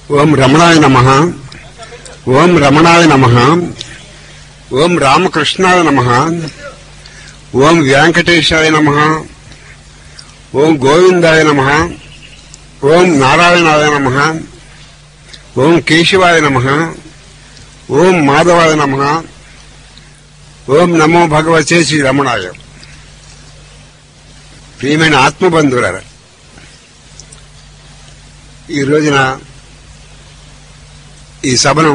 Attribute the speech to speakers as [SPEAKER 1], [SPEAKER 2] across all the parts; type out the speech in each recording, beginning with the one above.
[SPEAKER 1] ఓం రమణాయ నమ ఓం రమణాయ నమ ఓం రామకృష్ణాయ నమ ఓం వెంకటేశాయ నమ ఓం గోవిందాయ నమ ఓం నారాయణాయ నమ ఓం కేశవాయ నమ ఓం మాధవాయ నమ ఓం నమో భగవతే శ్రీ రమణాయ ప్రియమైన ఆత్మబంధువులారా ఈ రోజున ఈ సభను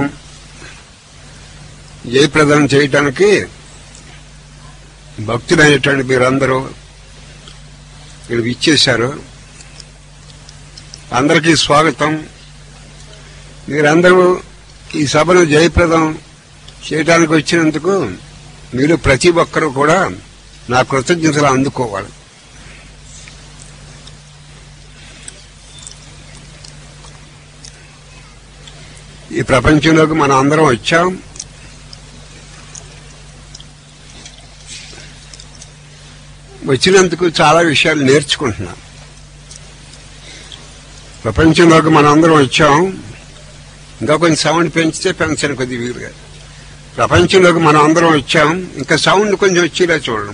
[SPEAKER 1] జయప్రదం చేయటానికి భక్తులైనటువంటి మీరందరూ ఇక్కడ ఇచ్చేశారు అందరికీ స్వాగతం మీరందరూ ఈ సభను జయప్రదం చేయడానికి వచ్చినందుకు మీరు ప్రతి ఒక్కరూ కూడా నా కృతజ్ఞతలు అందుకోవాలి ఈ ప్రపంచంలోకి మనం అందరం వచ్చాం వచ్చినందుకు చాలా విషయాలు నేర్చుకుంటున్నాం ప్రపంచంలోకి మనం అందరం వచ్చాం ఇంకా కొంచెం సౌండ్ పెంచితే పెంచను కొద్ది వీలుగా ప్రపంచంలోకి మనం అందరం వచ్చాం ఇంకా సౌండ్ కొంచెం వచ్చేలా చూడడం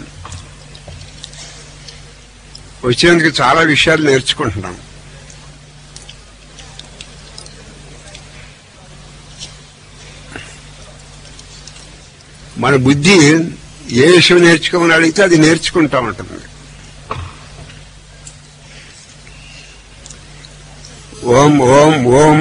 [SPEAKER 1] వచ్చినందుకు చాలా విషయాలు నేర్చుకుంటున్నాం మన బుద్ధి ఏ విషయం నేర్చుకోమని అడిగితే అది నేర్చుకుంటా ఉంటుంది ఓం ఓం ఓం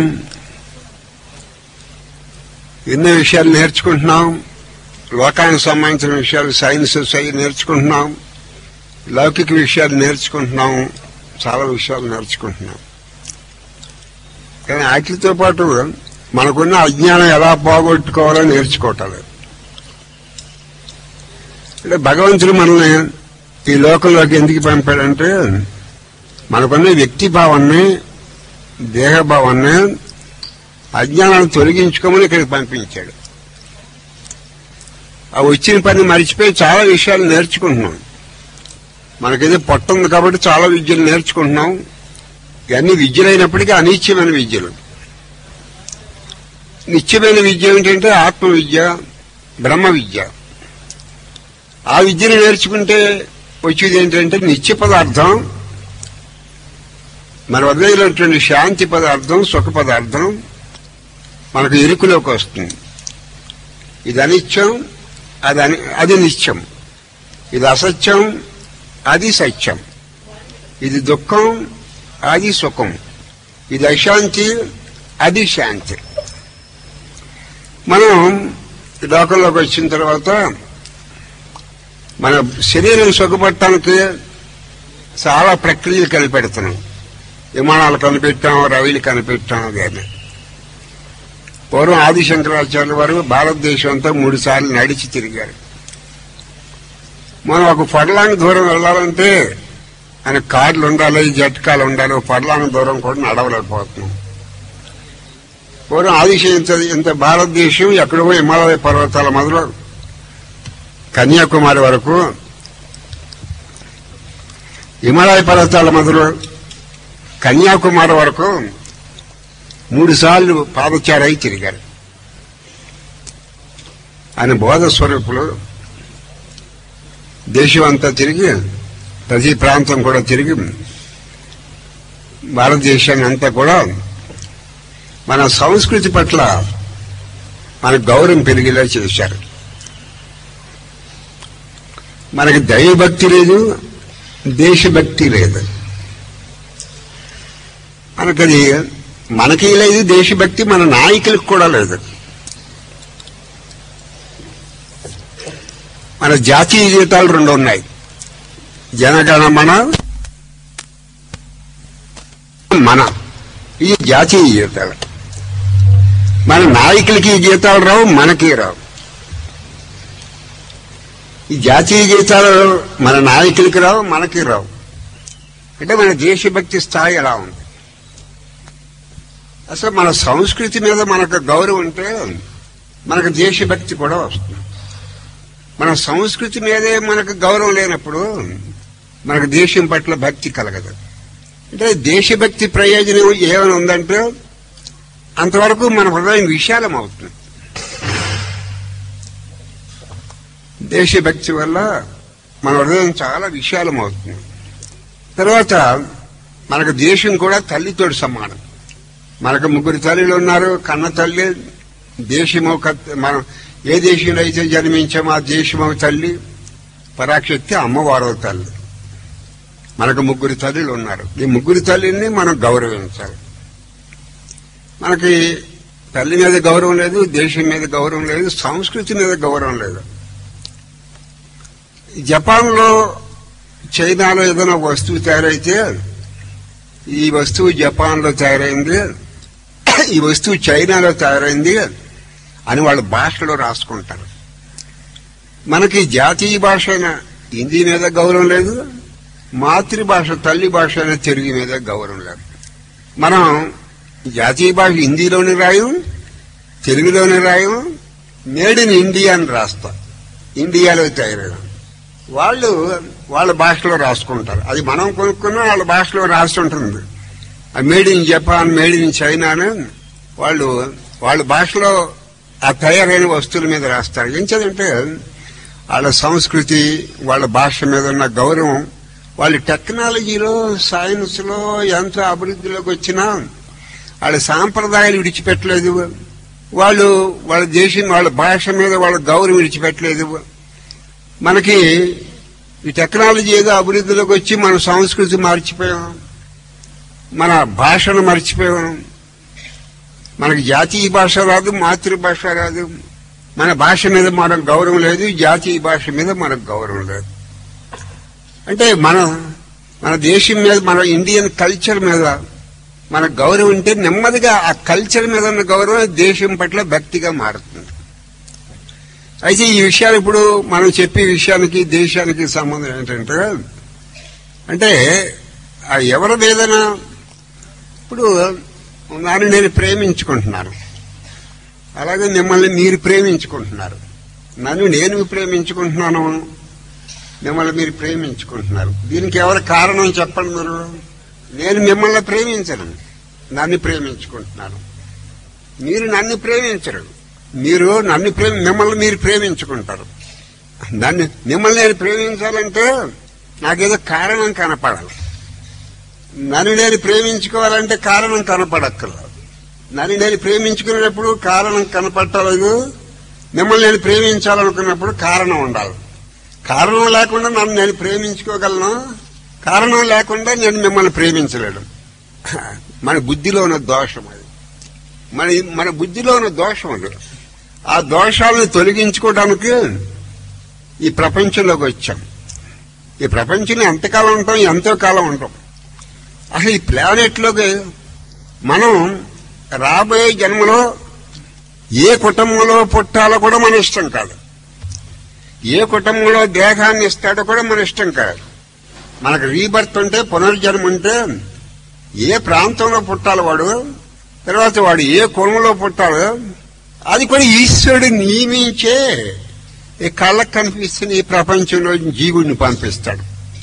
[SPEAKER 1] ఎన్నో విషయాలు నేర్చుకుంటున్నాం లోకానికి సంబంధించిన విషయాలు సైన్సెస్ అవి నేర్చుకుంటున్నాం లౌకిక విషయాలు నేర్చుకుంటున్నాం చాలా విషయాలు నేర్చుకుంటున్నాం కానీ వాటితో పాటు మనకున్న అజ్ఞానం ఎలా పోగొట్టుకోవాలో నేర్చుకోవటాలి అంటే భగవంతుడు మనల్ని ఈ లోకంలోకి ఎందుకు పంపాడంటే మనకున్న వ్యక్తి భావాన్ని దేహభావాన్ని అజ్ఞానాన్ని తొలగించుకోమని ఇక్కడికి పంపించాడు ఆ వచ్చిన పని మర్చిపోయి చాలా విషయాలు నేర్చుకుంటున్నాం మనకేదో పొట్ట ఉంది కాబట్టి చాలా విద్యలు నేర్చుకుంటున్నాం ఇవన్నీ విద్యలైనప్పటికీ అనిత్యమైన విద్యలు నిత్యమైన విద్య ఏమిటంటే ఆత్మ విద్య బ్రహ్మ విద్య ఆ విద్యను నేర్చుకుంటే వచ్చేది ఏంటంటే నిత్య పదార్థం మన వద్దైనటువంటి శాంతి పదార్థం సుఖ పదార్థం మనకు ఇరుకులోకి వస్తుంది ఇది అనిత్యం అది అని అది నిత్యం ఇది అసత్యం అది సత్యం ఇది దుఃఖం అది సుఖం ఇది అశాంతి అది శాంతి మనం ఈ లోకంలోకి వచ్చిన తర్వాత మన శరీరం సుఖపడటానికి చాలా ప్రక్రియలు కనిపెడుతున్నాం విమానాలు కనిపెట్టాం రవిలు కనిపెట్టాం అదే పూర్వం ఆదిశంకరాచార్య వారు భారతదేశం అంతా మూడు సార్లు నడిచి తిరిగారు మనం ఒక పడలాంగ్ దూరం వెళ్ళాలంటే ఆయన కార్లు ఉండాలి జట్కాలు ఉండాలి ఒక పడలాంగ్ దూరం కూడా నడవలేకపోతున్నాం పూర్వం ఆదిశ ఇంత ఇంత భారతదేశం ఎక్కడో హిమాలయ పర్వతాల మొదలు కన్యాకుమారి వరకు హిమాలయ పర్వతాల మొదలు కన్యాకుమారి వరకు మూడు సార్లు పాదచారై తిరిగారు ఆయన బోధ స్వరూపులు దేశం అంతా తిరిగి ప్రతి ప్రాంతం కూడా తిరిగి భారతదేశాన్ని అంతా కూడా మన సంస్కృతి పట్ల మన గౌరవం పెరిగేలా చేశారు మనకి దైవభక్తి లేదు దేశభక్తి లేదు మనకది మనకి లేదు దేశభక్తి మన నాయకులకు కూడా లేదు మన జాతీయ గీతాలు రెండు ఉన్నాయి జనగణమన మన ఈ జాతీయ గీతాలు మన నాయకులకి ఈ గీతాలు రావు మనకి రావు ఈ జాతీయ గీతాలు మన నాయకులకి రావు మనకి రావు అంటే మన దేశభక్తి స్థాయి ఎలా ఉంది అసలు మన సంస్కృతి మీద మనకు గౌరవం ఉంటే మనకు దేశభక్తి కూడా వస్తుంది మన సంస్కృతి మీదే మనకు గౌరవం లేనప్పుడు మనకు దేశం పట్ల భక్తి కలగదు అంటే దేశభక్తి ప్రయోజనం ఏమైనా ఉందంటే అంతవరకు మన హృదయం విశాలం అవుతుంది దేశభక్తి వల్ల మన హృదయం చాలా విశాలం అవుతుంది తర్వాత మనకు దేశం కూడా తల్లితోటి సమానం మనకు ముగ్గురు తల్లిలు ఉన్నారు కన్న తల్లి దేశము ఒక- మనం ఏ దేశంలో అయితే జన్మించామో ఆ దేశము తల్లి పరాశక్తి అమ్మవారో తల్లి మనకు ముగ్గురు తల్లిలు ఉన్నారు ఈ ముగ్గురు తల్లిని మనం గౌరవించాలి మనకి తల్లి మీద గౌరవం లేదు దేశం మీద గౌరవం లేదు సంస్కృతి మీద గౌరవం లేదు జపాన్లో చైనాలో ఏదైనా వస్తువు తయారైతే ఈ వస్తువు జపాన్లో తయారైంది ఈ వస్తువు చైనాలో తయారైంది అని వాళ్ళ భాషలో రాసుకుంటారు మనకి జాతీయ భాష అయిన హిందీ మీద గౌరవం లేదు మాతృభాష తల్లి భాష అయిన తెలుగు మీద గౌరవం లేదు మనం జాతీయ భాష హిందీలోనే రాయం తెలుగులోనే రాయం మేడ్ ఇన్ ఇండియా అని రాస్తాం ఇండియాలో తయారైన వాళ్ళు వాళ్ళ భాషలో రాసుకుంటారు అది మనం కొనుక్కున్నా వాళ్ళ భాషలో రాసి ఉంటుంది made in Japan made in China అని వాళ్ళు వాళ్ళ భాషలో ఆ తయారైన వస్తువుల మీద రాస్తారు ఏం చదంటే వాళ్ళ సంస్కృతి వాళ్ళ భాష మీద ఉన్న గౌరవం వాళ్ళ టెక్నాలజీలో సైన్స్ లో ఎంత అభివృద్ధిలోకి వచ్చినా వాళ్ళ సాంప్రదాయాలు విడిచిపెట్టలేదు వాళ్ళు వాళ్ళ దేశం వాళ్ళ భాష మీద వాళ్ళ గౌరవం విడిచిపెట్టలేదు మనకి ఈ టెక్నాలజీ ఏదో అభివృద్ధిలోకి వచ్చి మన సంస్కృతి మర్చిపోయాం మన భాషను మర్చిపోయాం మనకి జాతీయ భాష రాదు మాతృభాష రాదు మన భాష మీద మనకు గౌరవం లేదు జాతీయ భాష మీద మనకు గౌరవం లేదు అంటే మన మన దేశం మీద మన ఇండియన్ కల్చర్ మీద మన గౌరవం ఉంటే నెమ్మదిగా ఆ కల్చర్ మీద ఉన్న గౌరవం దేశం పట్ల భక్తిగా మారుతుంది అయితే ఈ విషయాలు ఇప్పుడు మనం చెప్పే విషయానికి దేశానికి సంబంధం ఏంటంటే అంటే ఆ ఎవరిది ఏదైనా ఇప్పుడు నన్ను నేను ప్రేమించుకుంటున్నాను అలాగే మిమ్మల్ని మీరు ప్రేమించుకుంటున్నారు నన్ను నేను ప్రేమించుకుంటున్నాను మిమ్మల్ని మీరు ప్రేమించుకుంటున్నారు దీనికి ఎవరి కారణం చెప్పండి మీరు నేను మిమ్మల్ని ప్రేమించను నన్ను ప్రేమించుకుంటున్నాను మీరు నన్ను ప్రేమించరు మీరు నన్ను ప్రేమి మిమ్మల్ని మీరు ప్రేమించుకుంటారు నన్ను మిమ్మల్ని నేను ప్రేమించాలంటే నాకేదో కారణం కనపడాలి నన్ను నేను ప్రేమించుకోవాలంటే కారణం కనపడక్కర్లేదు నన్ను నేను ప్రేమించుకునేటప్పుడు కారణం కనపడలేదు మిమ్మల్ని నేను ప్రేమించాలనుకున్నప్పుడు కారణం ఉండాలి కారణం లేకుండా నన్ను నేను ప్రేమించుకోగలను కారణం లేకుండా నేను మిమ్మల్ని ప్రేమించలేను మన బుద్ధిలో ఉన్న దోషం అది మన మన బుద్ధిలో ఉన్న దోషం అది ఆ దోషాలను తొలగించుకోవడానికి ఈ ప్రపంచంలోకి వచ్చాం ఈ ప్రపంచంలో ఎంతకాలం ఉంటాం ఎంతో కాలం ఉంటాం అసలు ఈ ప్లానెట్లోకి మనం రాబోయే జన్మలో ఏ కుటుంబంలో పుట్టాలో కూడా మన ఇష్టం కాదు ఏ కుటుంబంలో దేహాన్ని ఇస్తాడో కూడా మన ఇష్టం కాదు మనకు రీబర్త్ ఉంటే పునర్జన్మ ఉంటే ఏ ప్రాంతంలో పుట్టాలి వాడు తర్వాత వాడు ఏ కులంలో పుట్టాలో అది కూడా ఈశ్వరుడు నియమించే ఈ కళ్ళకు కనిపిస్తున్న ఈ ప్రపంచంలో జీవుడిని పంపిస్తాడు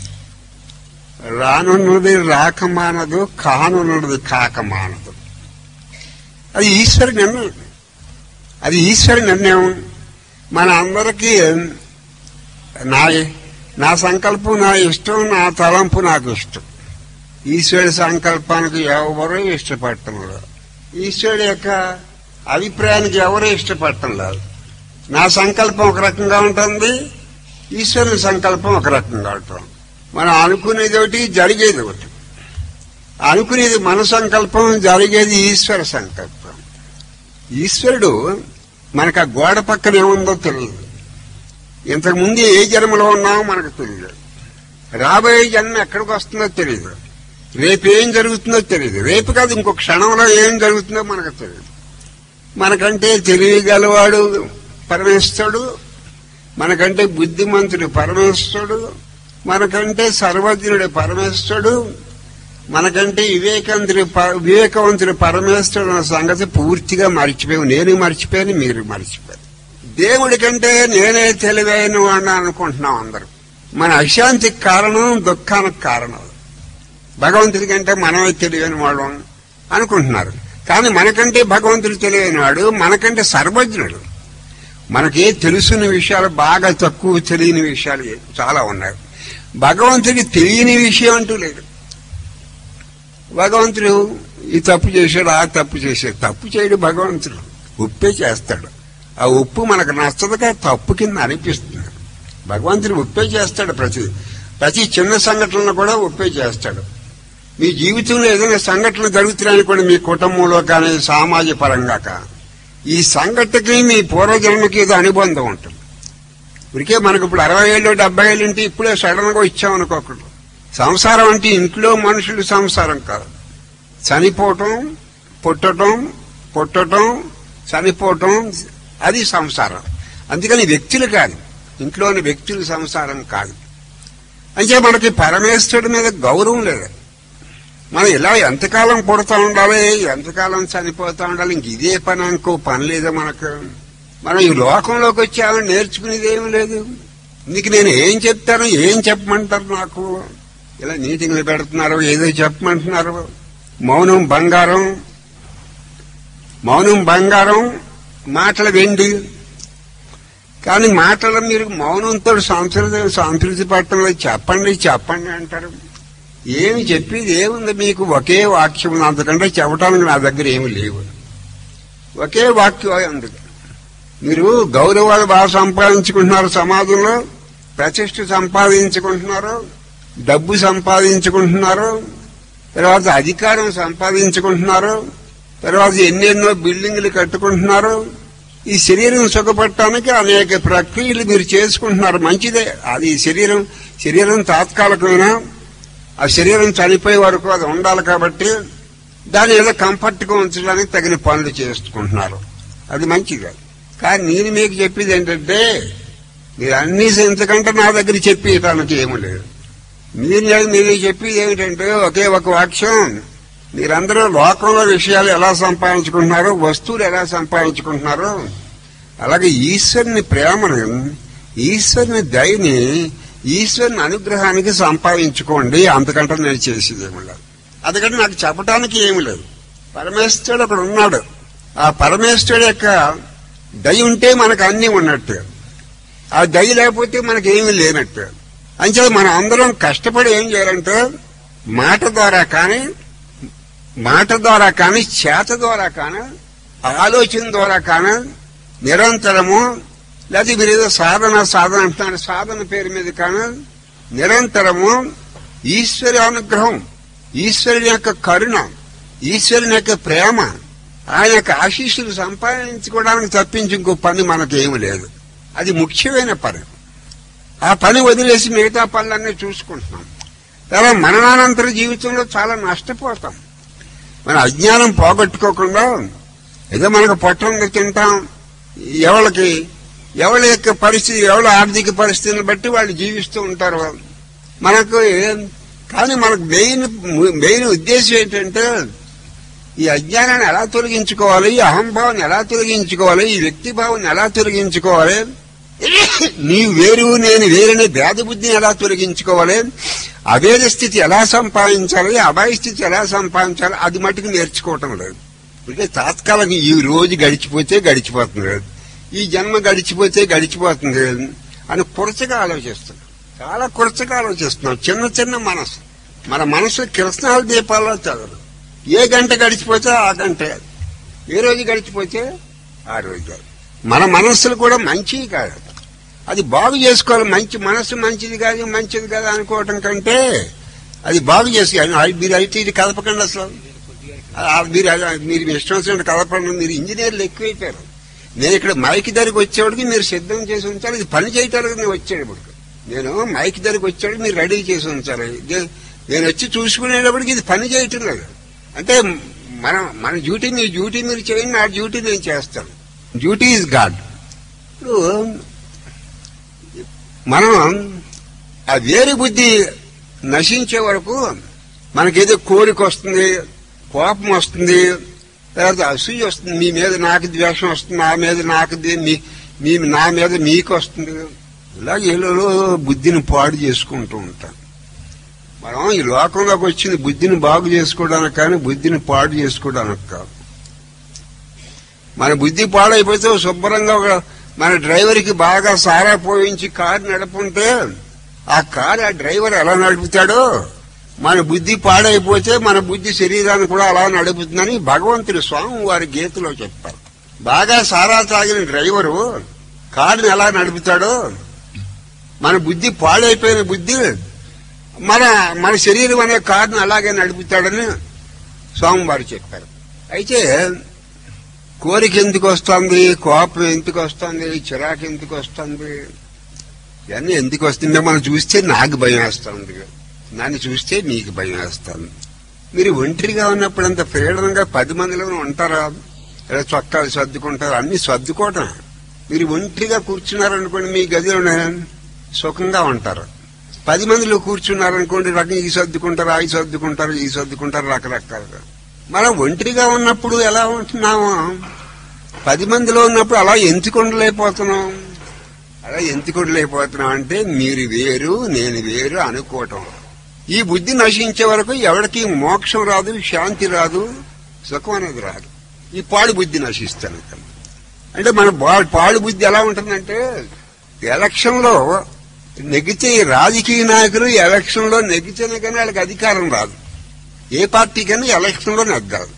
[SPEAKER 1] రానున్నది రాకమానదు కానున్నది కాకమానదు అది ఈశ్వరి నిర్ణయం అది ఈశ్వరి నిర్ణయం మన అందరికీ నా నా సంకల్పం నా ఇష్టం నా తలంపు నాకు ఇష్టం ఈశ్వరుడి సంకల్పానికి ఎవరూ ఇష్టపడటం లేదు ఈశ్వరుడి యొక్క అభిప్రాయానికి ఎవరూ ఇష్టపడటం లేదు నా సంకల్పం ఒక రకంగా ఉంటుంది ఈశ్వరుని సంకల్పం ఒక రకంగా ఉంటుంది మనం అనుకునేది ఒకటి జరిగేది ఒకటి అనుకునేది మన సంకల్పం జరిగేది ఈశ్వర సంకల్పం ఈశ్వరుడు మనకు ఆ గోడ పక్కన ఏముందో తెలియదు ఇంతకు ముందు ఏ జన్మలో ఉన్నామో మనకు తెలియదు రాబోయే జన్మ ఎక్కడికి వస్తుందో తెలియదు రేపు ఏం జరుగుతుందో తెలియదు రేపు కాదు ఇంకో క్షణంలో ఏం జరుగుతుందో మనకు తెలియదు మనకంటే తెలియగలవాడు పరమేశ్వరుడు మనకంటే బుద్ధిమంతుడు పరమేశ్వరుడు మనకంటే సర్వజ్ఞుడు పరమేశ్వరుడు మనకంటే వివేకంతుడు ప- వివేకవంతుడు పరమేశ్వరుడు అన్న సంగతి పూర్తిగా మర్చిపోయావు నేను మర్చిపోయాను మీరు మర్చిపోయారు దేవుడి కంటే నేనే తెలివైన వాడిని అనుకుంటున్నాం అందరూ మన అశాంతికి కారణం దుఃఖానికి కారణం భగవంతుడి కంటే మనమే తెలివైన వాళ్ళం అనుకుంటున్నారు కానీ మనకంటే భగవంతుడు తెలియనివాడు మనకంటే సర్వజ్ఞుడు మనకే తెలుసున్న విషయాలు బాగా తక్కువ తెలియని విషయాలు చాలా ఉన్నాయి భగవంతుడికి తెలియని విషయం అంటూ లేదు భగవంతుడు ఈ తప్పు చేశాడు ఆ తప్పు చేశాడు తప్పు చేయడు భగవంతుడు ఉప్పే చేస్తాడు ఆ ఉప్పు మనకు నచ్చదుగా తప్పు కింద అనిపిస్తుంది భగవంతుడు ఉప్పే చేస్తాడు ప్రతి ప్రతి చిన్న సంఘటనలు కూడా ఉప్పే చేస్తాడు మీ జీవితంలో ఏదైనా సంఘటనలు జరుగుతున్నాయనుకోండి మీ కుటుంబంలో కానీ సామాజిక పరంగా కానీ ఈ సంఘటనకి మీ పూర్వజన్మకి ఏదో అనుబంధం ఉంటుంది ఇప్పటికే మనకు ఇప్పుడు అరవై ఏళ్ళు డెబ్బై ఏళ్ళు అంటే ఇప్పుడే సడన్ గా ఇచ్చామనుకోకూడదు సంసారం అంటే ఇంట్లో మనుషులు సంసారం కాదు చనిపోవటం పుట్టటం పుట్టటం చనిపోవటం అది సంసారం అందుకని వ్యక్తులు కాదు ఇంట్లోని వ్యక్తుల సంసారం కాదు అంటే మనకి పరమేశ్వరుడి మీద గౌరవం లేదు మనం ఇలా ఎంతకాలం పుడతా ఉండాలి ఎంతకాలం చనిపోతా ఉండాలి ఇంక ఇదే పని అనుకో పని లేదా మనకు మనం ఈ లోకంలోకి వచ్చామని నేర్చుకునేది ఏమీ లేదు నీకు నేను ఏం చెప్తాను ఏం చెప్పమంటారు నాకు ఇలా మీటింగ్లు పెడుతున్నారు ఏదో చెప్పమంటున్నారు మౌనం బంగారం మౌనం బంగారం మాటల వెండి కానీ మాటలు మీరు మౌనంతో సంస్కృతి సంస్కృతి పట్టణంలో చెప్పండి చెప్పండి అంటారు ఏమి చెప్పేది ఏముంది మీకు ఒకే వాక్యం ఉంది. అంతకంటే చెప్పడానికి నా దగ్గర ఏమి లేవు ఒకే వాక్యం అందుకు మీరు గౌరవాలు బాగా సంపాదించుకుంటున్నారు సమాజంలో ప్రతిష్ట సంపాదించుకుంటున్నారు డబ్బు సంపాదించుకుంటున్నారు తర్వాత అధికారం సంపాదించుకుంటున్నారు తర్వాత ఎన్నెన్నో బిల్డింగ్లు కట్టుకుంటున్నారు ఈ శరీరం సుఖపడటానికి అనేక ప్రక్రియలు మీరు చేసుకుంటున్నారు మంచిదే అది శరీరం శరీరం తాత్కాలికమైన ఆ శరీరం చనిపోయే వరకు అది ఉండాలి కాబట్టి దాన్ని ఏదో కంఫర్ట్ గా ఉంచడానికి తగిన పనులు చేసుకుంటున్నారు అది మంచిది కానీ నేను మీకు చెప్పేది ఏంటంటే మీరు అన్ని ఎంతకంటే నా దగ్గర చెప్పేయటానికి ఏమీ లేదు మీరు మీరు చెప్పేది ఏమిటంటే ఒకే ఒక వాక్యం మీరందరూ లోకంలో విషయాలు ఎలా సంపాదించుకుంటున్నారో వస్తువులు ఎలా సంపాదించుకుంటున్నారో అలాగే ఈశ్వరుని ప్రేమను ఈశ్వరుని దయని ఈశ్వరుని అనుగ్రహానికి సంపాదించుకోండి అంతకంటే నేను చేసేది ఏమి లేదు అందుకంటే నాకు చెప్పడానికి ఏమి లేదు పరమేశ్వరుడు అక్కడ ఉన్నాడు ఆ పరమేశ్వరుడు యొక్క దయ ఉంటే మనకు అన్నీ ఉన్నట్టు ఆ దయ లేకపోతే మనకి ఏమీ లేనట్టు అంచేది మనం అందరం కష్టపడి ఏం చేయాలంటే మాట ద్వారా కానీ మాట ద్వారా కానీ చేత ద్వారా కానీ ఆలోచన ద్వారా కానీ నిరంతరము లేదా మీరు ఏదో సాధన సాధన అంటున్నారు సాధన పేరు మీద కానీ నిరంతరము ఈశ్వరి అనుగ్రహం ఈశ్వరుని యొక్క కరుణ ఈశ్వరుని యొక్క ప్రేమ ఆయన యొక్క ఆశీస్సులు సంపాదించుకోవడానికి తప్పించి ఇంకో పని మనకి ఏమి లేదు అది ముఖ్యమైన పని ఆ పని వదిలేసి మిగతా పనులన్నీ చూసుకుంటున్నాం తర్వాత మరణానంతర జీవితంలో చాలా నష్టపోతాం మన అజ్ఞానం పోగొట్టుకోకుండా ఏదో మనకు పొట్టంగా తింటాం ఎవరికి ఎవరి యొక్క పరిస్థితి ఎవరి ఆర్థిక పరిస్థితిని బట్టి వాళ్ళు జీవిస్తూ ఉంటారు వాళ్ళు మనకు ఏం- కానీ మనకు మెయిన్ మెయిన్ ఉద్దేశం ఏంటంటే ఈ అజ్ఞానాన్ని ఎలా తొలగించుకోవాలి ఈ అహంభావాన్ని ఎలా తొలగించుకోవాలి ఈ వ్యక్తి భావాన్ని ఎలా తొలగించుకోవాలి నీవు వేరు నేను వేరనే భేద బుద్ధిని ఎలా తొలగించుకోవాలి అభేద స్థితి ఎలా సంపాదించాలి అభయ స్థితి ఎలా సంపాదించాలి అది మటుకు నేర్చుకోవటం లేదు అంటే తాత్కాలిక ఈ రోజు గడిచిపోతే గడిచిపోతుంది లేదు ఈ జన్మ గడిచిపోతే గడిచిపోతుంది లేదు అని కురచగా ఆలోచిస్తున్నాం చాలా కురచగా ఆలోచిస్తున్నాం చిన్న చిన్న మనసు మన మనసు కిరసనాల దీపాల్లో చదవరు ఏ గంట గడిచిపోతే ఆ గంట ఏ రోజు గడిచిపోతే ఆ రోజు మన మనస్సులు కూడా మంచివి కాదు అది బాగు చేసుకోవాలి మంచి మనస్సు మంచిది కాదు మంచిది కాదు అనుకోవటం కంటే అది బాగు చేసుకోవాలి అది మీరు అయితే ఇది కదపకండి అసలు ఆ, మీరు అది- మీరు మీ ఇష్టం వచ్చినట్టు కదపండి మీరు ఇంజనీర్లు ఎక్కువైపోయారు నేను ఇక్కడ మైక్ దగ్గరికి వచ్చేవాడికి మీరు సిద్ధం చేసి ఉంచాలి ఇది పని చేయటానికి నేను వచ్చేటప్పటికి నేను మైక్ దగ్గరికి వచ్చేవాడికి మీరు రెడీ చేసి ఉంచాలి ఇదే- నేను వచ్చి చూసుకునేటప్పటికి ఇది పని చేయటం లేదు అంటే మన మన డ్యూటీ మీ డ్యూటీ మీరు చేయండి నా డ్యూటీ నేను చేస్తాను డ్యూటీ ఈజ్ గాడ్ ఇప్పుడు మనం ఆ వేరు బుద్ధి నశించే వరకు మనకేదో కోరిక వస్తుంది కోపం వస్తుంది తర్వాత అసూయ వస్తుంది మీ మీద నాకు ద్వేషం వస్తుంది నా మీద నాకు దే- మీ మీ నా మీద మీకు వస్తుంది ఇలా ఏదో బుద్ధిని పాడు చేసుకుంటూ ఉంటాం మనం ఈ లోకంలోకి వచ్చింది బుద్ధిని బాగు చేసుకోవడానికి కానీ బుద్ధిని పాడు చేసుకోవడానికి కాదు మన బుద్ధి పాడైపోతే శుభ్రంగా ఒక మన డ్రైవర్కి బాగా సారా పోయించి కారు నడుపుంటే ఆ కారు ఆ డ్రైవర్ ఎలా నడుపుతాడో మన బుద్ధి పాడైపోతే మన బుద్ధి శరీరాన్ని కూడా అలా నడుపుతుందని భగవంతుడు స్వామి వారి గీతలో చెప్పారు బాగా సారా తాగిన డ్రైవరు కారుని ఎలా నడుపుతాడో మన బుద్ధి పాడైపోయిన బుద్ధి మన మన శరీరం అనే కారుని అలాగే నడుపుతాడని స్వామివారు చెప్పారు అయితే కోరిక ఎందుకు వస్తుంది కోపం ఎందుకు వస్తుంది చిరాకు ఎందుకు వస్తుంది ఇవన్నీ ఎందుకు వస్తుందో మనం చూస్తే నాకు భయం వేస్తుంది నన్ను చూస్తే నీకు భయం వేస్తుంది మీరు ఒంటరిగా ఉన్నప్పుడు అంత ఫ్రీడంగా పది మందిలో ఉంటారా లేదా చొక్కాలు సర్దుకుంటారు అన్ని సర్దుకోవటం మీరు ఒంటరిగా కూర్చున్నారనుకోండి మీ గదిలోనే సుఖంగా ఉంటారు పది మందిలో కూర్చున్నారనుకోండి రకం ఈ సర్దుకుంటారు ఆ సర్దుకుంటారు ఈ సర్దుకుంటారు రకరకాలుగా మనం ఒంటరిగా ఉన్నప్పుడు ఎలా ఉంటున్నామో పది మందిలో ఉన్నప్పుడు అలా ఎందుకు ఉండలేకపోతున్నాం అలా ఎందుకు ఉండలేకపోతున్నాం అంటే మీరు వేరు నేను వేరు అనుకోవటం ఈ బుద్ధి నశించే వరకు ఎవరికి మోక్షం రాదు శాంతి రాదు సుఖం అనేది రాదు ఈ పాడు బుద్ధి నశిస్తాను అంటే మన బా- పాడు బుద్ధి ఎలా ఉంటుందంటే ఎలక్షన్ లో నెగితే రాజకీయ నాయకులు ఎలక్షన్ లో నెగితేనే కానీ వాళ్ళకి అధికారం రాదు ఏ పార్టీకైనా ఎలక్షన్ లో నెగ్గాలి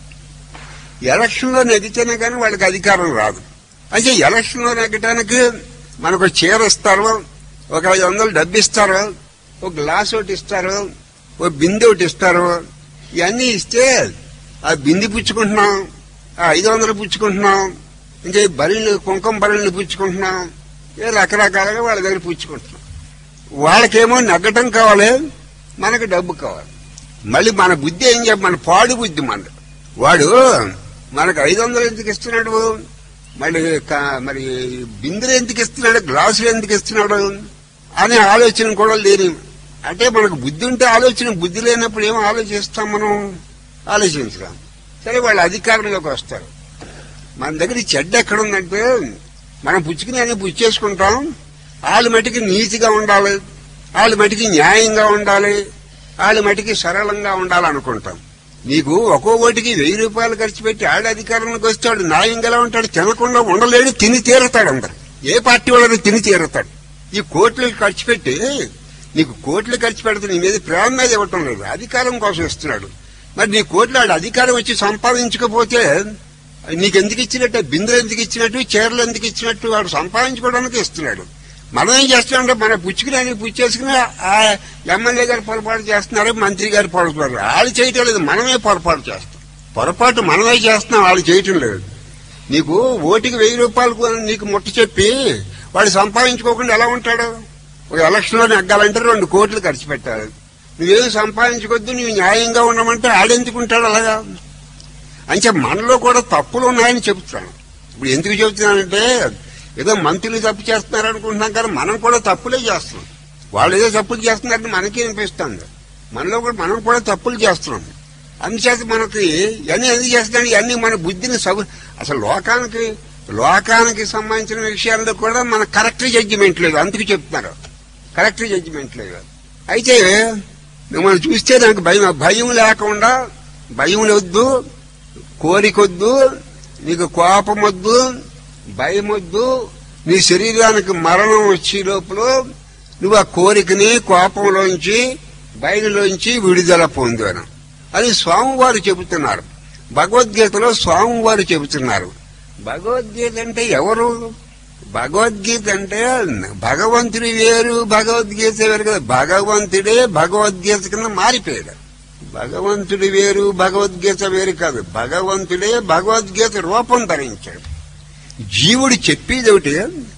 [SPEAKER 1] ఎలక్షన్ లో నెగితేనే కానీ వాళ్ళకి అధికారం రాదు అయితే ఎలక్షన్ లో నెగ్గటానికి మనకు చీర ఇస్తారు ఒక ఐదు వందలు డబ్బు ఇస్తారు ఒక గ్లాస్ ఒకటి ఇస్తారు ఒక బిందె ఒకటి ఇస్తారు ఇవన్నీ ఇస్తే ఆ బింది పుచ్చుకుంటున్నాం ఆ ఐదు వందలు పుచ్చుకుంటున్నాం ఇంకా ఈ బరిళ్ళు కుంకుమ బరిళ్ళు పుచ్చుకుంటున్నాం ఏ రకరకాలుగా వాళ్ళ దగ్గర పుచ్చుకుంటున్నాం వాళ్ళకేమో నెగ్గటం కావాలి మనకు డబ్బు కావాలి మళ్ళీ మన బుద్ధి ఏం చెప్ప మన పాడు బుద్ధి మనది వాడు మనకు ఐదు వందలు ఎందుకు ఇస్తున్నాడు మళ్ళీ క- మరి బిందెలు ఎందుకు ఇస్తున్నాడు గ్లాసులు ఎందుకు ఇస్తున్నాడు అనే ఆలోచన కూడా లేని అంటే మనకు బుద్ధి ఉంటే ఆలోచన బుద్ధి లేనప్పుడు ఏం ఆలోచిస్తాం మనం ఆలోచించరాం సరే వాళ్ళు అధికారంలోకి వస్తారు మన దగ్గర ఈ చెడ్డ ఎక్కడ ఉందంటే మనం పుచ్చుకుని అన్ని పుచ్చేసుకుంటాం వాళ్ళ మటుకి నీతిగా ఉండాలి వాళ్ళ మటుకి న్యాయంగా ఉండాలి వాళ్ళ మటుకి సరళంగా ఉండాలి అనుకుంటాం నీకు ఒక్కో ఓటికి వెయ్యి రూపాయలు ఖర్చు పెట్టి ఆడ అధికారంలోకి వస్తే వాడు న్యాయంగా ఎలా ఉంటాడు తినకుండా ఉండలేడు తిని తీరుతాడు అందరు ఏ పార్టీ వాళ్ళని తిని తీరుతాడు ఈ కోట్లు ఖర్చు పెట్టి నీకు కోట్లు ఖర్చు పెడితే నీ మీద ప్రేమ మీద ఇవ్వటం లేదు అధికారం కోసం ఇస్తున్నాడు మరి నీ కోట్లు ఆడు అధికారం వచ్చి సంపాదించకపోతే నీకెందుకు ఇచ్చినట్టు బిందెలు ఎందుకు ఇచ్చినట్టు చీరలు ఎందుకు ఇచ్చినట్టు వాడు సంపాదించుకోవడానికి ఇస్తున్నాడు మనం ఏం చేస్తున్నామంటే మన పుచ్చుకుని పుచ్చేసుకుని ఆ ఎమ్మెల్యే గారు పొరపాటు చేస్తున్నారు మంత్రి గారు పొరపాటు వాళ్ళు చేయటం లేదు మనమే పొరపాటు చేస్తాం పొరపాటు మనమే చేస్తున్నాం వాళ్ళు చేయటం లేదు నీకు ఓటికి వెయ్యి రూపాయలు నీకు ముట్ట చెప్పి వాడు సంపాదించుకోకుండా ఎలా ఉంటాడు ఒక ఎలక్షన్ లో నెగ్గాలంటే రెండు కోట్లు ఖర్చు పెట్టాలి నువ్వేం సంపాదించుకొద్దు నువ్వు న్యాయంగా ఉండమంటే ఆడెందుకుంటాడు అలాగా అంటే మనలో కూడా తప్పులు ఉన్నాయని చెబుతున్నాను ఇప్పుడు ఎందుకు చెబుతున్నానంటే ఏదో మంత్రులు తప్పు చేస్తున్నారు అనుకుంటున్నాం కానీ మనం కూడా తప్పులే చేస్తున్నాం వాళ్ళు ఏదో తప్పులు చేస్తున్నారని మనకి అనిపిస్తుంది మనలో కూడా మనం కూడా తప్పులు చేస్తున్నాం అందుచేత మనకి ఇవన్నీ ఎందుకు చేస్తున్నాడు ఇవన్నీ మన బుద్ధిని సగు అసలు లోకానికి లోకానికి సంబంధించిన విషయాల్లో కూడా మన కరెక్ట్ జడ్జిమెంట్ లేదు అందుకు చెప్తున్నారు కరెక్ట్ జడ్జిమెంట్ లేదు అయితే నువ్వు మనం చూస్తే నాకు భయం భయం లేకుండా భయం వద్దు కోరికొద్దు నీకు కోపం వద్దు భయం వద్దు నీ శరీరానికి మరణం వచ్చే లోపల నువ్వు ఆ కోరికని కోపంలోంచి బయలులోంచి విడుదల పొందాను అని స్వామివారు చెబుతున్నారు భగవద్గీతలో స్వామివారు చెబుతున్నారు భగవద్గీత అంటే ఎవరు భగవద్గీత అంటే భగవంతుడి వేరు భగవద్గీత వేరు కదా భగవంతుడే భగవద్గీత కింద మారిపోయాడు భగవంతుడి వేరు భగవద్గీత వేరు కాదు భగవంతుడే భగవద్గీత రూపం ధరించాడు జీవుడు చెప్పేది ఒకటి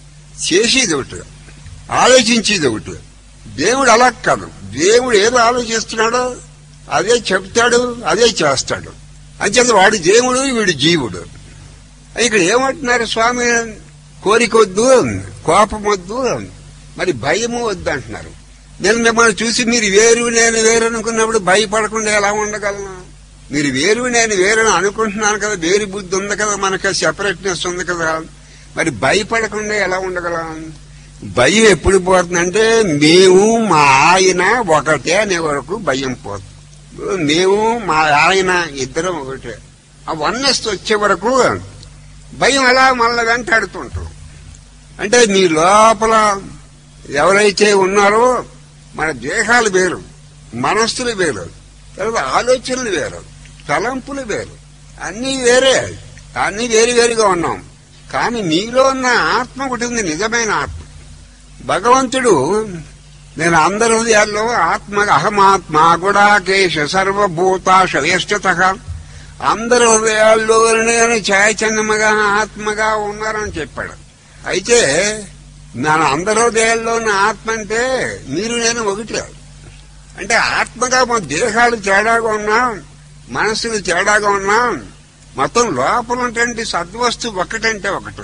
[SPEAKER 1] చేసేది ఒకటి ఆలోచించేది ఒకటి దేవుడు అలా కాదు దేవుడు ఏదో ఆలోచిస్తున్నాడో అదే చెప్తాడు అదే చేస్తాడు అంచేత వాడు దేవుడు వీడు జీవుడు ఇక్కడ ఏమంటున్నారు స్వామి కోరికొద్దు కోపం వద్దు మరి భయము వద్దు అంటున్నారు నేను మిమ్మల్ని చూసి మీరు వేరు నేను వేరు అనుకున్నప్పుడు భయపడకుండా ఎలా ఉండగలను మీరు వేరు నేను వేరు అని అనుకుంటున్నాను కదా వేరు బుద్ధి ఉంది కదా మనకి సెపరేట్నెస్ ఉంది కదా మరి భయపడకుండా ఎలా ఉండగలం భయం ఎప్పుడు పోతుందంటే మేము మా ఆయన ఒకటే అనే వరకు భయం పోతుంది మేము మా ఆయన ఇద్దరం ఒకటే ఆ వన్నెస్ వచ్చే వరకు భయం అలా మనల్ని వెంటాడుతుంటాం అంటే మీ లోపల ఎవరైతే ఉన్నారో మన దేహాలు వేరు మనస్సులు వేరు తర్వాత ఆలోచనలు వేరు తలంపులు వేరు అన్నీ వేరే అన్నీ వేరు వేరుగా ఉన్నాం కానీ నీలో ఉన్న ఆత్మ ఒకటి ఉంది నిజమైన ఆత్మ భగవంతుడు నేను అందరి హృదయాల్లో ఆత్మ అహమాత్మ గుడాకేశ సర్వభూత శవేష్టత అందరి హృదయాల్లో నేను చైతన్యముగా ఆత్మగా ఉన్నారని చెప్పాడు అయితే మన అందరి హృదయాల్లో ఉన్న ఆత్మ అంటే మీరు నేను ఒకటి అంటే ఆత్మగా మన దేహాలు తేడాగా ఉన్నా మనస్సులు తేడాగా ఉన్నా మొత్తం లోపల ఉన్నటువంటి సద్వస్తు ఒకటంటే ఒకటి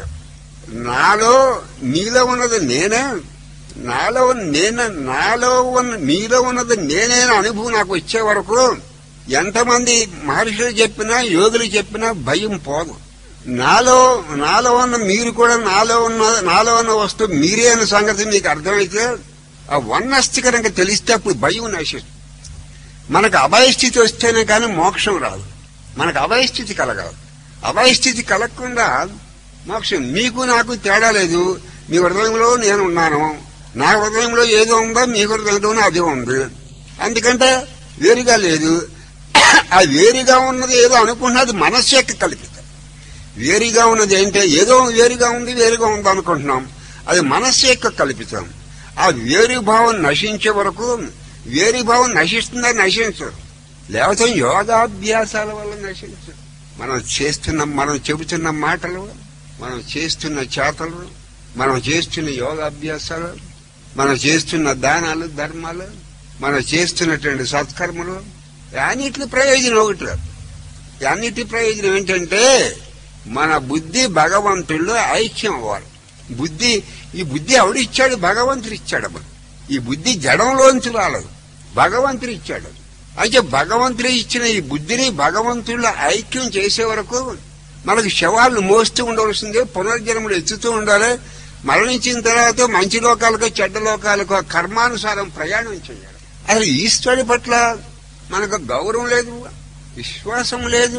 [SPEAKER 1] నాలో నీలో ఉన్నది నేనే నాలో ఉన్న నేనే నాలో ఉన్న నీలో ఉన్నది నేనే అనే అనుభవం నాకు వచ్చే వరకు ఎంతమంది మహర్షులు చెప్పినా యోగులు చెప్పినా భయం పోదు నాలో నాలో ఉన్న మీరు కూడా నాలో ఉన్న నాలో ఉన్న వస్తువు మీరే అన్న సంగతి మీకు అర్థమైతే ఆ వన్నస్థి కనుక తెలిస్తే అప్పుడు భయం నశిస్తుంది మనకు అభయస్థితి వస్తేనే కానీ మోక్షం రాదు మనకు అభయస్థితి కలగదు అభయస్థితి కలగకుండా మోక్షం మీకు నాకు తేడా లేదు మీ హృదయంలో నేను ఉన్నాను నా హృదయంలో ఏదో ఉందో మీ హృదయంలోనే అదే ఉంది అందుకంటే వేరుగా లేదు ఆ వేరుగా ఉన్నది ఏదో అనుకుంటున్నది మనస్సు యొక్క కల్పితం వేరుగా ఉన్నది ఏంటంటే ఏదో వేరుగా ఉంది వేరుగా ఉంది అనుకుంటున్నాం అది మనస్సు యొక్క కల్పితం ఆ వేరు భావం నశించే వరకు వేరు భావం నశిస్తుందా నశించదు లేకపోతే యోగాభ్యాసాల వల్ల నశించదు మనం చేస్తున్న మనం చెబుతున్న మాటలు మనం చేస్తున్న చేతలు మనం చేస్తున్న యోగాభ్యాసాలు మనం చేస్తున్న దానాలు ధర్మాలు మనం చేస్తున్నటువంటి సత్కర్మలు అన్నిటి ప్రయోజనం ఒకటి అన్నిటి ప్రయోజనం ఏంటంటే మన బుద్ధి భగవంతుల్లో ఐక్యం అవ్వాలి బుద్ధి ఈ బుద్ధి ఎవడు ఇచ్చాడు భగవంతుడు ఇచ్చాడు అప్పుడు ఈ బుద్ధి జడంలోంచి రాలేదు భగవంతుడు ఇచ్చాడు అయితే భగవంతుడు ఇచ్చిన ఈ బుద్ధిని భగవంతుల్లో ఐక్యం చేసే వరకు మనకు శవాలను మోస్తూ ఉండవలసిందే పునర్జన్మలు ఎత్తుతూ ఉండాలి మరణించిన తర్వాత మంచి లోకాలకు చెడ్డ లోకాలకు కర్మానుసారం ప్రయాణం చేయాలి అసలు ఈశ్వరుడి పట్ల మనకు గౌరవం లేదు విశ్వాసం లేదు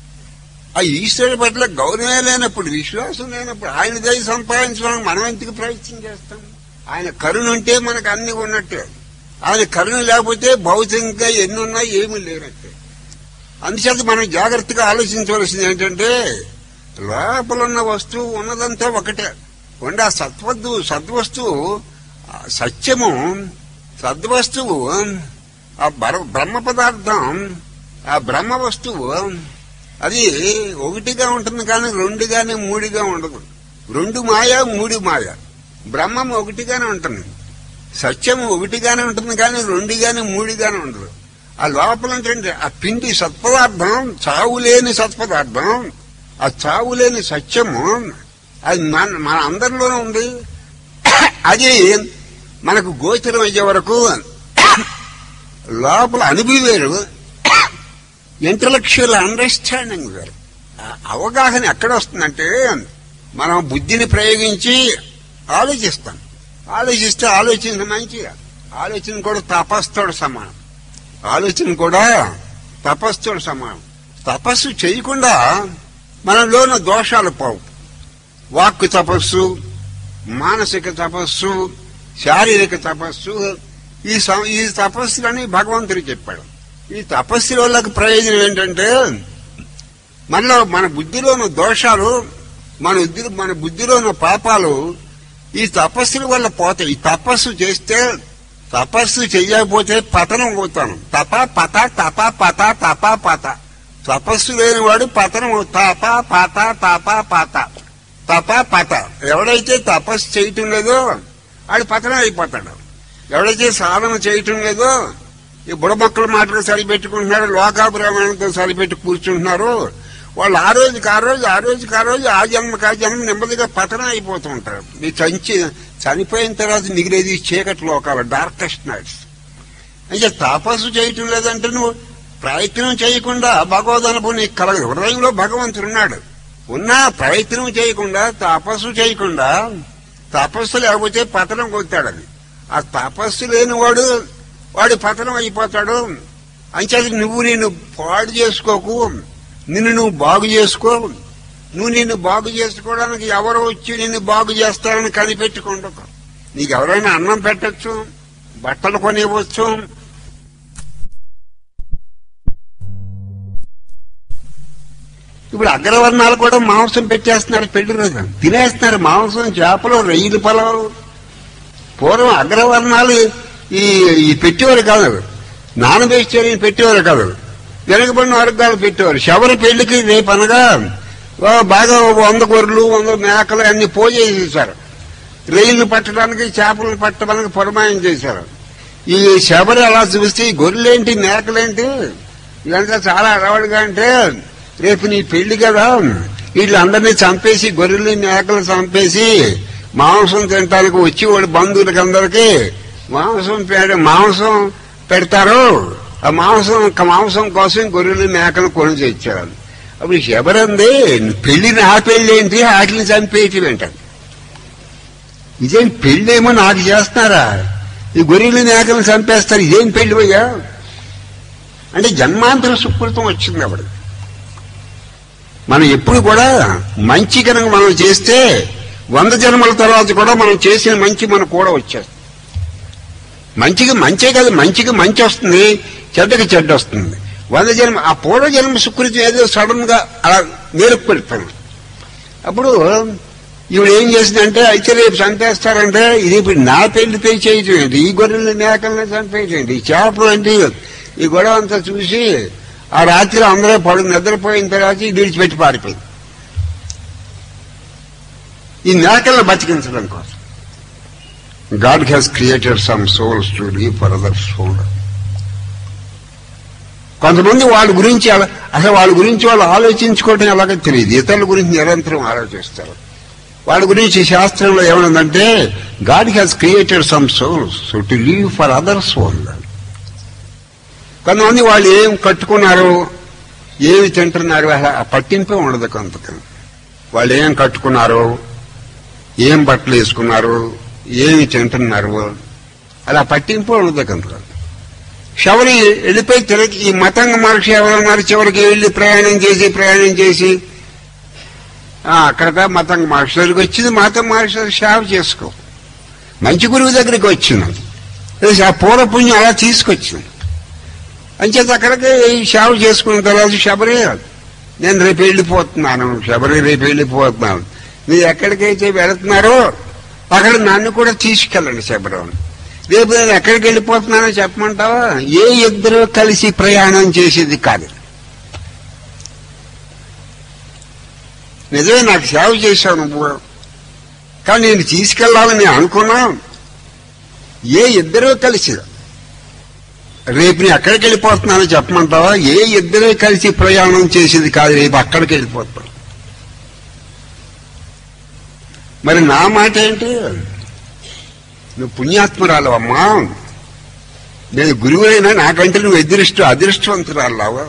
[SPEAKER 1] ఆ ఈశ్వరుడి పట్ల గౌరవమే లేనప్పుడు విశ్వాసం లేనప్పుడు ఆయన దయ సంపాదించడానికి మనం ఎందుకు ప్రయత్నం చేస్తాం ఆయన కరుణ ఉంటే మనకు అన్ని ఉన్నట్టే ఆయన కరుణ లేకపోతే భౌతికంగా ఎన్ని ఉన్నా ఏమీ లేనట్టే అందుచేత మనం జాగ్రత్తగా ఆలోచించవలసింది ఏంటంటే లోపల ఉన్న వస్తువు ఉన్నదంతా ఒకటే ఉండే ఆ సత్వద్దు సద్వస్తువు ఆ సత్యము సద్వస్తువు ఆ బర- బ్రహ్మ పదార్థం ఆ బ్రహ్మ వస్తువు అది ఒకటిగా ఉంటుంది కానీ రెండుగానే మూడుగా ఉండదు రెండు మాయ మూడు మాయ బ్రహ్మం ఒకటిగానే ఉంటుంది సత్యం ఒకటిగానే ఉంటుంది కానీ రెండుగానే మూడుగానే ఉండదు ఆ లోపల ఉంటుంది ఆ పిండి సత్పదార్థం చావులేని సత్పదార్థం ఆ చావులేని సత్యము అది మన మన అందరిలోనే ఉంది అది మనకు గోచరం అయ్యే వరకు లోపల అనుభవి వేరు ఇంటలెక్చువల్ అండర్స్టాండింగ్ వేరు ఆ అవగాహన ఎక్కడ వస్తుందంటే మనం బుద్ధిని ప్రయోగించి ఆలోచిస్తాం ఆలోచిస్తే ఆలోచన మంచిగా ఆలోచన కూడా తపస్సుతో సమానం ఆలోచన కూడా తపస్సుతో సమానం తపస్సు చేయకుండా మనలోని దోషాలు పోవు వాక్కు తపస్సు మానసిక తపస్సు శారీరక తపస్సు ఈ సం- ఈ తపస్సులని భగవంతుడు చెప్పాడు ఈ తపస్సుల వల్ల ప్రయోజనం ఏంటంటే మనలో మన బుద్ధిలో ఉన్న దోషాలు మన బుద్ధి మన బుద్ధిలో ఉన్న పాపాలు ఈ తపస్సుల వల్ల పోతాయి ఈ తపస్సు చేస్తే తపస్సు చెయ్యకపోతే పతనం అవుతాను తప పత తప పత తప పత తపస్సు లేనివాడు పతనం అవు- తప పత తప పత తప పత ఎవడైతే తపస్సు చేయటం లేదో వాడు పతనం అయిపోతాడు ఎవడైతే సాధన చేయటం లేదో ఈ బుడమక్కల మాటలు సరిపెట్టుకుంటున్నారు లోకాభిరామాణంతో సరిపెట్టి కూర్చుంటున్నారు వాళ్ళు ఆ రోజుకి ఆ రోజు ఆ రోజుకి ఆ రోజు ఆ జన్మకి ఆ జన్మ నెమ్మదిగా పతనం అయిపోతూ ఉంటారు మీ చంచి చనిపోయిన తర్వాత మిగిలేది చీకటి లోకాలు డార్కెస్ట్ నైట్స్ అంటే తపస్సు చేయటం లేదంటే నువ్వు ప్రయత్నం చేయకుండా భగవద్ అనుభవం నీకు కలగదు హృదయంలో భగవంతుడు ఉన్నాడు ఉన్నా ప్రయత్నం చేయకుండా తపస్సు చేయకుండా తపస్సు లేకపోతే పతనం కొట్టాడు అది ఆ తపస్సు లేనివాడు వాడు పతనం అయిపోతాడు అంచేది నువ్వు నేను పాడు చేసుకోకు నిన్ను నువ్వు బాగు చేసుకో నువ్వు నిన్ను బాగు చేసుకోవడానికి ఎవరు వచ్చి నిన్ను బాగు చేస్తారని కనిపెట్టుకుండకు నీకు ఎవరైనా అన్నం పెట్టచ్చు బట్టలు కొనివ్వచ్చు ఇప్పుడు అగ్రవర్ణాలు కూడా మాంసం పెట్టేస్తున్నారు పెళ్లి రోజు తినేస్తున్నారు మాంసం చేపలు రొయ్యలు పొలాలు పూర్వం అగ్రవర్ణాలు ఈ ఈ పెట్టేవారు కాదు నాన్ వెజిటేరియన్ పెట్టేవారు కాదు వెనకబడిన వర్గాలు పెట్టేవారు శవరి పెళ్లికి రేపు అనగా ఓ బాగా వంద గొర్రెలు వంద మేకలు అన్ని పోజేసేసారు రైళ్లు పట్టడానికి చేపలు పట్టడానికి పురమాయం చేశారు ఈ శబరి అలా చూస్తే ఈ గొర్రెలేంటి మేకలేంటి ఇదంతా చాలా అలవాటుగా అంటే రేపు నీ పెళ్లి కదా వీళ్ళందరినీ చంపేసి గొర్రెలు మేకలు చంపేసి మాంసం తినడానికి వచ్చి వాడి బంధువులకి అందరికి మాంసం పెడ మాంసం పెడతారు ఆ మాంసం మాంసం కోసం గొర్రెలు మేకలు కొని తెచ్చారు అప్పుడు శబరంది పెళ్లి నా పెళ్లి ఏంటి వాటిని చంపేటి వెంటనే ఇదేం పెళ్ళేమో నాకు చేస్తున్నారా ఈ గొర్రెలు మేకలు చంపేస్తారు ఇదేం పెళ్లి పోయా అంటే జన్మాంతర సుకృతం వచ్చింది అప్పుడు మనం ఎప్పుడు కూడా మంచి కనుక మనం చేస్తే వంద జన్మల తర్వాత కూడా మనం చేసిన మంచి మనకు కూడా వచ్చేస్తుంది మంచికి మంచే కాదు మంచికి మంచి వస్తుంది చెడ్డకి చెడ్డ వస్తుంది వంద జన్మ ఆ పూర్వ జన్మ సుకృతి ఏదో సడన్ గా అలా మేలుకు పెడతాను అప్పుడు ఈవిడ ఏం చేసిందంటే అయితే రేపు చంపేస్తారంటే ఇది ఇప్పుడు నా పెళ్లి పే చేయటం ఏంటి ఈ గొర్రెల్ని మేకల్ని చంపేయటం ఏంటి ఈ చేపలు ఏంటి ఈ గొడవ అంతా చూసి ఆ రాత్రి అందరూ పడు నిద్రపోయిన తర్వాత ఇది విడిచిపెట్టి పారిపోయింది ఈ మేకలను బతికించడం కోసం God has created some souls to live for other soul కొంతమంది వాళ్ళ గురించి అలా- అసలు వాళ్ళ గురించి వాళ్ళు ఆలోచించుకోవడం ఎలాగో తెలియదు ఇతరుల గురించి నిరంతరం ఆలోచిస్తారు వాళ్ళ గురించి శాస్త్రంలో ఏమన్నదంటే God has created some souls to live for other soul కొంతమంది వాళ్ళు ఏం కట్టుకున్నారు ఏమి తింటున్నారు అసలు ఆ పట్టింపే ఉండదు కొంతకం వాళ్ళు ఏం కట్టుకున్నారు ఏం బట్టలు వేసుకున్నారు ఏమి తింటున్నారు అలా పట్టింపు ఉండదు కొంత శవరి వెళ్ళిపోయి తిరిగి ఈ మతంగ మహర్షి ఎవరన్నారు చివరికి వెళ్ళి ప్రయాణం చేసి ప్రయాణం చేసి ఆ, అక్కడ మతంగ మహర్షి దగ్గరికి వచ్చింది మతం మహర్షి దగ్గర సేవ చేసుకో మంచి గురువు దగ్గరికి వచ్చింది అది ఆ పూర్వపుణ్యం అలా తీసుకొచ్చింది అంచేత అక్కడికి సేవ చేసుకున్న తర్వాత శబరి నేను రేపు వెళ్ళిపోతున్నాను శబరి రేపు వెళ్ళిపోతున్నాను మీరు ఎక్కడికైతే వెళుతున్నారో అక్కడ నన్ను కూడా తీసుకెళ్ళండి శబరం రేపు నేను ఎక్కడికి వెళ్ళిపోతున్నానో చెప్పమంటావా ఏ ఇద్దరు కలిసి ప్రయాణం చేసేది కాదు నిజమే నాకు సేవ చేశావు నువ్వు కానీ నేను తీసుకెళ్లాలని నేను అనుకున్నా ఏ ఇద్దరూ కలిసి రేపు నేను ఎక్కడికి వెళ్ళిపోతున్నానో చెప్పమంటావా ఏ ఇద్దరే కలిసి ప్రయాణం చేసేది కాదు రేపు అక్కడికి వెళ్ళిపోతాను మరి నా మాట ఏంటి నువ్వు పుణ్యాత్మురాలు అమ్మా నేను గురువునైనా నాకంటే నువ్వు అదృష్టం అదృష్టవంతురాలావా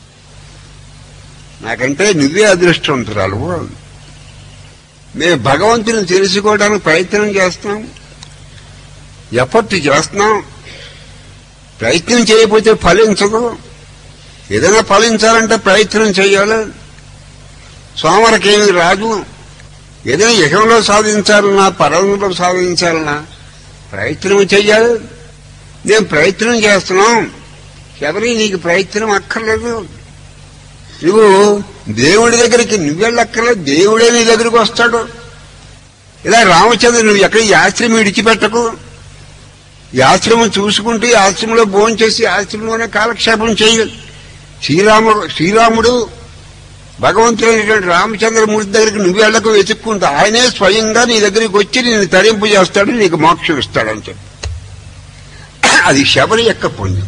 [SPEAKER 1] నాకంటే నువ్వే అదృష్టవంతురాలు మేము భగవంతుని తెలుసుకోవడానికి ప్రయత్నం చేస్తున్నాం ఎఫర్ట్ చేస్తున్నాం ప్రయత్నం చేయకపోతే ఫలించదు ఏదైనా ఫలించాలంటే ప్రయత్నం చేయాలి సోమరకేమి రాదు ఏదైనా యహంలో సాధించాలన్నా పరంలో సాధించాలన్నా ప్రయత్నం చెయ్యాలి నేను ప్రయత్నం చేస్తున్నాం ఎవరి నీకు ప్రయత్నం అక్కర్లేదు నువ్వు దేవుడి దగ్గరికి నువ్వెళ్ళక్కర్లేదు దేవుడే నీ దగ్గరికి వస్తాడు ఇలా రామచంద్ర నువ్వు ఎక్కడ ఈ ఆశ్రమం విడిచిపెట్టకు ఈ ఆశ్రమం చూసుకుంటూ ఈ ఆశ్రమంలో భోజనం చేసి ఆశ్రమంలోనే కాలక్షేపం చేయాలి శ్రీరాముడు శ్రీరాముడు భగవంతుడైనటువంటి రామచంద్రమూర్తి దగ్గరికి నువ్వు వెళ్ళకు వెతుక్కుంటా ఆయనే స్వయంగా నీ దగ్గరికి వచ్చి నేను తరింపు చేస్తాడు నీకు మోక్షం ఇస్తాడని చెప్పి అది శబరి యొక్క పుణ్యం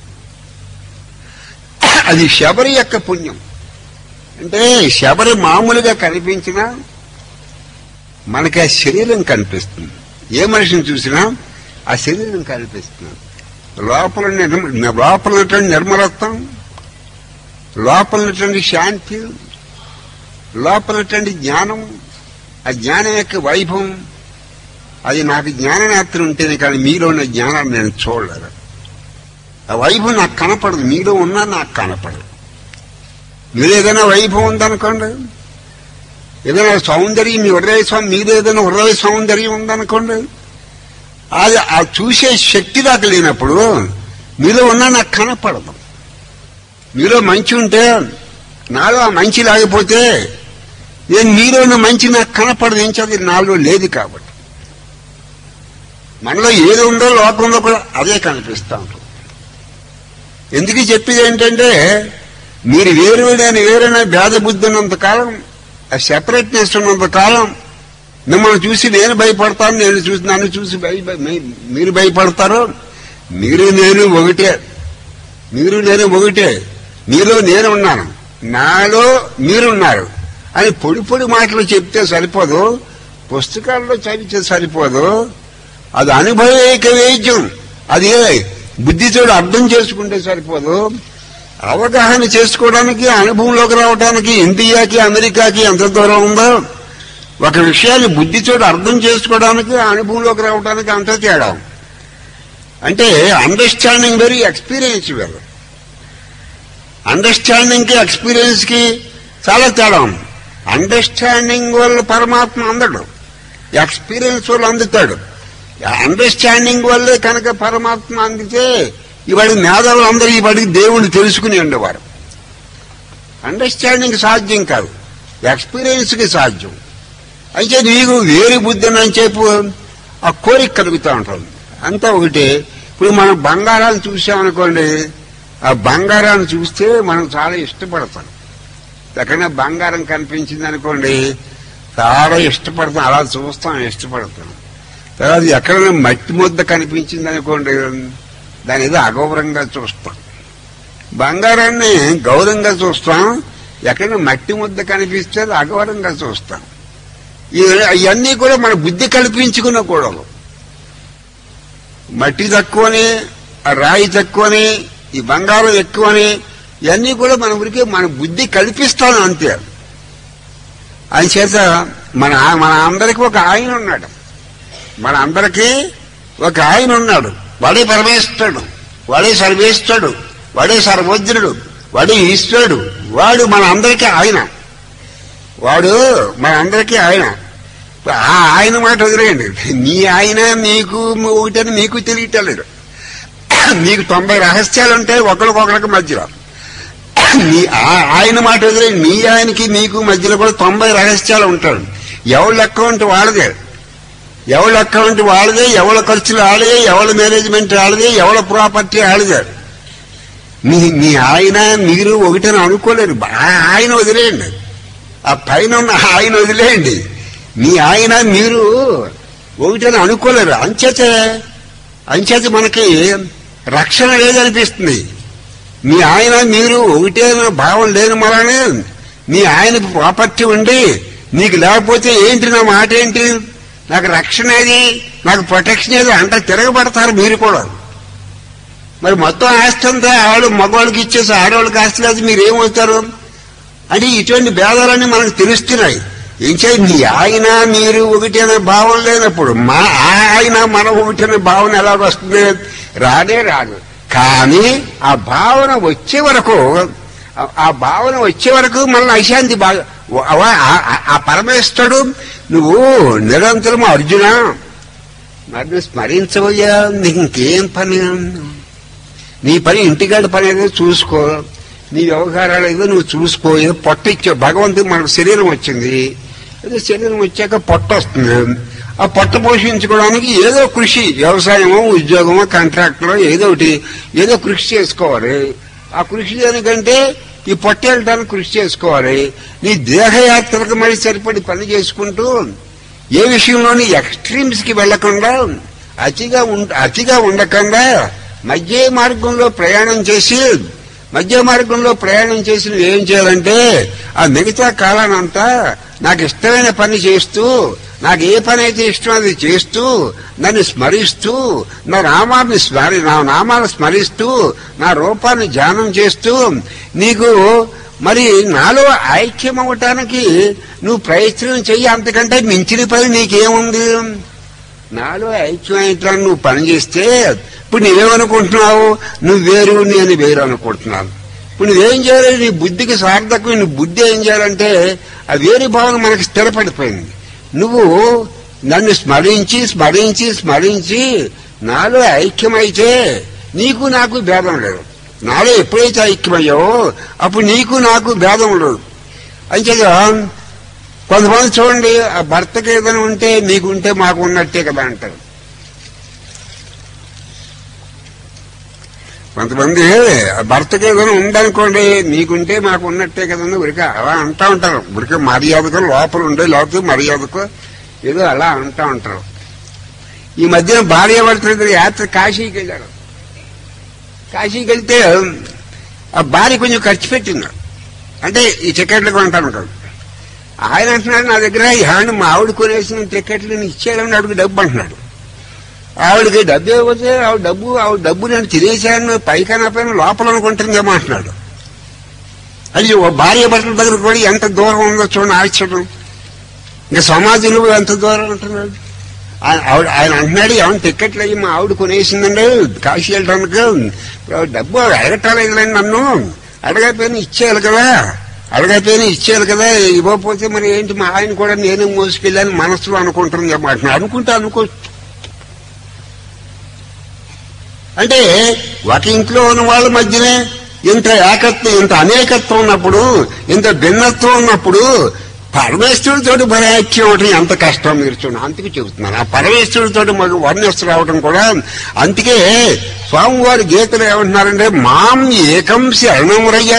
[SPEAKER 1] అది శబరి యొక్క పుణ్యం అంటే శబరి మామూలుగా కనిపించినా మనకి ఆ శరీరం కనిపిస్తుంది ఏ మనిషిని చూసినా ఆ శరీరం కనిపిస్తుంది లోపల నిర్మ- లోపల ఉన్నటువంటి నిర్మలత్వం లోపల ఉన్నటువంటి శాంతి లోపల ఉన్నటువంటి జ్ఞానం ఆ జ్ఞానం యొక్క వైభవం అది నాకు జ్ఞాననేత్రం ఉంటేనే కానీ మీలో ఉన్న జ్ఞానాన్ని నేను చూడలేను ఆ వైభవం నాకు కనపడదు మీలో ఉన్నా నాకు కనపడదు మీరు ఏదైనా వైభవం ఉందనుకోండి ఏదైనా సౌందర్యం మీ హృదయ సౌ- మీలో ఏదైనా హృదయ సౌందర్యం ఉందనుకోండి అది ఆ చూసే శక్తి దాకా లేనప్పుడు మీలో ఉన్నా నాకు కనపడదు మీలో మంచి ఉంటే నాలో ఆ మంచి లేకపోతే నేను మీలో ఉన్న మంచి నాకు కనపడదు ఏం చదివి నాలో లేదు కాబట్టి మనలో ఏది ఉందో లోకంలో కూడా అదే కనిపిస్తా ఉంటుంది ఎందుకు చెప్పేది ఏంటంటే మీరు వేరు వేరైన వేరైన భేద బుద్ధి ఉన్నంత కాలం ఆ సెపరేట్నెస్ ఉన్నంత కాలం మిమ్మల్ని చూసి నేను భయపడతాను నేను చూసి నన్ను చూసి భయ భయ- మీ- మీరు భయపడతారు మీరు నేను ఒకటే మీరు నేను ఒకటే మీలో నేను ఉన్నాను నాలో మీరున్నారు అని పొడి పొడి మాటలు చెప్తే సరిపోదు పుస్తకాల్లో చదివితే సరిపోదు అది అనుభవైక వేద్యం అది బుద్ధితో అర్థం చేసుకుంటే సరిపోదు అవగాహన చేసుకోవడానికి అనుభవంలోకి రావడానికి ఇండియాకి అమెరికాకి ఎంత దూరం ఉందో ఒక విషయాన్ని బుద్ధితో అర్థం చేసుకోవడానికి అనుభవంలోకి రావడానికి అంత తేడా అంటే అండర్స్టాండింగ్ వెరీ ఎక్స్పీరియన్స్ వేరు అండర్స్టాండింగ్ కి ఎక్స్పీరియన్స్ కి చాలా తేడా ఉంది అండర్స్టాండింగ్ వల్ల పరమాత్మ అందడు ఎక్స్పీరియన్స్ వల్ల అందుతాడు అండర్స్టాండింగ్ వల్లే కనుక పరమాత్మ అందితే ఇవాడి మేధావులు అందరూ ఇవాడికి దేవుణ్ణి తెలుసుకుని ఉండేవారు అండర్స్టాండింగ్ సాధ్యం కాదు ఎక్స్పీరియన్స్ కి సాధ్యం అయితే నీకు వేరు బుద్ధి అని చెప్పు ఆ కోరిక కలుగుతూ ఉంటుంది అంతా ఒకటే ఇప్పుడు మనం బంగారాన్ని చూసామనుకోండి ఆ బంగారాన్ని చూస్తే మనం చాలా ఇష్టపడతాం ఎక్కడైనా బంగారం కనిపించింది అనుకోండి చాలా ఇష్టపడతాం అలా చూస్తాం ఇష్టపడతాం తర్వాత ఎక్కడైనా మట్టి ముద్ద కనిపించింది అనుకోండి దాని ఏదో అగౌరవంగా చూస్తాం బంగారాన్ని గౌరవంగా చూస్తాం ఎక్కడైనా మట్టి ముద్ద కనిపిస్తే అది అగౌరవంగా చూస్తాం ఇవి- ఇవన్నీ కూడా మన బుద్ధి కల్పించుకున్న కూడలు మట్టి తక్కువని ఆ రాయి తక్కువని ఈ బంగారం ఎక్కువని ఇవన్నీ కూడా మన ఊరికి మన బుద్ధి కల్పిస్తాను అంతే అని చేత మన మన అందరికి ఒక ఆయన ఉన్నాడు మన అందరికీ ఒక ఆయన ఉన్నాడు వాడే పరమేశ్వరుడు వాడే సర్వేశ్వరుడు వాడే సర్వజ్ఞుడు వాడే ఈశ్వరుడు వాడు మన అందరికీ ఆయన వాడు మన అందరికీ ఆయన ఆ ఆయన మాట వదిలేయండి నీ ఆయన మీకు ఒకటని మీకు తెలియటలేదు మీకు తొంభై రహస్యాలు ఉంటాయి ఒకరికొకరికి మధ్యలో నీ ఆ- ఆయన మాట వదిలేయండి నీ ఆయనకి మీకు మధ్యలో కూడా తొంభై రహస్యాలు ఉంటాడు ఎవరి అకౌంట్ వాళ్ళదే ఎవరి అకౌంట్ వాళ్ళదే ఎవరి ఖర్చులు ఆడదే ఎవరి మేనేజ్మెంట్ ఆడదే ఎవరి ప్రాపర్టీ ఆడదే మీ మీ ఆయన మీరు ఒకటని అనుకోలేరు ఆ- ఆయన వదిలేయండి ఆ పైన ఉన్న ఆయన వదిలేయండి మీ ఆయన మీరు ఒకటని అనుకోలేరు అంచేత అంచేత మనకి రక్షణ లేదనిపిస్తుంది మీ ఆయన మీరు ఒకటే అనే భావం లేని మరనే మీ ఆయనకు ప్రాపర్టీ ఉండి నీకు లేకపోతే ఏంటి నా మాట ఏంటి నాకు రక్షణ ఏది నాకు ప్రొటెక్షన్ ఏది అంట తిరగబడతారు మీరు కూడా మరి మొత్తం ఆస్తి అంతా ఆడు మగవాళ్ళకి ఇచ్చేసి ఆడవాళ్ళకి ఆస్తి లేదు మీరు ఏమవుతారు అంటే ఇటువంటి భేదాలన్నీ మనకు తెలుస్తున్నాయి ఏం చేయాలి మీ ఆయన మీరు ఒకటి అనే భావం లేనప్పుడు మా ఆయన మన ఒకటి అనే భావన ఎలాగొస్తుంది రానే రాదు కానీ ఆ భావన వచ్చే వరకు ఆ- ఆ భావన వచ్చే వరకు మనల్ని అశాంతి బాగా ఆ- ఆ- ఆ పరమేశ్వరుడు నువ్వు నిరంతరం అర్జున నన్ను స్మరించవయ్యా నీకు ఇంకేం పని నీ పని ఇంటికాడ పని ఏదో చూసుకో నీ వ్యవహారాలు ఏదో నువ్వు చూసుకో ఏదో పొట్ట ఇచ్చావు భగవంతుడు మనకు శరీరం వచ్చింది ఏదో శరీరం వచ్చాక పొట్ట వస్తుంది ఆ పొట్ట పోషించుకోవడానికి ఏదో కృషి వ్యవసాయమో ఉద్యోగమో కాంట్రాక్టరో ఏదో ఒకటి ఏదో కృషి చేసుకోవాలి ఆ కృషి దేనికంటే ఈ పొట్ట వెళ్ళడానికి కృషి చేసుకోవాలి నీ దేహయాత్రకు మరి సరిపడి పని చేసుకుంటూ ఏ విషయంలోని ఎక్స్ట్రీమ్స్ కి వెళ్లకుండా అతిగా ఉండ అతిగా ఉండకుండా మధ్య మార్గంలో ప్రయాణం చేసి మధ్య మార్గంలో ప్రయాణం చేసి నువ్వు ఏం చేయాలంటే ఆ మిగతా కాలానంతా నాకు ఇష్టమైన పని చేస్తూ నాకు ఏ పని అయితే ఇష్టం అది చేస్తూ నన్ను స్మరిస్తూ నా నామాన్ని స్మరి నా నామాన్ని స్మరిస్తూ నా రూపాన్ని ధ్యానం చేస్తూ నీకు మరి నాలో ఐక్యం అవ్వటానికి నువ్వు ప్రయత్నం చెయ్యి అంతకంటే మించిన పని నీకేముంది నాలో ఐక్యం అయ్యటానికి నువ్వు పని చేస్తే ఇప్పుడు నువ్వేమనుకుంటున్నావు నువ్వు వేరు నేను వేరు అనుకుంటున్నాను ఇప్పుడు నువ్వేం చేయాలి నీ బుద్ధికి సార్థకం నీ బుద్ధి ఏం చేయాలంటే ఆ వేరే భావన మనకి స్థిరపడిపోయింది నువ్వు నన్ను స్మరించి స్మరించి స్మరించి నాలో ఐక్యమైతే నీకు నాకు భేదం లేదు నాలో ఎప్పుడైతే ఐక్యమయ్యావో అప్పుడు నీకు నాకు భేదం లేదు అంచేత కొంతమంది చూడండి ఆ భర్తకి ఏదైనా ఉంటే మీకుంటే మాకు ఉన్నట్టే కదా అంటారు కొంతమంది ఆ భర్తకి ఏదైనా ఉందనుకోండి మీకుంటే మాకు ఉన్నట్టే కదండి ఉరిక అలా అంటా ఉంటారు ఉరిక మర్యాదకు లోపల ఉండే లేకపోతే మర్యాదకు ఏదో అలా అంటా ఉంటారు ఈ మధ్యన భార్య భర్తలు యాత్ర కాశీకి వెళ్ళారు కాశీకి వెళ్తే ఆ భార్య కొంచెం ఖర్చు పెట్టింది అంటే ఈ టికెట్లు కొంటాను కదా ఆయన అంటున్నాడు నా దగ్గర హ్యాండ్ మా ఆవిడ కొనేసిన టికెట్లు నేను ఇచ్చేయాలని అడుగు డబ్బు అంటున్నాడు ఆవిడకి డబ్బు ఇవ్వకపోతే ఆవిడ డబ్బు ఆవిడ డబ్బు నేను తినేసాను పైకన్నా పైన లోపల అనుకుంటుందేమో అంటున్నాడు అది ఓ భార్య భర్తల దగ్గర కూడా ఎంత దూరం ఉందో చూడండి ఆశ్చర్యం ఇంకా సమాజంలో ఎంత దూరం అంటున్నాడు ఆయన ఆవిడ ఆయన అంటున్నాడు ఏమన్నా టికెట్లు అయ్యి మా ఆవిడ కొనేసిందండి కాశీ వెళ్ళడానికి ఇప్పుడు ఆవిడ డబ్బు అడగట్లేదులేండి నన్ను అడగకపోయినా ఇచ్చేయాలి కదా అడగకపోయినా ఇచ్చేయాలి కదా ఇవ్వకపోతే మరి ఏంటి మా ఆయన కూడా నేనే మోసుకెళ్ళాను మనసులో అనుకుంటుంది అన్నమాట అనుకుంటే అనుకో అంటే ఒక ఇంట్లో ఉన్న వాళ్ళ మధ్యనే ఇంత ఏకత్వం ఇంత అనేకత్వం ఉన్నప్పుడు ఇంత భిన్నత్వం ఉన్నప్పుడు పరమేశ్వరుడితోటి బలైక్యం అవటం ఎంత కష్టం మీరు చూడండి అందుకే చెబుతున్నాను ఆ పరమేశ్వరుడితోటి మాకు వర్ణిస్తు రావడం కూడా అందుకే స్వామివారి గీతలు ఏమంటున్నారంటే మాం ఏకం శరణమురయ్య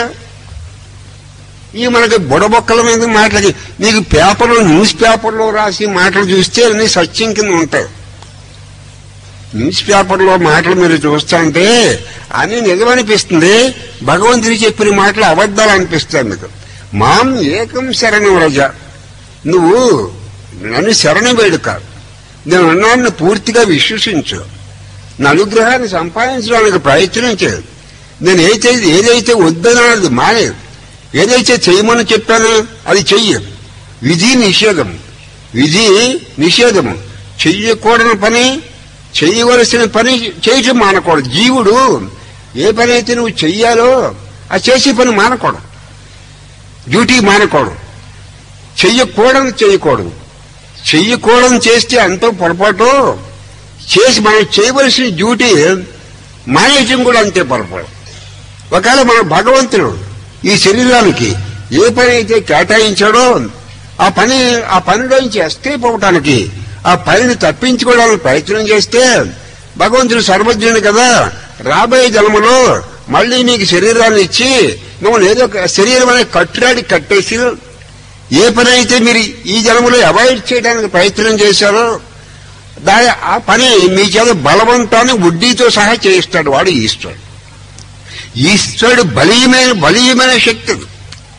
[SPEAKER 1] ఈ మనకి బుడబొక్కల మీద మాటలకి నీకు పేపర్లో న్యూస్ పేపర్లో రాసి మాటలు చూస్తే అన్ని సత్యం కింద ఉంటాయి న్యూస్ పేపర్లో మాటలు మీరు చూస్తుంటే అన్ని నిజమనిపిస్తుంది భగవంతుడు చెప్పిన మాటలు అబద్ధాలు అనిపిస్తాయి మీకు మాం ఏకం శరణం రజ నువ్వు నన్ను శరణ వేడుక నేను అన్నాన్ని పూర్తిగా విశ్వసించు నా అనుగ్రహాన్ని సంపాదించడానికి ప్రయత్నం చేయదు నేను ఏదైతే ఏదైతే వద్దనది మానేది ఏదైతే చేయమని చెప్పానో అది చెయ్యి విధి నిషేధం విధి నిషేధము చెయ్యకూడని పని చేయవలసిన పని చేయటం మానకూడదు జీవుడు ఏ పని అయితే నువ్వు చెయ్యాలో ఆ చేసే పని మానకూడదు డ్యూటీ మానకూడదు చెయ్యకూడదు చేయకూడదు చెయ్యకూడదు చేస్తే ఎంతో పొరపాటు చేసి మనం చేయవలసిన డ్యూటీ మానేయటం కూడా అంతే పొరపాటు ఒకవేళ మన భగవంతుడు ఈ శరీరానికి ఏ పని అయితే కేటాయించాడో ఆ పని ఆ పనిలోంచి ఎస్కేప్ అవటానికి ఆ పనిని తప్పించుకోవడానికి ప్రయత్నం చేస్తే భగవంతుడు సర్వజ్ఞుడు కదా రాబోయే జన్మలో మళ్ళీ నీకు శరీరాన్ని ఇచ్చి నువ్వు ఏదో ఒక శరీరం అనే కట్టురాడి కట్టేసి ఏ పని అయితే మీరు ఈ జన్మలో అవాయిడ్ చేయడానికి ప్రయత్నం చేశారో దాని ఆ పని మీ చేత బలవంతాన్ని వడ్డీతో సహా చేయిస్తాడు వాడు ఈశ్వరుడు ఈశ్వరుడు బలీయమైన బలీయమైన శక్తి అది.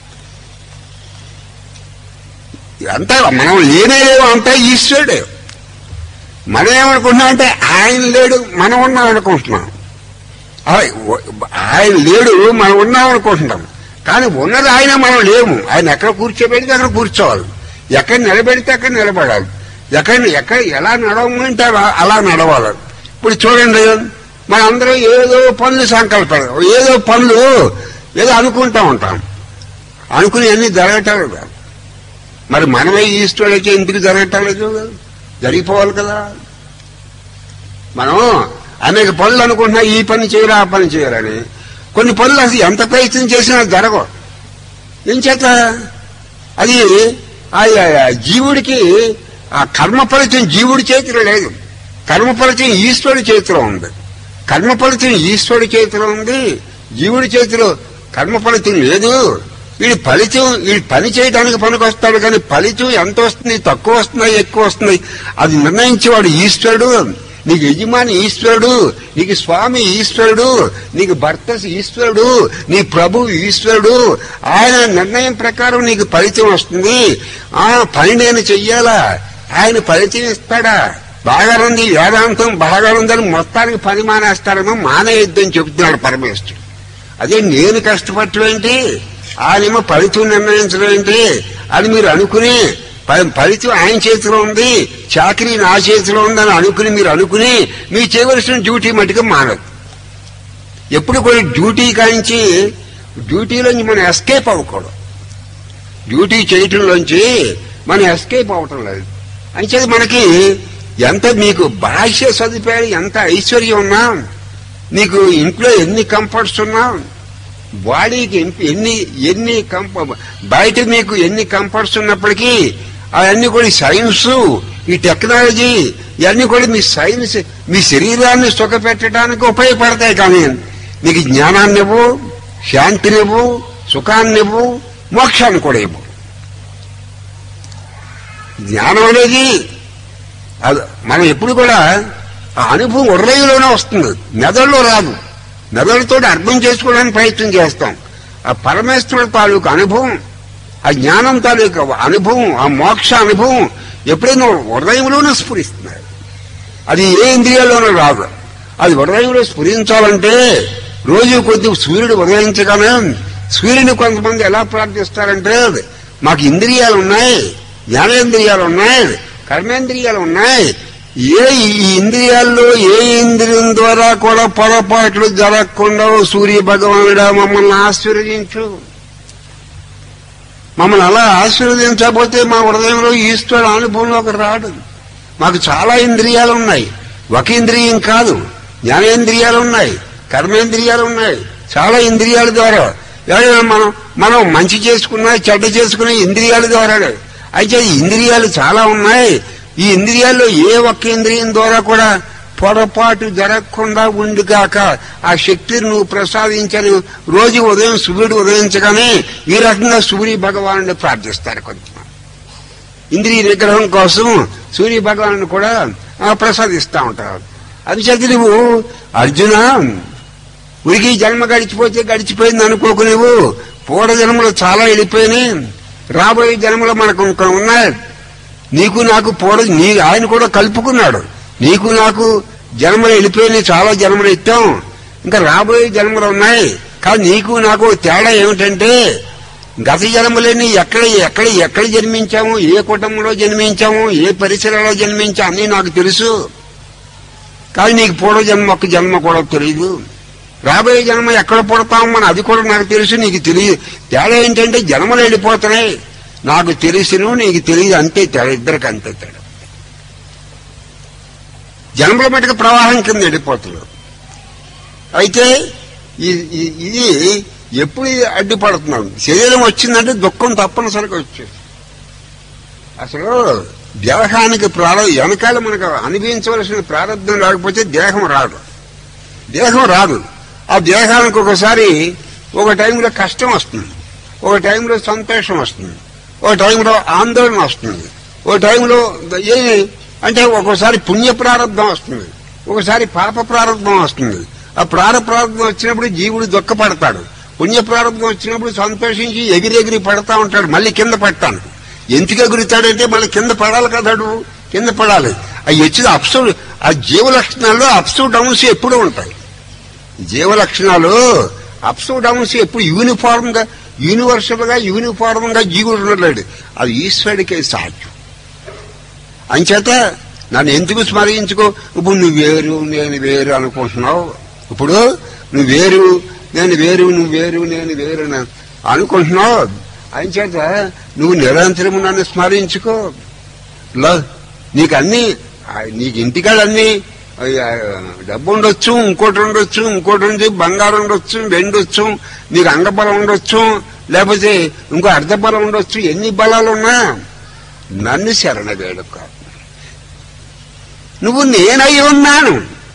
[SPEAKER 1] అంతా మనం లేనే లేవు అంతా ఈశ్వరుడే మనం ఏమనుకుంటున్నాం అంటే ఆయన లేడు మనం ఉన్నాం అనుకుంటున్నాం ఆ- ఆయన లేడు మనం ఉన్నాం అనుకుంటున్నాం కానీ ఉన్నది ఆయన మనం లేము ఆయన ఎక్కడ కూర్చోబెడితే అక్కడ కూర్చోవాలి ఎక్కడ నిలబెడితే అక్కడ నిలబడాలి ఎక్కడ ఎక్కడ ఎలా నడవమంటే అలా- అలా నడవాలి ఇప్పుడు చూడండి మనందరం ఏదో పనులు సంకల్పాలు ఏదో పనులు ఏదో అనుకుంటా ఉంటాం అనుకుని అన్ని జరగటాలు మరి మనమే ఈశ్వరుడికి ఎందుకు జరగటలేదు జరిగిపోవాలి కదా మనం అనేక పనులు అనుకుంటున్నా ఈ పని చేయరా ఆ పని చేయరని కొన్ని పనులు అసలు ఎంత ప్రయత్నం చేసినా జరగవు ఏం చేత అది ఆ- ఆ జీవుడికి ఆ కర్మ ఫలితం జీవుడి చేతిలో లేదు కర్మ ఫలితం ఈశ్వరుడి చేతిలో ఉంది కర్మ ఫలితం ఈశ్వరుడి చేతిలో ఉంది జీవుడి చేతిలో కర్మ ఫలితం లేదు వీడి ఫలితం వీడి పని చేయడానికి పనికొస్తాడు కానీ ఫలితం ఎంత వస్తుంది తక్కువ వస్తుందా ఎక్కువ వస్తుంది అది నిర్ణయించేవాడు ఈశ్వరుడు నీకు యజమాని ఈశ్వరుడు నీకు స్వామి ఈశ్వరుడు నీకు భర్త ఈశ్వరుడు నీ ప్రభు ఈశ్వరుడు ఆయన నిర్ణయం ప్రకారం నీకు ఫలితం వస్తుంది ఆ పని నేను చెయ్యాలా ఆయన ఫలితం ఇస్తాడా బాగానుంది వేదాంతం బాగానుందని మొత్తానికి పని మానేస్తాడేమో మానేయొద్దని చెబుతున్నాడు పరమేశ్వరుడు అదే నేను కష్టపడటం ఏంటి ఆయనేమో ఫలితం నిర్ణయించడం ఏంటి అని మీరు అనుకుని ఫ- ఫలితం ఆయన చేతిలో ఉంది చాకరీ నా చేతిలో ఉందని అనుకుని మీరు అనుకుని మీరు చేయవలసిన డ్యూటీ మటుకు మానదు ఎప్పుడు కూడా డ్యూటీ కాంచి డ్యూటీలోంచి మనం ఎస్కేప్ అవ్వకూడదు డ్యూటీ చేయటంలోంచి మనం ఎస్కేప్ అవటం లేదు అంచేది మనకి ఎంత మీకు భాష్య సదుపాయాలు ఎంత ఐశ్వర్యం ఉన్నా నీకు ఇంట్లో ఎన్ని కంఫర్ట్స్ ఉన్నా బాడీకి ఎన్- ఎన్ని ఎన్ని కంఫ బయట మీకు ఎన్ని కంఫర్ట్స్ ఉన్నప్పటికీ అవన్నీ కూడా ఈ సైన్స్ ఈ టెక్నాలజీ ఇవన్నీ కూడా మీ సైన్స్ మీ శరీరాన్ని సుఖపెట్టడానికి ఉపయోగపడతాయి కానీ మీకు జ్ఞానాన్ని ఇవ్వు శాంతినివ్వు సుఖాన్నివ్వు మోక్షాన్ని కూడా ఇవ్వు జ్ఞానం అనేది అది మనం ఎప్పుడు కూడా ఆ అనుభవం హృదయంలోనే వస్తుంది మెదడులో రాదు మెదడుతో అర్థం చేసుకోవడానికి ప్రయత్నం చేస్తాం ఆ పరమేశ్వరుడు తాలూకు అనుభవం ఆ జ్ఞానం తాలూకు అనుభవం ఆ మోక్ష అనుభవం ఎప్పుడైనా హృదయంలోనే స్ఫురిస్తున్నారు అది ఏ ఇంద్రియాల్లోనూ రాదు అది హృదయంలో స్ఫురించాలంటే రోజు కొద్ది సూర్యుడు ఉదయించగానే సూర్యుని కొంతమంది ఎలా ప్రార్థిస్తారంటే మాకు ఇంద్రియాలు ఉన్నాయి జ్ఞానేంద్రియాలు ఉన్నాయి కర్మేంద్రియాలు ఉన్నాయి ఏ ఈ ఇంద్రియాల్లో ఏ ఇంద్రియం ద్వారా కూడా పొరపాట్లు జరగకుండా ఓ సూర్య భగవానుడా మమ్మల్ని ఆశీర్వదించు మమ్మల్ని అలా ఆశీర్వదించకపోతే మా హృదయంలో ఈశ్వరుడు అనుభవంలోకి రాడు మాకు చాలా ఇంద్రియాలు ఉన్నాయి ఒక ఇంద్రియం కాదు జ్ఞానేంద్రియాలు ఉన్నాయి కర్మేంద్రియాలు ఉన్నాయి చాలా ఇంద్రియాల ద్వారా ఎవరైనా మనం మనం మంచి చేసుకున్నా చెడ్డ చేసుకున్నా ఇంద్రియాల ద్వారా అయితే ఈ ఇంద్రియాలు చాలా ఉన్నాయి ఈ ఇంద్రియాల్లో ఏ ఒక్క ఇంద్రియం ద్వారా కూడా పొరపాటు జరగకుండా ఉండుగాక ఆ శక్తిని నువ్వు ప్రసాదించని రోజు ఉదయం సూర్యుడు ఉదయించగానే ఈ రకంగా సూర్య భగవానుడిని ప్రార్థిస్తారు కొంతమంది ఇంద్రియ నిగ్రహం కోసం సూర్య భగవాను కూడా ఆ, ప్రసాదిస్తా ఉంటారు అది చేతి నువ్వు అర్జున ఉరికి జన్మ గడిచిపోతే గడిచిపోయింది అనుకోకు నువ్వు పూర్వ జన్మలు చాలా వెళ్ళిపోయినాయి రాబోయే జన్మలు మనకు ఇంకా ఉన్నాయి నీకు నాకు పూర్వ నీ ఆయన కూడా కలుపుకున్నాడు నీకు నాకు జన్మలు వెళ్ళిపోయినాయి చాలా జన్మలు ఎత్తాం ఇంకా రాబోయే జన్మలు ఉన్నాయి కానీ నీకు నాకు తేడా ఏమిటంటే గత జన్మలేని ఎక్కడ ఎక్కడ ఎక్కడ జన్మించాము ఏ కుటుంబంలో జన్మించాము ఏ పరిసరాల్లో జన్మించాము అన్నీ నాకు తెలుసు కానీ నీకు పూర్వ జన్మ ఒక జన్మ కూడా తెలియదు రాబోయే జన్మ ఎక్కడ పుడతాం మన అది కూడా నాకు తెలుసు నీకు తెలియదు తేడా ఏంటంటే జన్మలు వెళ్ళిపోతున్నాయి నాకు తెలుసును నీకు తెలియదు అంతే తేడా ఇద్దరికి అంతే తేడా జన్మల మటుకు ప్రవాహం కింద వెళ్ళిపోతున్నారు అయితే ఈ- ఈ- ఇది ఎప్పుడు ఇది అడ్డుపడుతున్నాం శరీరం వచ్చిందంటే దుఃఖం తప్పనిసరిగా వచ్చేది అసలు దేహానికి ప్రారంభ వెనకాల మనకు అనుభవించవలసిన ప్రారంభం రాకపోతే దేహం రాదు దేహం రాదు ఆ దేహానికి ఒకసారి ఒక టైంలో కష్టం వస్తుంది ఒక టైంలో సంతోషం వస్తుంది ఒక టైంలో ఆందోళన వస్తుంది ఒక టైంలో ఏ అంటే ఒక్కోసారి పుణ్య ప్రారంభం వస్తుంది ఒకసారి పాప ప్రారంభం వస్తుంది ఆ ప్రార ప్రారంభం వచ్చినప్పుడు జీవుడు దుఃఖపడతాడు పుణ్య ప్రారంభం వచ్చినప్పుడు సంతోషించి ఎగిరెగిరి పడతా ఉంటాడు మళ్ళీ కింద పడతాను ఎందుకు ఎగురుతాడంటే మళ్ళీ కింద పడాలి కదాడు కింద పడాలి అవి వచ్చిన అప్సు ఆ జీవ లక్షణాల్లో అప్సు డౌన్స్ ఎప్పుడూ ఉంటాయి జీవ లక్షణాలు అప్స్ డౌన్స్ ఎప్పుడు యూనిఫార్మ్ గా యూనివర్సల్ గా యూనిఫార్మ్ గా జీవుడు ఉండలేడు అది ఈశ్వరుడికే సాధ్యం అంచేత నన్ను ఎందుకు స్మరించుకో ఇప్పుడు నువ్వు వేరు నేను వేరు అనుకుంటున్నావు ఇప్పుడు నువ్వు వేరు నేను వేరు నువ్వు వేరు నేను వేరు అని అనుకుంటున్నావు అంచేత నువ్వు నిరంతరం నన్ను స్మరించుకో లో నీకు అన్ని ఆ, నీకు ఇంటికాడ అన్ని ఆ, డబ్బు ఉండొచ్చు ఇంకోటి ఉండొచ్చు ఇంకోటి ఉంది బంగారం ఉండొచ్చు వెండొచ్చు నీకు అంగబలం ఉండొచ్చు లేకపోతే ఇంకో అర్ధ బలం ఉండొచ్చు ఎన్ని బలాలు ఉన్నా నన్ను శరణ వేడుక నువ్వు నేనై ఉన్నాను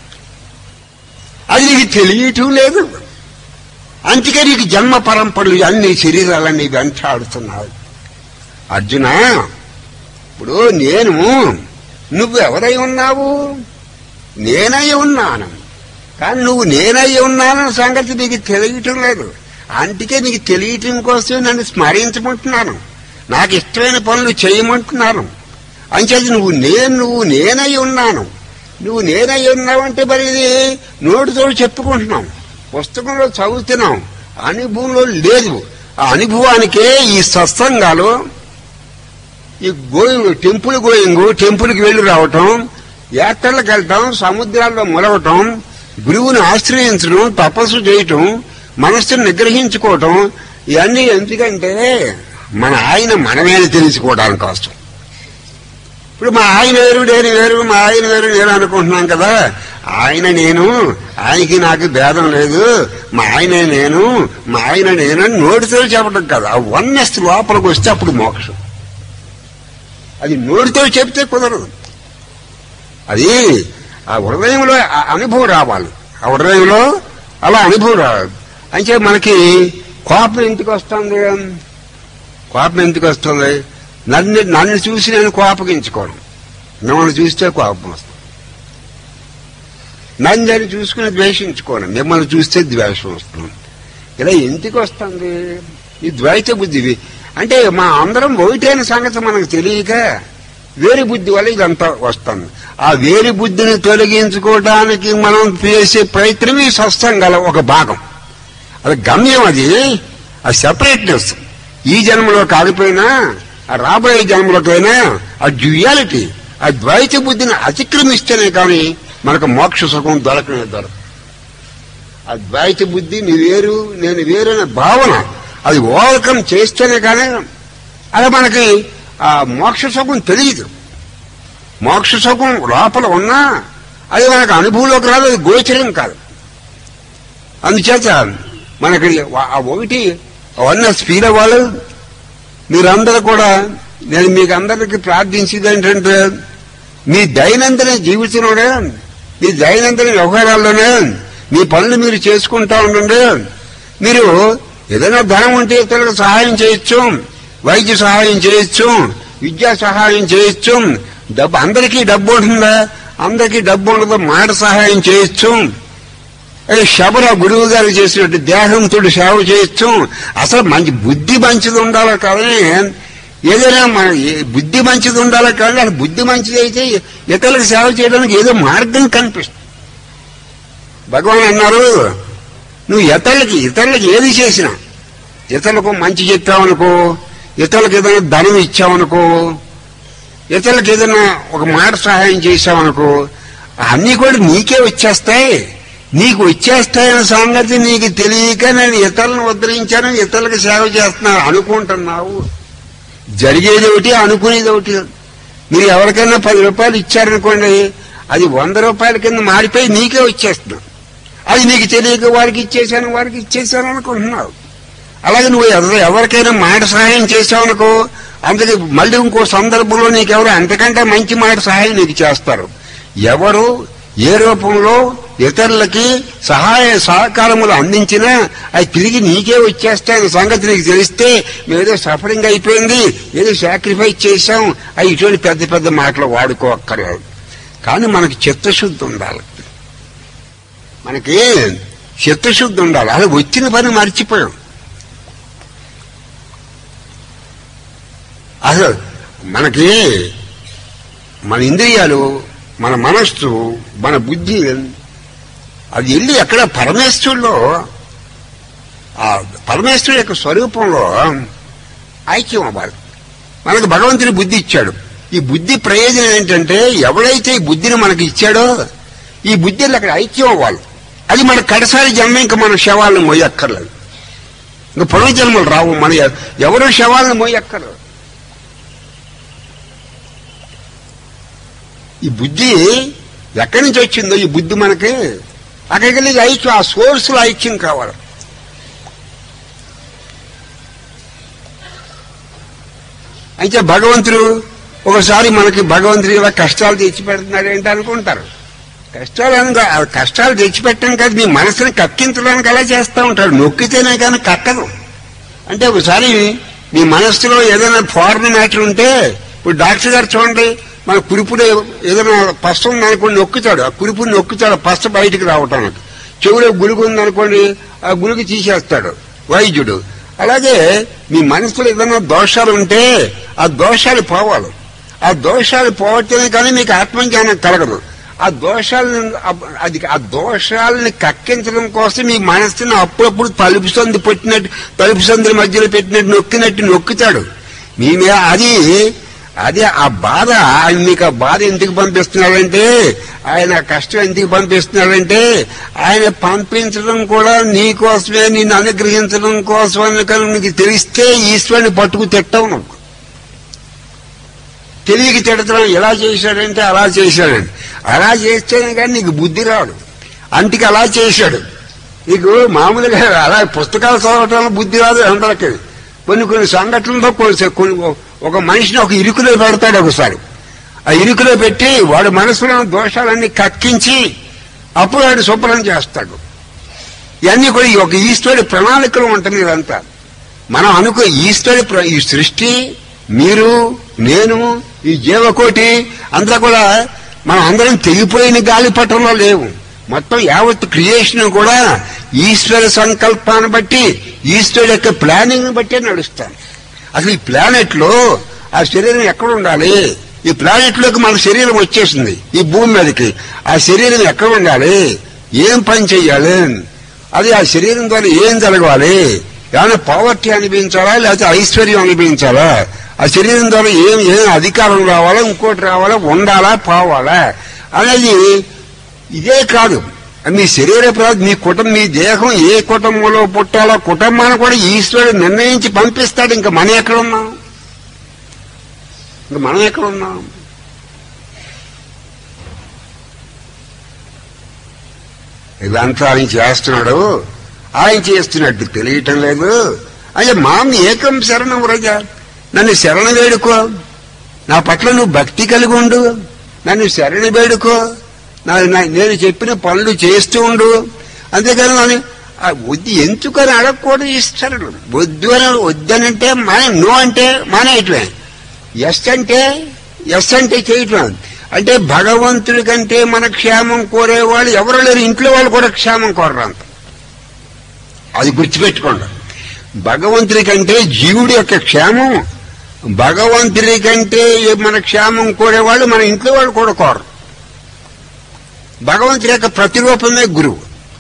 [SPEAKER 1] అది నీకు తెలియటం లేదు అందుకే నీకు జన్మ పరంపరలు అన్ని శరీరాలన్నీ వెంటాడుతున్నావు అర్జున ఇప్పుడు నేను నువ్వు ఎవరై ఉన్నావు నేనై ఉన్నాను కానీ నువ్వు నేనై ఉన్నానన్న సంగతి నీకు తెలియటం లేదు అందుకే నీకు తెలియటం కోసం నన్ను స్మరించమంటున్నాను నాకు ఇష్టమైన పనులు చేయమంటున్నాను అంచేది నువ్వు నేను నువ్వు నేనై ఉన్నాను నువ్వు నేనై ఉన్నావంటే మరి ఇది నోటితో చెప్పుకుంటున్నాం పుస్తకంలో చదువుతున్నాం అనుభవంలో లేదు ఆ అనుభవానికే ఈ సత్సంగాలు ఈ గోయింగ్ టెంపుల్ గోయింగ్ టెంపుల్కి వెళ్ళి రావటం యాత్రలకు వెళ్ళటం సముద్రాల్లో మొలవటం గురువుని ఆశ్రయించడం తపస్సు చేయటం మనస్సును నిగ్రహించుకోవటం ఇవన్నీ ఎందుకంటే మన ఆయన మనమే అని తెలుసుకోవడానికి కోసం ఇప్పుడు మా ఆయన వేరు నేను వేరు మా ఆయన వేరు నేను అనుకుంటున్నాం కదా ఆయన నేను ఆయనకి నాకు భేదం లేదు మా ఆయన నేను మా ఆయన నేను అని నోటితో చెప్పడం కదా ఆ వన్నెస్ లోపలికి వస్తే అప్పుడు మోక్షం అది నోటితో చెప్తే కుదరదు అది ఆ హృదయంలో ఆ అనుభవం రావాలి ఆ హృదయంలో అలా అనుభవం రావాలి అంటే మనకి కోపం ఎందుకు వస్తుంది కోపం ఎందుకు వస్తుంది నన్ను నన్ను చూసి నేను కోపగించుకోను మిమ్మల్ని చూస్తే కోపం వస్తుంది నన్ను నేను చూసుకుని ద్వేషించుకోను మిమ్మల్ని చూస్తే ద్వేషం వస్తుంది ఇలా ఎందుకు వస్తుంది ఈ ద్వైత బుద్ధివి అంటే మా అందరం ఒకటైన సంగతి మనకు తెలియక వేరు బుద్ధి వల్ల ఇదంతా వస్తుంది ఆ వేరు బుద్ధిని తొలగించుకోవడానికి మనం చేసే ప్రయత్నం ఈ సత్సంగాల ఒక భాగం అది గమ్యం అది ఆ సెపరేట్నెస్ ఈ జన్మలో కాకపోయినా ఆ రాబోయే జన్మలోకైనా ఆ డ్యుయాలిటీ ఆ ద్వైత బుద్ధిని అతిక్రమిస్తేనే కానీ మనకు మోక్ష సుఖం దొరకనే దొరకదు ఆ ద్వైత బుద్ధి నీ వేరు నేను వేరు అనే భావన అది ఓవర్కమ్ చేస్తేనే కానీ అది మనకి ఆ మోక్ష సుఖం తెలియదు మోక్ష సుఖం లోపల ఉన్నా అది మనకు అనుభవంలోకి రాదు అది గోచరం కాదు అందుచేత మనకి ఆ ఒకటి అవన్నీ ఫీల్ అవ్వాలి మీరందరూ కూడా నేను మీకు అందరికీ ప్రార్థించేది ఏంటంటే మీ దైనందిన జీవితంలోనే మీ దైనందిన వ్యవహారాల్లోనే మీ పనులు మీరు చేసుకుంటా ఉండండి మీరు ఏదైనా ధనం ఉంటే ఇతరులకు సహాయం చేయొచ్చు వైద్య సహాయం చేయొచ్చు విద్యా సహాయం చేయొచ్చు డబ్బు అందరికీ డబ్బు ఉంటుందా అందరికీ డబ్బు ఉండదు మాట సహాయం చేయొచ్చు అది శబర గురువు గారు చేసినట్టు దేహంతో సేవ చేయొచ్చు అసలు మంచి బుద్ధి మంచిది ఉండాలి కానీ ఏదైనా మన ఏ- బుద్ధి మంచిది ఉండాలి కానీ అది బుద్ధి మంచిది అయితే ఇతరులకు సేవ చేయడానికి ఏదో మార్గం కనిపిస్తుంది భగవాన్ అన్నారు నువ్వు ఇతరులకి ఇతరులకి ఏది చేసినా ఇతరులకు మంచి చెప్పావనుకో ఇతరులకు ఏదైనా ధనం ఇచ్చావనుకో ఇతరులకు ఏదైనా ఒక మాట సహాయం చేశావనుకో అన్నీ కూడా నీకే వచ్చేస్తాయి నీకు వచ్చేస్తాయన్న సంగతి నీకు తెలియక నేను ఇతరులను ఉద్ధరించాను ఇతరులకు సేవ చేస్తున్నాను అనుకుంటున్నావు జరిగేది ఒకటి అనుకునేది ఒకటి మీరు ఎవరికైనా పది రూపాయలు ఇచ్చారనుకోండి అది వంద రూపాయల కింద మారిపోయి నీకే వచ్చేస్తుంది అది నీకు తెలియక వారికి ఇచ్చేసాను వారికి ఇచ్చేసాను అనుకుంటున్నావు అలాగే నువ్వు ఎవ- ఎవరికైనా మాట సహాయం చేసావనుకో అందుకే మళ్ళీ ఇంకో సందర్భంలో నీకెవరు అంతకంటే మంచి మాట సహాయం నీకు చేస్తారు ఎవరు ఏ రూపంలో ఇతరులకి సహాయ సహకారములు అందించినా అవి తిరిగి నీకే వచ్చేస్తాయన్న సంగతి నీకు తెలిస్తే మేమేదో సఫరింగ్ అయిపోయింది ఏదో సాక్రిఫైస్ చేశాం అవి ఇటువంటి పెద్ద పెద్ద మాటలు వాడుకోక్కర్లేదు కానీ మనకి చిత్తశుద్ధి ఉండాలి మనకి చిత్తశుద్ధి ఉండాలి అలా వచ్చిన పని మర్చిపోయాం అసలు మనకి మన ఇంద్రియాలు మన మనస్సు మన బుద్ధి అది వెళ్ళి ఎక్కడ పరమేశ్వరులో ఆ పరమేశ్వరుడు యొక్క స్వరూపంలో ఐక్యం అవ్వాలి మనకు భగవంతుని బుద్ధి ఇచ్చాడు ఈ బుద్ధి ప్రయోజనం ఏంటంటే ఎవడైతే ఈ బుద్ధిని మనకి ఇచ్చాడో ఈ బుద్ధిలో అక్కడ ఐక్యం అవ్వాలి అది మన కడసారి జన్మ ఇంకా మన శవాలను మోయక్కర్లేదు ఇంకా పునర్జన్మలు రావు మన ఎ- ఎవరు శవాలను మోయక్కర్లేదు ఈ బుద్ధి ఎక్కడి నుంచి వచ్చిందో ఈ బుద్ధి మనకి అక్కడికి వెళ్ళి ఐక్యం ఆ సోర్స్ లో ఐక్యం కావాలి అయితే భగవంతుడు ఒకసారి మనకి భగవంతుడు ఇలా కష్టాలు తెచ్చిపెడుతున్నాడు ఏంటి అనుకుంటారు కష్టాలు అనగా ఆ కష్టాలు తెచ్చిపెట్టడం కాదు మీ మనసుని కక్కించడానికి అలా చేస్తూ ఉంటాడు నొక్కితేనే కానీ కక్కదు అంటే ఒకసారి మీ మనస్సులో ఏదైనా ఫారెన్ మ్యాటర్ ఉంటే ఇప్పుడు డాక్టర్ గారు చూడండి మన కురుపుడు ఏదైనా పస్త ఉందనుకోండి నొక్కుతాడు ఆ కురుపుని నొక్కుతాడు పస్త బయటికి రావటానికి చెవులో గులుగు ఉందనుకోండి ఆ గులుగు తీసేస్తాడు వైద్యుడు అలాగే మీ మనసులో ఏదైనా దోషాలు ఉంటే ఆ దోషాలు పోవాలి ఆ దోషాలు పోవటమే కానీ మీకు ఆత్మజ్ఞానం కలగదు ఆ దోషాలను అప్- అది ఆ దోషాలని కక్కించడం కోసం మీ మనస్సుని అప్పుడప్పుడు తలుపు సందు పెట్టినట్టు తలుపు సందుల మధ్యలో పెట్టినట్టు నొక్కినట్టు నొక్కుతాడు మీ మీద అది అదే ఆ బాధ ఆయన మీకు ఆ బాధ ఎందుకు పంపిస్తున్నాడంటే ఆయన ఆ కష్టం ఎందుకు పంపిస్తున్నాడంటే ఆయన పంపించడం కూడా నీ కోసమే నిన్ను అనుగ్రహించడం కోసమని కనుక నీకు తెలిస్తే ఈశ్వరుని పట్టుకు తిట్టవు నువ్వు తెలియక తిడతాం ఎలా చేశాడంటే అలా చేశాడండి అలా చేస్తేనే కానీ నీకు బుద్ధి రాడు అంటికి అలా చేశాడు నీకు మామూలుగా అలా పుస్తకాలు చదవటం బుద్ధి రాదు అందరికి కొన్ని కొన్ని సంఘటనలతో కొన్ని కొన్ని ఒక మనిషిని ఒక ఇరుకులో పెడతాడు ఒకసారి ఆ ఇరుకులో పెట్టి వాడి మనసులో ఉన్న దోషాలన్నీ కక్కించి అప్పుడు వాడు శుభ్రం చేస్తాడు ఇవన్నీ కూడా ఈ ఒక ఈశ్వరుడి ప్రణాళికలు ఉంటుంది ఇదంతా మనం అనుకో ఈశ్వరుడి ప్ర- ఈ సృష్టి మీరు నేను ఈ జీవకోటి అంతా కూడా మనం అందరం తెగిపోయిన గాలిపటంలో లేవు మొత్తం యావత్ క్రియేషన్ కూడా ఈశ్వర సంకల్పాన్ని బట్టి ఈశ్వరుడు యొక్క ప్లానింగ్ బట్టి నడుస్తాను అసలు ఈ ప్లానెట్ లో ఆ శరీరం ఎక్కడ ఉండాలి ఈ ప్లానెట్ లోకి మన శరీరం వచ్చేసింది ఈ భూమి మీదకి ఆ శరీరం ఎక్కడ ఉండాలి ఏం పని చెయ్యాలి అది ఆ శరీరం ద్వారా ఏం జరగాలి ఏమైనా పావర్టీ అనిపించాలా లేకపోతే ఐశ్వర్యం అనిపించాలా ఆ శరీరం ద్వారా ఏం ఏం అధికారం రావాలా ఇంకోటి రావాలా ఉండాలా పోవాలా అనేది ఇదే కాదు మీ శరీర ప్రా- మీ కుటుంబం మీ దేహం ఏ కుటుంబంలో పుట్టాలో కుటుంబాన్ని కూడా ఈశ్వరుడు నిర్ణయించి పంపిస్తాడు ఇంకా మనం ఎక్కడ ఉన్నాం ఇంకా మనం ఎక్కడ ఉన్నాం ఇదంతా ఆయన చేస్తున్నాడు ఆయన చేస్తున్నట్టు తెలియటం లేదు అయ్యా మాం ఏకం శరణం వ్రజ నన్ను శరణ వేడుకో నా పట్ల నువ్వు భక్తి కలిగి ఉండు నన్ను శరణ వేడుకో నా- నా- నేను చెప్పిన పనులు చేస్తూ ఉండు అంతేకాని నన్ను ఆ వద్దు ఎందుకని అడగకూడదు ఇస్తాడు వద్దు అని వద్దనంటే మానే నో అంటే మానేయటమే ఎస్ అంటే ఎస్ అంటే చేయటం అంటే భగవంతుడి కంటే మన క్షేమం కోరేవాళ్ళు ఎవరు లేరు ఇంట్లో వాళ్ళు కూడా క్షేమం కోరరు అంత అది గుర్తుపెట్టుకోండి భగవంతుడి కంటే జీవుడి యొక్క క్షేమం భగవంతుడి కంటే మన క్షేమం కోరేవాళ్ళు మన ఇంట్లో వాళ్ళు కూడా కోరరు భగవంతుడి యొక్క ప్రతిరూపమే గురువు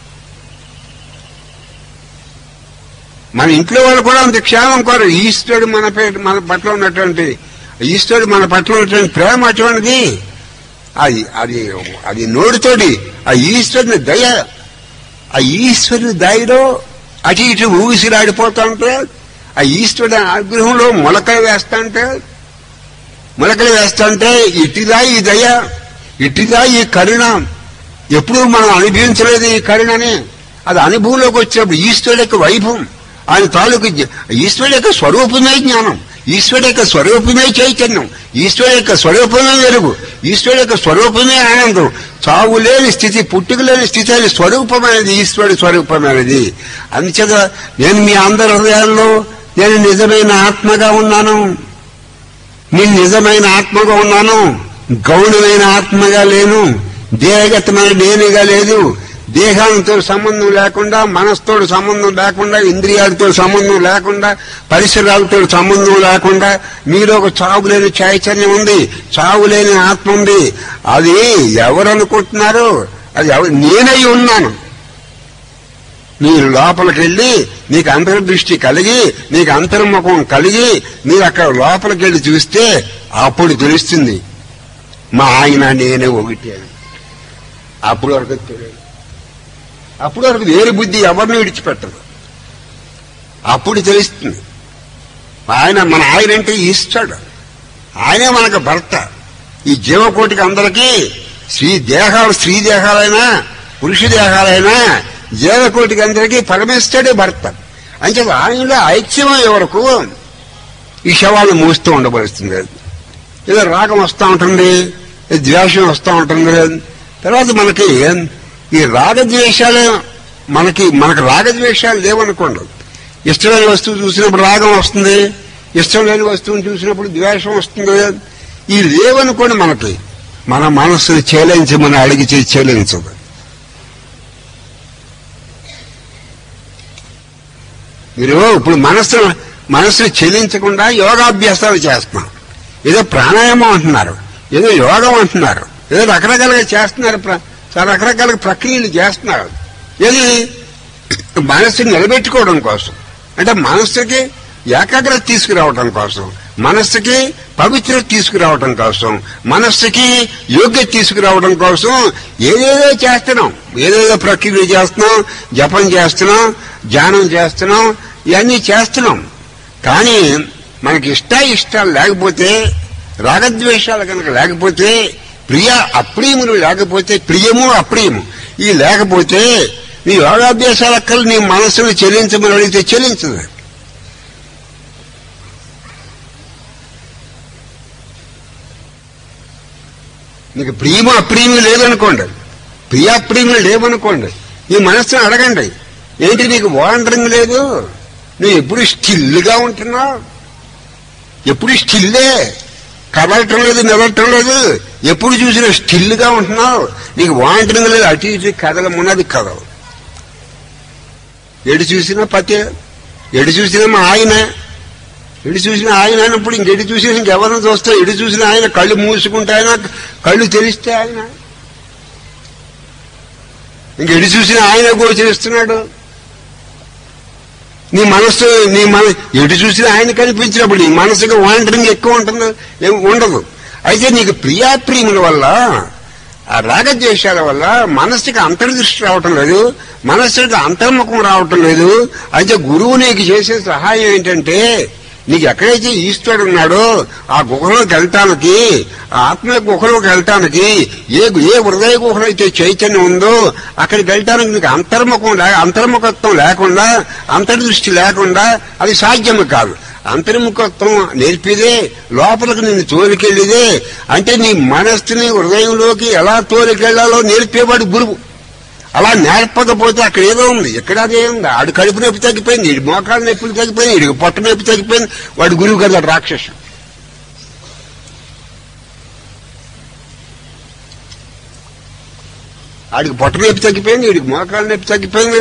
[SPEAKER 1] మన ఇంట్లో వాళ్ళు కూడా అంత క్షేమం కోరు ఈశ్వరుడు మన పే- మన పట్ల ఉన్నటువంటి ఈశ్వరుడు మన పట్ల ఉన్నటువంటి ప్రేమ అటువంటిది అది అది అది నోటితోటి ఆ ఈశ్వరుని దయ ఆ ఈశ్వరుని దయలో అటు ఇటు ఊసిరాడిపోతుంటే ఆ ఈశ్వరుడు ఆగ్రహంలో మొలకలు వేస్తాంటే మొలకలు వేస్తాంటే ఇటుదా ఈ దయ ఇటుదా ఈ కరుణ ఎప్పుడు మనం అనుభవించలేదు ఈ కరుణని అది అనుభవంలోకి వచ్చినప్పుడు ఈశ్వరుడు యొక్క వైభవం ఆయన తాలూకు జ్ఞ- ఈశ్వరుడు యొక్క స్వరూపమే జ్ఞానం ఈశ్వరుడు యొక్క స్వరూపమే చైతన్యం ఈశ్వరుడు యొక్క స్వరూపమే వెలుగు ఈశ్వరుడు యొక్క స్వరూపమే ఆనందం చావు లేని స్థితి పుట్టుక లేని స్థితి అని స్వరూపమైనది ఈశ్వరుడి స్వరూపమైనది అందుచేత నేను మీ అందరి హృదయాల్లో నేను నిజమైన ఆత్మగా ఉన్నాను నేను నిజమైన ఆత్మగా ఉన్నాను గౌణమైన ఆత్మగా లేను దేహగతమైన నేనుగా లేదు దేహాలతో సంబంధం లేకుండా మనసుతో సంబంధం లేకుండా ఇంద్రియాలతో సంబంధం లేకుండా పరిసరాలతో సంబంధం లేకుండా మీలో ఒక చావు లేని చైతన్యం ఉంది చావు లేని ఆత్మ ఉంది అది ఎవరు అనుకుంటున్నారు అది ఎవరు నేనై ఉన్నాను మీరు లోపలికి వెళ్ళి మీకు అంతర్దృష్టి కలిగి మీకు అంతర్ముఖం కలిగి మీరు అక్కడ లోపలికి వెళ్ళి చూస్తే అప్పుడు తెలుస్తుంది మా ఆయన నేనే ఒకటి అని అప్పుడు వరకు తెలియదు అప్పుడు వరకు వేరు బుద్ధి ఎవరిని విడిచిపెట్టదు అప్పుడు తెలుస్తుంది ఆయన మన ఆయన అంటే ఇస్తాడు ఆయనే మనకు భర్త ఈ జీవకోటికి అందరికీ స్త్రీ దేహాలు స్త్రీ దేహాలైనా పురుష దేహాలైనా జీవకోటికి అందరికీ పరమేశ్వరుడే భర్త అంటే ఆయనలో ఐక్యమయ్యే వరకు ఈ శవాలను మూస్తూ ఉండబడుతుంది ఏదో రాగం వస్తూ ఉంటుంది ఏదో ద్వేషం వస్తూ ఉంటుంది తర్వాత మనకి ఈ రాగద్వేషాలు మనకి మనకు రాగద్వేషాలు లేవనుకోండి ఇష్టమైన వస్తువు చూసినప్పుడు రాగం వస్తుంది ఇష్టం లేని వస్తువుని చూసినప్పుడు ద్వేషం వస్తుంది ఈ లేవనుకోండి మనకి మన మనస్సును చేలించమని అడిగితే చేలించదు మీరు ఇప్పుడు మనస్సు మనస్సును చెల్లించకుండా యోగాభ్యాసాలు చేస్తున్నాం ఏదో ప్రాణాయామం అంటున్నారు ఏదో యోగం అంటున్నారు ఏదో రకరకాలుగా చేస్తున్నారు ప్ర- చాలా రకరకాల ప్రక్రియలు చేస్తున్నారు ఏది మనస్సుని నిలబెట్టుకోవడం కోసం అంటే మనస్సుకి ఏకాగ్రత తీసుకురావడం కోసం మనస్సుకి పవిత్రత తీసుకురావడం కోసం మనస్సుకి యోగ్యత తీసుకురావడం కోసం ఏదేదో చేస్తున్నాం ఏదేదో ప్రక్రియ చేస్తున్నాం జపం చేస్తున్నాం ధ్యానం చేస్తున్నాం ఇవన్నీ చేస్తున్నాం కానీ మనకి ఇష్ట ఇష్టాలు లేకపోతే రాగద్వేషాలు కనుక లేకపోతే ప్రియ అప్రియములు లేకపోతే ప్రియము అప్రియము ఈ లేకపోతే నీ యోగాభ్యాసాల కల్లా నీ మనస్సును చెల్లించమని అడిగితే చెల్లించదు నీకు ప్రియము అప్రియము లేదనుకోండి ప్రియాప్రియములు లేవనుకోండి ఈ మనస్సును అడగండి ఏంటి నీకు వాండరింగ్ లేదు నువ్వు ఎప్పుడు స్టిల్గా ఉంటున్నావు ఎప్పుడు స్టిల్లే కదలటం లేదు నిలవటం లేదు ఎప్పుడు చూసినా స్టిల్గా ఉంటున్నావు నీకు వాంటరింగ్ లేదు అటు ఇటు కదలమున్నది కదలు ఎడు చూసినా పతే ఎడు చూసినా మా ఆయన ఎడు చూసిన ఆయన అన్నప్పుడు ఇంకెడు చూసినా ఇంకెవరిని చూస్తావు ఎడు చూసిన ఆయన కళ్ళు మూసుకుంటే ఆయన కళ్ళు తెలిస్తే ఆయన ఇంకెడు చూసిన ఆయన గోచరిస్తున్నాడు నీ మనస్సు నీ మన ఎటు చూసినా ఆయన కనిపించినప్పుడు నీ మనసుకి వాంటరింగ్ ఎక్కువ ఉంటుంది ఏం ఉండదు అయితే నీకు ప్రియాప్రియముల వల్ల ఆ రాగద్వేషాల వల్ల మనస్సుకి అంతర్దృష్టి రావటం లేదు మనస్సుకి అంతర్ముఖం రావటం లేదు అయితే గురువు నీకు చేసే సహాయం ఏంటంటే నీకు ఎక్కడైతే ఈశ్వరుడు ఉన్నాడో ఆ గుహలోకి వెళ్ళటానికి ఆ ఆత్మ గుహలోకి వెళ్ళటానికి ఏ ఏ హృదయ గుహలో అయితే చైతన్యం ఉందో అక్కడికి వెళ్ళటానికి నీకు అంతర్ముఖం లే అంతర్ముఖత్వం లేకుండా అంతర్దృష్టి లేకుండా అది సాధ్యము కాదు అంతర్ముఖత్వం నేర్పిదే లోపలికి నిన్ను తోలికెళ్ళిదే అంటే నీ మనస్సుని హృదయంలోకి ఎలా తోలికెళ్లాలో నేర్పేవాడు గురువు అలా నేర్పకపోతే అక్కడ ఏదో ఉంది ఎక్కడ అదే ఉంది ఆడు కడుపు నొప్పి తగ్గిపోయింది ఇడి మోకాళ్ళ నొప్పులు తగ్గిపోయింది ఇడికి పొట్ట నొప్పి తగ్గిపోయింది వాడు గురువు కదా రాక్షసు ఆడికి పొట్ట నొప్పి తగ్గిపోయింది ఇడికి మోకాళ్ళ నొప్పి తగ్గిపోయింది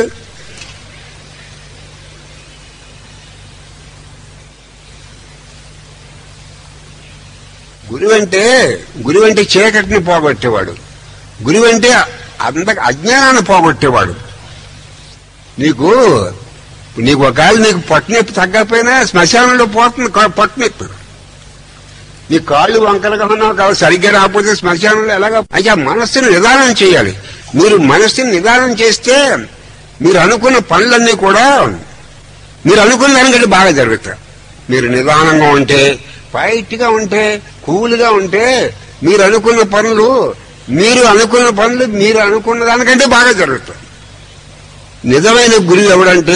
[SPEAKER 1] గురువు అంటే గురువు అంటే చీకటిని పోగొట్టేవాడు గురువు అంటే అంద అజ్ఞానాన్ని పోగొట్టేవాడు నీకు నీకు ఒకవేళ నీకు పొట్టనొప్పి తగ్గకపోయినా శ్మశానంలో పోతుంది కా- పొట్టనొప్పి నీ కాళ్ళు వంకరగా ఉన్నావు కాబట్టి సరిగ్గా రాకపోతే శ్మశానంలో ఎలాగా అయితే ఆ మనస్సుని నిదానం చేయాలి మీరు మనస్సుని నిదానం చేస్తే మీరు అనుకున్న పనులన్నీ కూడా మీరు అనుకున్న దానికంటే బాగా జరుగుతాయి మీరు నిదానంగా ఉంటే ఫైట్ గా ఉంటే కూల్గా ఉంటే మీరు అనుకున్న పనులు మీరు అనుకున్న పనులు మీరు అనుకున్న దానికంటే బాగా జరుగుతాయి నిజమైన గురువు ఎవడంటే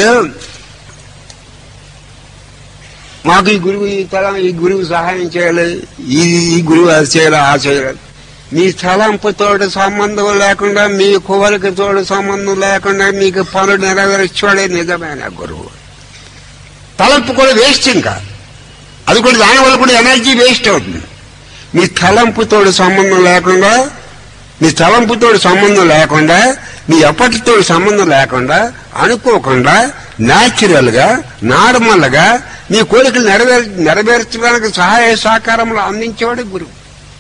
[SPEAKER 1] మాకు ఈ గురువు ఈ తల ఈ గురువు సహాయం చేయాలి ఈ ఈ గురువు అది చేయాలి ఆ చేయాలి మీ తలంపుతోటి సంబంధం లేకుండా మీ కోరికతోటి సంబంధం లేకుండా మీకు పనులు నెరవేర్చేవాడే నిజమైన గురువు తలంపు కూడా వేస్ట్ ఇంకా అది కూడా దానివల్ల కూడా ఎనర్జీ వేస్ట్ అవుతుంది మీ తలంపుతోటి సంబంధం లేకుండా మీ తలంపుతోటి సంబంధం లేకుండా మీ ఎప్పటితో సంబంధం లేకుండా అనుకోకుండా న్యాచురల్ గా నార్మల్ గా మీ కోరికలు నెరవేర్ నెరవేర్చడానికి సహాయ సహకారములు అందించేవాడు గురువు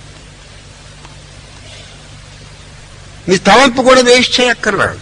[SPEAKER 1] మీ తలంపు కూడా వేస్ట్ చేయక్కర్లేదు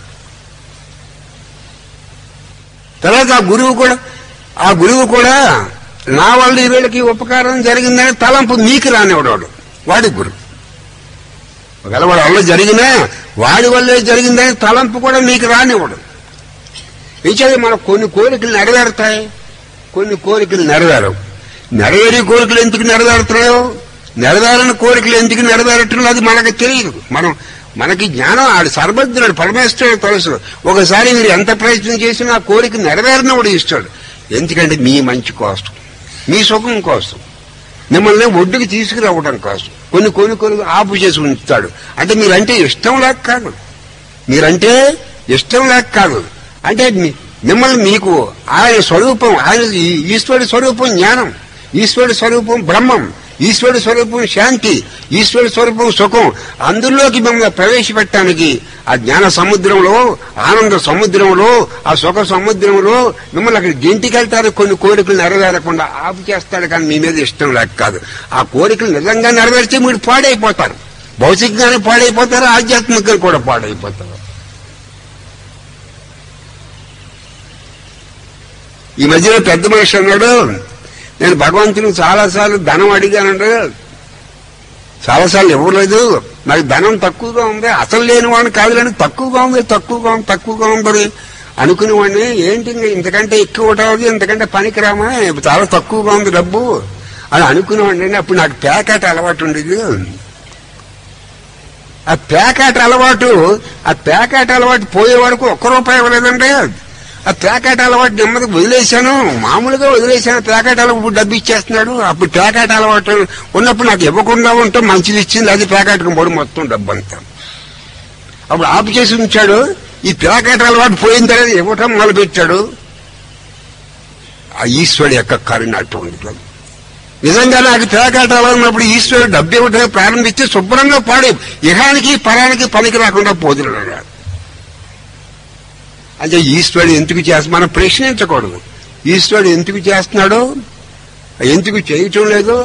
[SPEAKER 1] తర్వాత ఆ గురువు కూడా ఆ గురువు కూడా నా వల్ల ఈ వీళ్ళకి ఉపకారం జరిగిందని తలంపు మీకు రానివాడు వాడి గురువు ఒకవేళ వాడి వల్ల జరిగినా వాడి వల్లే జరిగిందని తలంపు కూడా మీకు రానివ్వడు ఇచ్చేది మన కొన్ని కోరికలు నెరవేరుతాయి కొన్ని కోరికలు నెరవేరవు నెరవేరే కోరికలు ఎందుకు నెరవేరుతున్నాయో నెరవేరని కోరికలు ఎందుకు నెరవేరట్లేదు అది మనకు తెలియదు మనం మనకి జ్ఞానం ఆడు సర్వజ్ఞుడు పరమేశ్వరుడు తెలుసు ఒకసారి మీరు ఎంత ప్రయత్నం చేసినా ఆ కోరిక నెరవేరినప్పుడు ఇస్తాడు ఎందుకంటే మీ మంచి కోసం మీ సుఖం కోసం మిమ్మల్ని ఒడ్డుకి తీసుకురావడం కోసం కొన్ని కొన్ని కొన్ని ఆపు చేసి ఉంచుతాడు అంటే మీరంటే ఇష్టం లేక కాదు మీరంటే ఇష్టం లేక కాదు అంటే మీ- మిమ్మల్ని మీకు ఆయన స్వరూపం ఆయన ఈ- ఈశ్వరుడి స్వరూపం జ్ఞానం ఈశ్వరుడి స్వరూపం బ్రహ్మం ఈశ్వరుడి స్వరూపం శాంతి ఈశ్వరుడి స్వరూపం సుఖం అందులోకి మిమ్మల్ని ప్రవేశపెట్టడానికి ఆ జ్ఞాన సముద్రంలో ఆనంద సముద్రంలో ఆ సుఖ సముద్రంలో మిమ్మల్ని అక్కడ గెంటికెళ్తారు కొన్ని కోరికలు నెరవేరకుండా ఆపు చేస్తాడు కానీ మీ మీద ఇష్టం లేక కాదు ఆ కోరికలు నిజంగా నెరవేర్చి మీరు పాడైపోతారు భౌతికంగానే పాడైపోతారు ఆధ్యాత్మికంగా కూడా పాడైపోతారు ఈ మధ్యలో పెద్ద మనిషి అన్నాడు నేను భగవంతుని చాలాసార్లు ధనం అడిగానంటే చాలాసార్లు ఇవ్వలేదు నాకు ధనం తక్కువగా ఉంది అసలు లేని వాడిని కాదు కానీ తక్కువగా ఉంది తక్కువగా ఉంది తక్కువగా ఉందని అనుకునేవాడిని ఏంటి ఇంకా ఇంతకంటే ఎక్కువ ఉంటుంది ఇంతకంటే పనికిరామా చాలా తక్కువగా ఉంది డబ్బు అని అనుకునేవాడిని అప్పుడు నాకు ప్యాకెట్ అలవాటు ఉండేది ఆ ప్యాకెట్ అలవాటు ఆ ప్యాకెట్ అలవాటు పోయే వరకు ఒక్క రూపాయి ఇవ్వలేదండి ఆ ప్యాకెట్ అలవాటు నెమ్మది వదిలేశాను మామూలుగా వదిలేశాను ప్యాకెట్ అలవాటు డబ్బు ఇచ్చేస్తున్నాడు అప్పుడు ప్యాకెట్ అలవాటు ఉన్నప్పుడు నాకు ఇవ్వకుండా ఉంటే మంచిది ఇచ్చింది అది ప్యాకెట్ పోడు మొత్తం డబ్బు అంతా అప్పుడు ఆపు చేసి ఉంచాడు ఈ ప్యాకెట్ అలవాటు పోయిన తర్వాత ఇవ్వటం మొదలుపెట్టాడు ఆ ఈశ్వరుడు యొక్క కరుణ అటువంటిది నిజంగా నాకు ప్యాకెట్ అలవాటున్నప్పుడు ఈశ్వరుడు డబ్బు ఇవ్వటం ప్రారంభిస్తే శుభ్రంగా పాడే ఇహానికి పరానికి పనికి రాకుండా పోతున్నాడు అంటే ఈశ్వరుడు ఎందుకు చేస్తా మనం ప్రశ్నించకూడదు ఈశ్వరుడు ఎందుకు చేస్తున్నాడు ఎందుకు చేయటం లేదు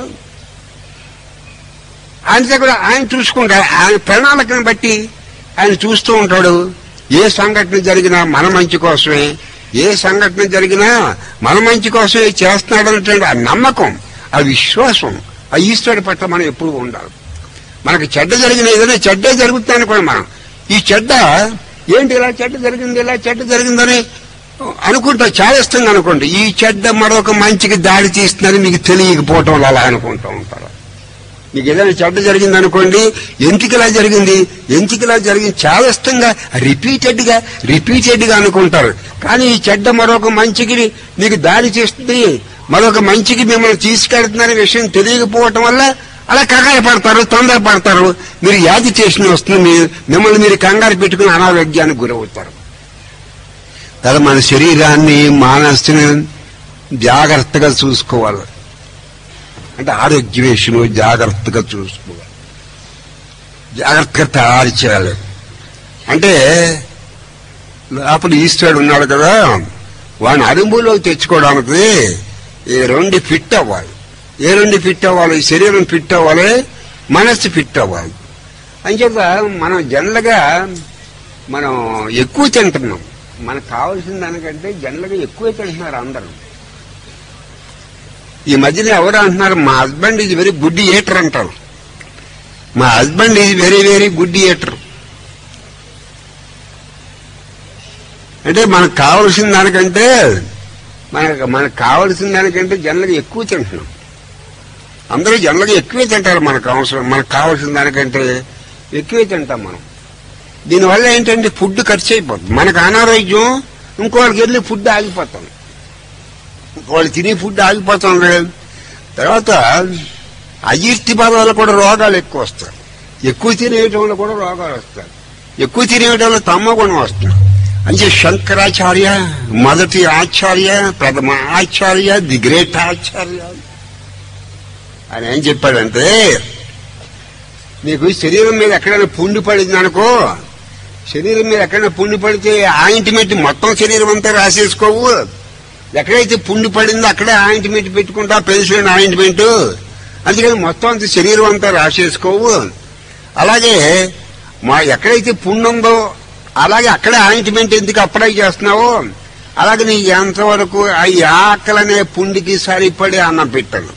[SPEAKER 1] ఆయన కూడా ఆయన చూసుకుంటాడు ఆయన ప్రణాళికను బట్టి ఆయన చూస్తూ ఉంటాడు ఏ సంఘటన జరిగినా మన మంచి కోసమే ఏ సంఘటన జరిగినా మన మంచి కోసమే చేస్తున్నాడు అనేటువంటి ఆ నమ్మకం ఆ విశ్వాసం ఆ ఈశ్వరుడి పట్ల మనం ఎప్పుడు ఉండాలి మనకి చెడ్డ జరిగిన ఏదైనా చెడ్డే జరుగుతుంది అనుకోండి మనం ఈ చెడ్డ ఏంటి ఇలా చెడ్డ జరిగింది ఇలా చెడ్డ జరిగిందని అనుకుంటా చాలేస్తుంది అనుకోండి ఈ చెడ్డ మరొక మంచికి దాడి తీస్తుందని మీకు తెలియకపోవటం వల్ల అలా అనుకుంటూ ఉంటారు మీకు ఏదైనా చెడ్డ జరిగింది అనుకోండి ఎందుకు ఇలా జరిగింది ఎందుకు ఇలా జరిగింది చాలా ఇష్టంగా రిపీటెడ్ గా రిపీటెడ్ గా అనుకుంటారు కానీ ఈ చెడ్డ మరొక మంచికి మీకు దాడి చేస్తుంది మరొక మంచికి మిమ్మల్ని తీసుకెళ్తుందనే విషయం తెలియకపోవటం వల్ల అలా కంగారు పడతారు తొందర పడతారు మీరు యాజిటేషన్ వస్తుంది మీరు మిమ్మల్ని మీరు కంగారు పెట్టుకుని అనారోగ్యానికి గురవుతారు కదా మన శరీరాన్ని మానసుని జాగ్రత్తగా చూసుకోవాలి అంటే ఆరోగ్య విషయంలో జాగ్రత్తగా చూసుకోవాలి జాగ్రత్తగా తయారు చేయాలి అంటే లోపల ఈశ్వరుడు ఉన్నాడు కదా వాడిని అనుభవంలోకి తెచ్చుకోవడానికి ఈ రెండు ఫిట్ అవ్వాలి ఏ రెండు ఫిట్ అవ్వాలి శరీరం ఫిట్ అవ్వాలి మనస్సు ఫిట్ అవ్వాలి అంచేత మనం జనరల్గా మనం ఎక్కువ తింటున్నాం మనకు కావాల్సిన దానికంటే జనరల్గా ఎక్కువ తింటున్నారు అందరూ ఈ మధ్యన ఎవరు అంటున్నారు మా హస్బెండ్ ఇది వెరీ గుడ్ ఏటర్ అంటారు మా హస్బెండ్ ఇది వెరీ వెరీ గుడ్ ఏటర్ అంటే మనకు కావలసిన దానికంటే మనకు మనకు కావలసిన దానికంటే జనరల్గా ఎక్కువ తింటున్నాం అందరూ జనరల్గా ఎక్కువే తింటారు మనకు అవసరం మనకు కావాల్సిన దానికంటే ఎక్కువే తింటాం మనం దీనివల్ల ఏంటంటే ఫుడ్ ఖర్చు అయిపోతుంది మనకు అనారోగ్యం ఇంకోళ్ళకి వెళ్ళి ఫుడ్ ఆగిపోతాం వాళ్ళు తినే ఫుడ్ ఆగిపోతుంది తర్వాత అజీర్తి బాధ వల్ల కూడా రోగాలు ఎక్కువ వస్తాయి ఎక్కువ తినేయటం వల్ల కూడా రోగాలు వస్తాయి ఎక్కువ తినేయటం వల్ల తమ్మ గుణం వస్తుంది అంటే శంకరాచార్య మొదటి ఆచార్య ప్రథమ ఆచార్య ది గ్రేట్ ఆచార్య ఆయన ఏం చెప్పాడంటే నీకు శరీరం మీద ఎక్కడైనా పుండి పడింది అనుకో శరీరం మీద ఎక్కడైనా పుండి పడితే ఆయింట్మెంట్ మొత్తం శరీరం అంతా రాసేసుకోవు ఎక్కడైతే పుండి పడిందో అక్కడే ఆయింట్మెంట్ పెట్టుకుంటా పెన్సిల్ ఆయింట్మెంట్ అందుకని మొత్తం అంత శరీరం అంతా రాసేసుకోవు అలాగే మా ఎక్కడైతే పుండు ఉందో అలాగే అక్కడే ఆయింట్మెంట్ ఎందుకు అప్లై చేస్తున్నావో అలాగే నీ ఎంతవరకు ఈ ఆకలనే పుండికి సరిపడే అన్నం పెట్టాను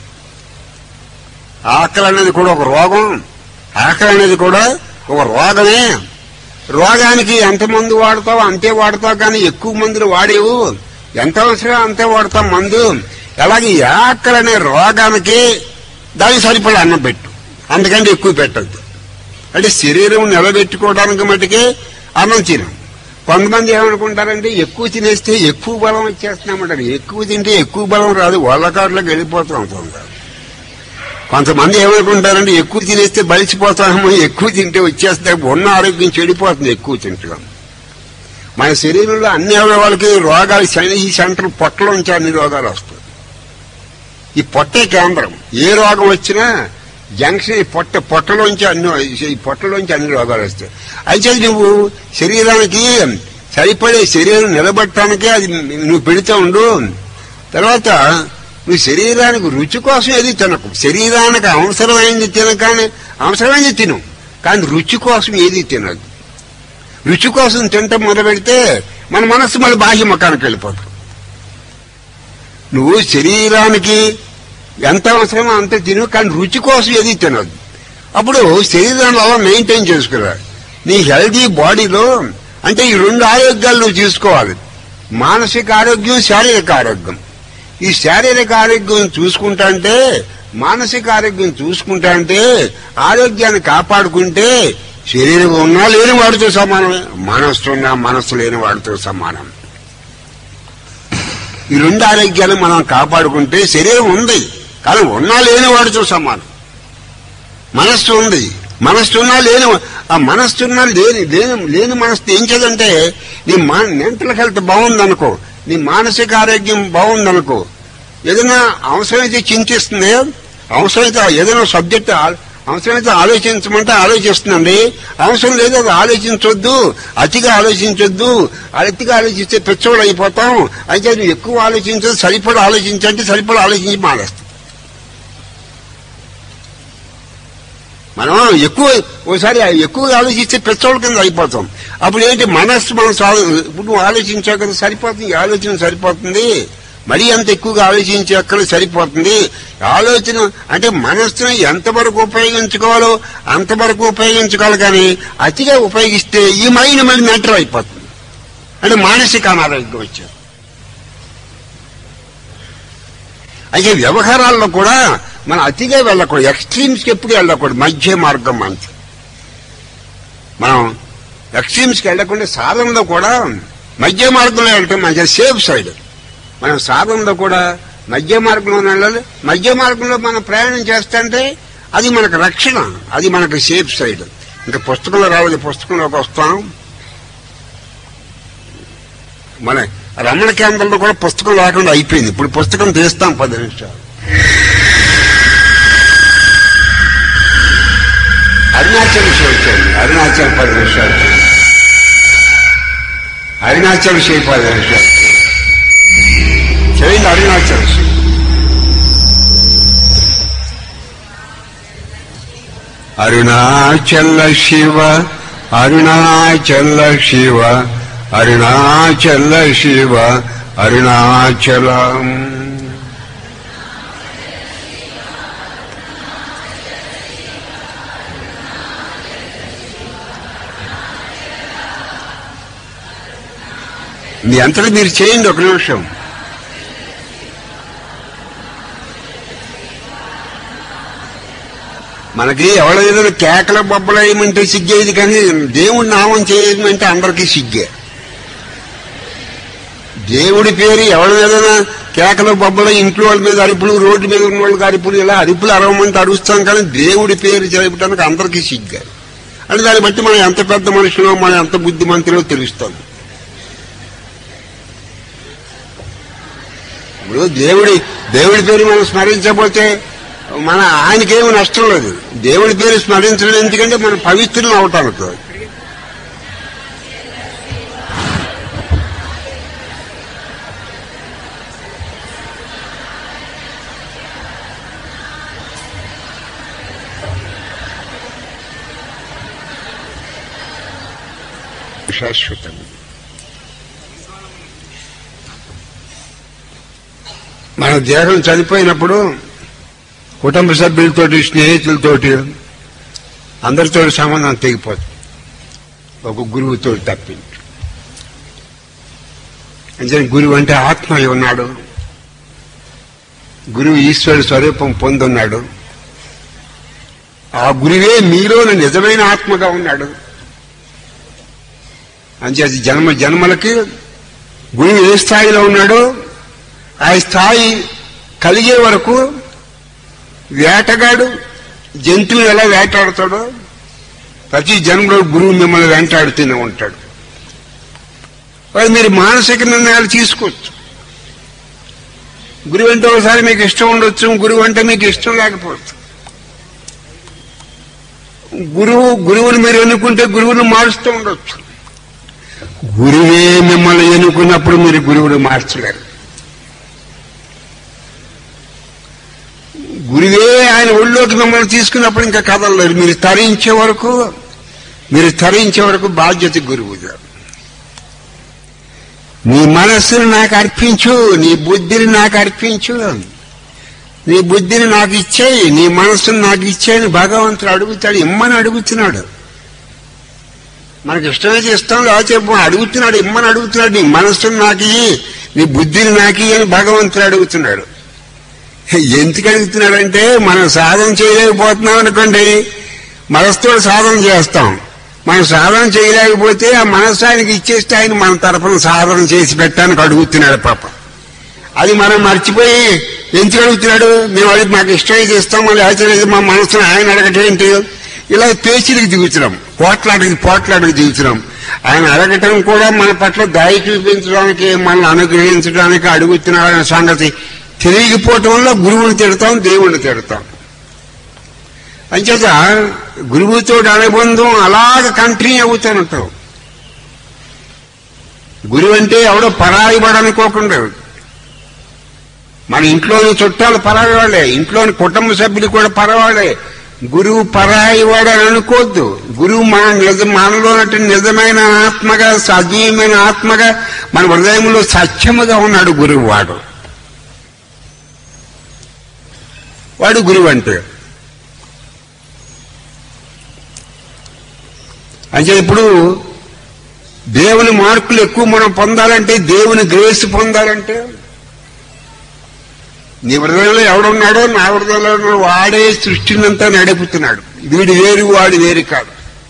[SPEAKER 1] ఆకలి అనేది కూడా ఒక రోగం ఆకలి అనేది కూడా ఒక రోగమే రోగానికి ఎంత మందు వాడతావు అంతే వాడతావు కానీ ఎక్కువ మందులు వాడేవు ఎంత అవసరం అంతే వాడతాం మందు అలాగే ఈ ఆకలి అనే రోగానికి దానికి సరిపడే అన్నం పెట్టు అందుకంటే ఎక్కువ పెట్టద్దు అంటే శరీరం నిలబెట్టుకోవడానికి మటుకే అన్నం తినం కొంతమంది ఏమనుకుంటారంటే ఎక్కువ తినేస్తే ఎక్కువ బలం వచ్చేస్తున్నామంటారు ఎక్కువ తింటే ఎక్కువ బలం రాదు వాళ్ళకారులోకి వెళ్ళిపోతూ ఉంటుంది కొంతమంది ఏమనుకుంటారంటే ఎక్కువ తినేస్తే బలిసిపోతామో ఎక్కువ తింటే వచ్చేస్తే ఉన్న ఆరోగ్యం చెడిపోతుంది ఎక్కువ తింటాం మన శరీరంలో అన్ని అవయవాలకి రోగాలు శని- ఈ సెంటర్ పొట్టలోంచి అన్ని రోగాలు వస్తాయి ఈ పొట్టే కేంద్రం ఏ రోగం వచ్చినా జంక్షన్ ఈ పొట్ట పొట్టలోంచి అన్ని ఈ పొట్టలోంచి అన్ని రోగాలు వస్తాయి అయితే నువ్వు శరీరానికి సరిపడే శరీరం నిలబట్టడానికి అది నువ్వు పెడుతూ ఉండు తర్వాత నువ్వు శరీరానికి రుచి కోసం ఏది తినకు శరీరానికి అవసరమైంది తినకాని అవసరమైంది తిను కానీ రుచి కోసం ఏది తినదు రుచి కోసం తింటం మొదలు పెడితే మన మనస్సు మళ్ళీ బాహ్య ముఖానికి వెళ్ళిపోతుంది నువ్వు శరీరానికి ఎంత అవసరమో అంత తిను కానీ రుచి కోసం ఏది తినదు అప్పుడు శరీరాన్ని అలా మెయింటైన్ చేసుకురా నీ హెల్దీ బాడీలో అంటే ఈ రెండు ఆరోగ్యాలు నువ్వు చూసుకోవాలి మానసిక ఆరోగ్యం శారీరక ఆరోగ్యం ఈ శారీరక ఆరోగ్యం చూసుకుంటా అంటే మానసిక ఆరోగ్యం చూసుకుంటా అంటే ఆరోగ్యాన్ని కాపాడుకుంటే శరీరం ఉన్నా లేని వాడితో సమానమే మనస్సు ఉన్నా మనస్సు లేని వాడితో సమానం ఈ రెండు ఆరోగ్యాలు మనం కాపాడుకుంటే శరీరం ఉంది కానీ ఉన్నా లేని వాడితో సమానం మనస్సు ఉంది మనస్సు ఉన్నా లేని ఆ మనస్సు ఉన్నా లేని లేని లేని మనస్సు ఏం చేదంటే నీ మా మెంటల్ హెల్త్ బాగుందనుకో నీ మానసిక ఆరోగ్యం బాగుందనుకో ఏదైనా అవసరమైతే చింతిస్తుంది అవసరమైతే ఏదైనా సబ్జెక్ట్ అవసరమైతే ఆలోచించమంటే ఆలోచిస్తుందండి అవసరం లేదు అది ఆలోచించొద్దు అతిగా ఆలోచించొద్దు అతిగా ఆలోచిస్తే పెచ్చోడు అయిపోతాం అయితే నువ్వు ఎక్కువ ఆలోచించదు సరిపడ ఆలోచించంటే సరిపడ ఆలోచించి మానేస్తాం మనం ఎక్కువ ఓసారి ఎక్కువ ఆలోచిస్తే పెచ్చోళ్ళ కింద అయిపోతాం అప్పుడు ఏంటి మనస్సు మనం సాధ- ఇప్పుడు నువ్వు ఆలోచించావు కదా సరిపోతుంది ఈ ఆలోచన సరిపోతుంది మరీ అంత ఎక్కువగా ఆలోచించే అక్కడ సరిపోతుంది ఆలోచన అంటే మనస్సును ఎంతవరకు ఉపయోగించుకోవాలో అంతవరకు ఉపయోగించుకోవాలి కానీ అతిగా ఉపయోగిస్తే ఈ మైండ్ మళ్ళీ మెంటర్ అయిపోతుంది అంటే మానసిక అనారోగ్యం వచ్చేది అయితే వ్యవహారాల్లో కూడా మనం అతిగా వెళ్ళకూడదు ఎక్స్ట్రీమ్స్కి ఎప్పుడు వెళ్ళకూడదు మధ్య మార్గం అంత మనం ఎక్స్ట్రీమ్స్కి వెళ్ళకుండా సాధనలో కూడా మధ్య మార్గంలో వెళ్ళటం మంచిగా సేఫ్ సైడ్ మనం సాధనలో కూడా మధ్య మార్గంలో వెళ్ళాలి మధ్య మార్గంలో మనం ప్రయాణం చేస్తుంటే అది మనకు రక్షణ అది మనకు సేఫ్ సైడ్ ఇంకా పుస్తకంలో రావాలి పుస్తకంలోకి వస్తాం మన రమణ కేంద్రంలో కూడా పుస్తకం లేకుండా అయిపోయింది ఇప్పుడు పుస్తకం తీస్తాం పది నిమిషాలు అరుణాచల్ షో వచ్చాడు అరుణాచల్ పది నిమిషాలు అరుణాచల్ షో పది నిమిషాలు చేయండి అరుణాచల్ షో అరుణాచల శివ అరుణాచల శివ అరుణాచల శివ అరుణాచలం మీ అంతటా మీరు చేయండి ఒక నిమిషం మనకి ఎవడ ఏదైనా కేకల బొబ్బలేయమంటే సిగ్గేది కానీ దేవుడి నామం చేయమంటే అందరికీ సిగ్గే దేవుడి పేరు ఎవరి ఏదైనా కేకల బొబ్బల ఇంట్లో వాళ్ళ మీద అరుపులు రోడ్డు మీద ఉన్న వాళ్ళకి అరుపులు ఇలా అరుపులు అరవమంటే అరుస్తాం కానీ దేవుడి పేరు చెప్పడానికి అందరికీ సిగ్గా అంటే దాన్ని బట్టి మనం ఎంత పెద్ద మనుషులో మనం ఎంత బుద్ధిమంతులో తెలుస్తాం ఇప్పుడు దేవుడి దేవుడి పేరు మనం స్మరించకపోతే మన ఆయనకేమి నష్టం లేదు దేవుడి పేరు స్మరించడం ఎందుకంటే మనం పవిత్రులు అవటానికి శాశ్వతం మన దేహం చనిపోయినప్పుడు కుటుంబ సభ్యులతోటి స్నేహితులతోటి అందరితో సంబంధం తెగిపోతుంది ఒక గురువుతో తప్పింది అంటే గురువు అంటే ఆత్మ అయి ఉన్నాడు గురువు ఈశ్వరుడు స్వరూపం పొందున్నాడు ఆ గురువే మీలోని నిజమైన ఆత్మగా ఉన్నాడు అంచేది జన్మ జన్మలకి గురువు ఏ స్థాయిలో ఉన్నాడో ఆ స్థాయి కలిగే వరకు వేటగాడు జంతువులు ఎలా వేటాడుతాడో ప్రతి జన్మలో గురువు మిమ్మల్ని వెంటాడుతూనే ఉంటాడు మరి మీరు మానసిక నిర్ణయాలు తీసుకోవచ్చు గురువు అంటే ఒకసారి మీకు ఇష్టం ఉండొచ్చు గురువు అంటే మీకు ఇష్టం లేకపోవచ్చు గురువు గురువుని మీరు ఎన్నుకుంటే గురువుని మారుస్తూ ఉండొచ్చు గురువే మిమ్మల్ని ఎన్నుకున్నప్పుడు మీరు గురువుని మార్చలేరు గురువే ఆయన ఒళ్ళోకి మిమ్మల్ని తీసుకున్నప్పుడు ఇంకా కదలలేరు మీరు తరించే వరకు మీరు తరించే వరకు బాధ్యత గురువుగా నీ మనస్సును నాకు అర్పించు నీ బుద్ధిని నాకు అర్పించు నీ బుద్ధిని నాకు ఇచ్చేయి నీ మనస్సును నాకు ఇచ్చేయని భగవంతుడు అడుగుతాడు ఇమ్మని అడుగుతున్నాడు మనకి ఇష్టమైతే ఇష్టం లేకపోతే అడుగుతున్నాడు ఇమ్మని అడుగుతున్నాడు నీ మనస్సును నాకు ఇయ్యి నీ బుద్ధిని నాకు ఇయ్యి అని భగవంతుడు అడుగుతున్నాడు ఎందుకు అడుగుతున్నాడంటే మనం సాధన చేయలేకపోతున్నాం అనుకోండి మనసుతో సాధన చేస్తాం మనం సాధన చేయలేకపోతే ఆ మనస్సు ఆయనకి ఇచ్చేస్తే ఆయన మన తరఫున సాధన చేసి పెట్టడానికి అడుగుతున్నాడు పాప అది మనం మర్చిపోయి ఎందుకు అడుగుతున్నాడు మేము అడిగి మాకు ఇష్టమైతే ఇస్తాం మళ్ళీ ఆచలేదు మా మనసును ఆయన అడగటం ఏంటి ఇలా పేచీలకు దిగుతున్నాం పోట్లాడికి పోట్లాడికి దిగుతున్నాం ఆయన అడగటం కూడా మన పట్ల దాయి చూపించడానికి మనల్ని అనుగ్రహించడానికి అడుగుతున్నాడనే సంగతి తెలియకపోవటం వల్ల గురువుని తిడతాం దేవుణ్ణి తిడతాం అంచేత గురువుతో అనుబంధం అలాగ కంటిన్యూ అవుతానంటావు గురువు అంటే ఎవడో పరాయి వాడు అనుకోకుండా మన ఇంట్లోని చుట్టాలు పరాయి వాళ్ళే ఇంట్లోని కుటుంబ సభ్యులు కూడా పరవాళ్ళే గురువు పరాయి వాడు అని అనుకోవద్దు గురువు మన నిజ మనలో ఉన్నటువంటి నిజమైన ఆత్మగా సజీవమైన ఆత్మగా మన హృదయంలో సత్యముగా ఉన్నాడు గురువు వాడు వాడు గురువు అంటే అంటే ఇప్పుడు దేవుని మార్కులు ఎక్కువ మనం పొందాలంటే దేవుని గ్రేస్ పొందాలంటే నీ హృదయంలో ఎవడున్నాడో నా హృదయంలో ఉన్నాడో వాడే సృష్టినంతా నడుపుతున్నాడు వీడు వేరు వాడు వేరు కాదు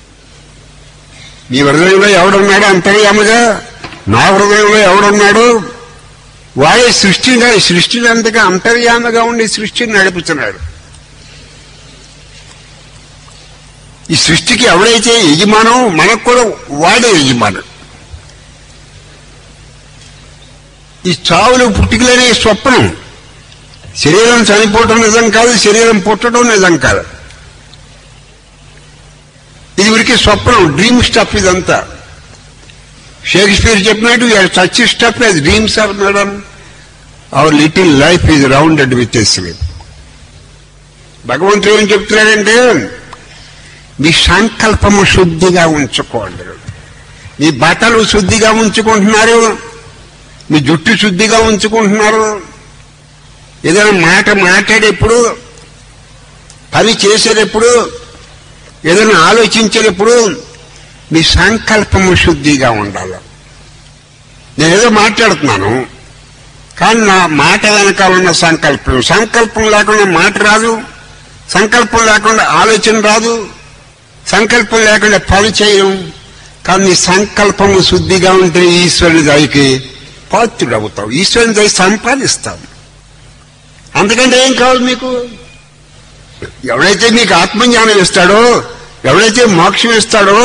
[SPEAKER 1] నీ హృదయంలో ఎవడున్నాడో అంతర్యామగా నా హృదయంలో ఎవడున్నాడో వాడే సృష్టిగా సృష్టిని అంతగా అంతర్యామగా ఉండి సృష్టిని నడుపుతున్నాడు ఈ సృష్టికి ఎవడైతే యజమానం మనకు కూడా వాడే యజమానం ఈ చావులు పుట్టుకలనే స్వప్నం శరీరం చనిపోవటం నిజం కాదు శరీరం పుట్టడం నిజం కాదు ఇది ఉరికి స్వప్నం డ్రీమ్ స్టఫ్ ఇదంతా షేక్స్పియర్ చెప్పినట్టు such stuff as dreams are made on our little life is rounded with sleep భగవంతుడు ఏం చెప్తున్నాడంటే మీ సంకల్పము శుద్ధిగా ఉంచుకోండి మీ బట్టలు శుద్ధిగా ఉంచుకుంటున్నారు మీ జుట్టు శుద్ధిగా ఉంచుకుంటున్నారు ఏదైనా మాట మాట్లాడేప్పుడు పని చేసేటప్పుడు ఏదైనా ఆలోచించేటప్పుడు మీ సంకల్పము శుద్ధిగా ఉండాలి నేనేదో మాట్లాడుతున్నాను కానీ నా మాట వెనకాల ఉన్న సంకల్పం సంకల్పం లేకుండా మాట రాదు సంకల్పం లేకుండా ఆలోచన రాదు సంకల్పం లేకుండా పని చేయడం కానీ నీ సంకల్పము శుద్ధిగా ఉంటే ఈశ్వరుని దయకి పాత్రుడు అవుతావు ఈశ్వరుని దయ సంపాదిస్తావు అందుకంటే ఏం కావాలి మీకు ఎవడైతే మీకు ఆత్మజ్ఞానం ఇస్తాడో ఎవడైతే మోక్షం ఇస్తాడో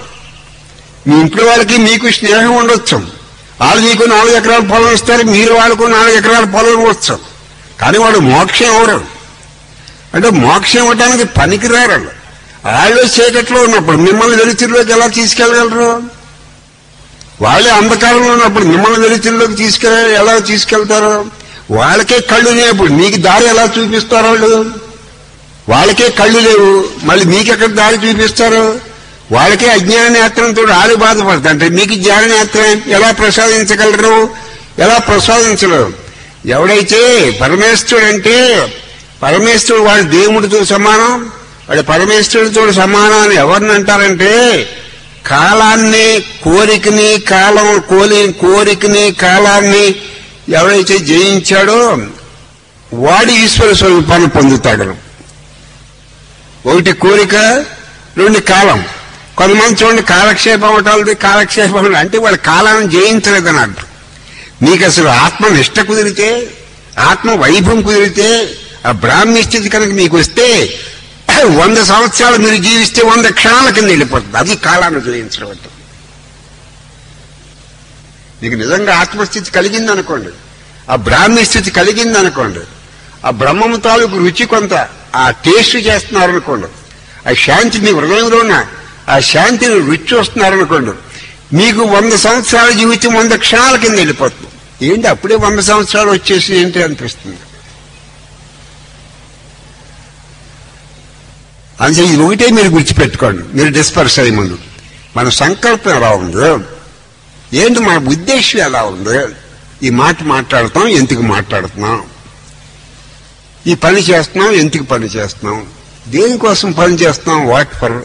[SPEAKER 1] మీ ఇంట్లో వాళ్ళకి మీకు స్నేహం ఉండొచ్చు వాళ్ళు మీకు నాలుగు ఎకరాల పొలం ఇస్తారు మీరు వాళ్ళకు నాలుగు ఎకరాల పొలం ఇవ్వచ్చు కానీ వాడు మోక్షం ఎవరు అంటే మోక్షం ఇవ్వడానికి పనికిరారు వాళ్ళు. వాళ్ళు చీకట్లో ఉన్నప్పుడు మిమ్మల్ని వెలుతురులోకి ఎలా తీసుకెళ్ళగలరు వాళ్ళే అంధకారంలో ఉన్నప్పుడు మిమ్మల్ని వెలుతురులోకి తీసుకెళ్ళ ఎలా తీసుకెళ్తారు వాళ్ళకే కళ్ళు లేనప్పుడు మీకు దారి ఎలా చూపిస్తారు వాళ్ళు వాళ్ళకే కళ్ళు లేవు మళ్ళీ మీకెక్కడ దారి చూపిస్తారు వాళ్ళకే అజ్ఞాన నేత్రంతో ఆలు బాధపడతారు అంటే మీకు జ్ఞాన నేత్రం ఎలా ప్రసాదించగలరు ఎలా ప్రసాదించలేరు ఎవడైతే పరమేశ్వరుడు అంటే పరమేశ్వరుడు వాడు దేవుడితో సమానం వాడు పరమేశ్వరుడితో సమానం అని ఎవరిని అంటారంటే కాలాన్ని కోరికని కాలం కోలి కోరికని కాలాన్ని ఎవడైతే జయించాడో వాడి ఈశ్వర స్వరూపాన్ని పొందుతాడు ఒకటి కోరిక రెండు కాలం కొంతమంది చూడండి కాలక్షేపం అవటాలది కాలక్షేపం అవటం అంటే వాళ్ళ కాలాన్ని జయించలేదని అర్థం మీకు అసలు ఆత్మ నిష్ట కుదిరితే ఆత్మ వైభవం కుదిరితే ఆ బ్రాహ్మీ స్థితి కనుక మీకు వస్తే వంద సంవత్సరాలు మీరు జీవిస్తే వంద క్షణాల కింద వెళ్ళిపోతుంది అది కాలాన్ని జయించడం అంటే మీకు నిజంగా ఆత్మస్థితి కలిగింది అనుకోండి ఆ బ్రాహ్మీ స్థితి కలిగింది అనుకోండి ఆ బ్రహ్మము తాలూకు రుచి కొంత ఆ టేస్ట్ చేస్తున్నారు అనుకోండి ఆ శాంతి మీ హృదయంలో ఉన్న ఆ శాంతిని రుచి వస్తున్నారు అనుకోండి మీకు వంద సంవత్సరాల జీవితం వంద క్షణాల కింద వెళ్ళిపోతుంది ఏంటి అప్పుడే వంద సంవత్సరాలు వచ్చేసి ఏంటి అనిపిస్తుంది అందుకే ఇది ఒకటే మీరు గుర్తుపెట్టుకోండి మీరు డిస్పర్స్ అయ్యే ముందు మన సంకల్పం ఎలా ఉందో ఏంటి మన ఉద్దేశం ఎలా ఉంది ఈ మాట మాట్లాడుతాం ఎందుకు మాట్లాడుతున్నాం ఈ పని చేస్తున్నాం ఎందుకు పని చేస్తున్నాం దేనికోసం పని చేస్తున్నాం వాట్ ఫర్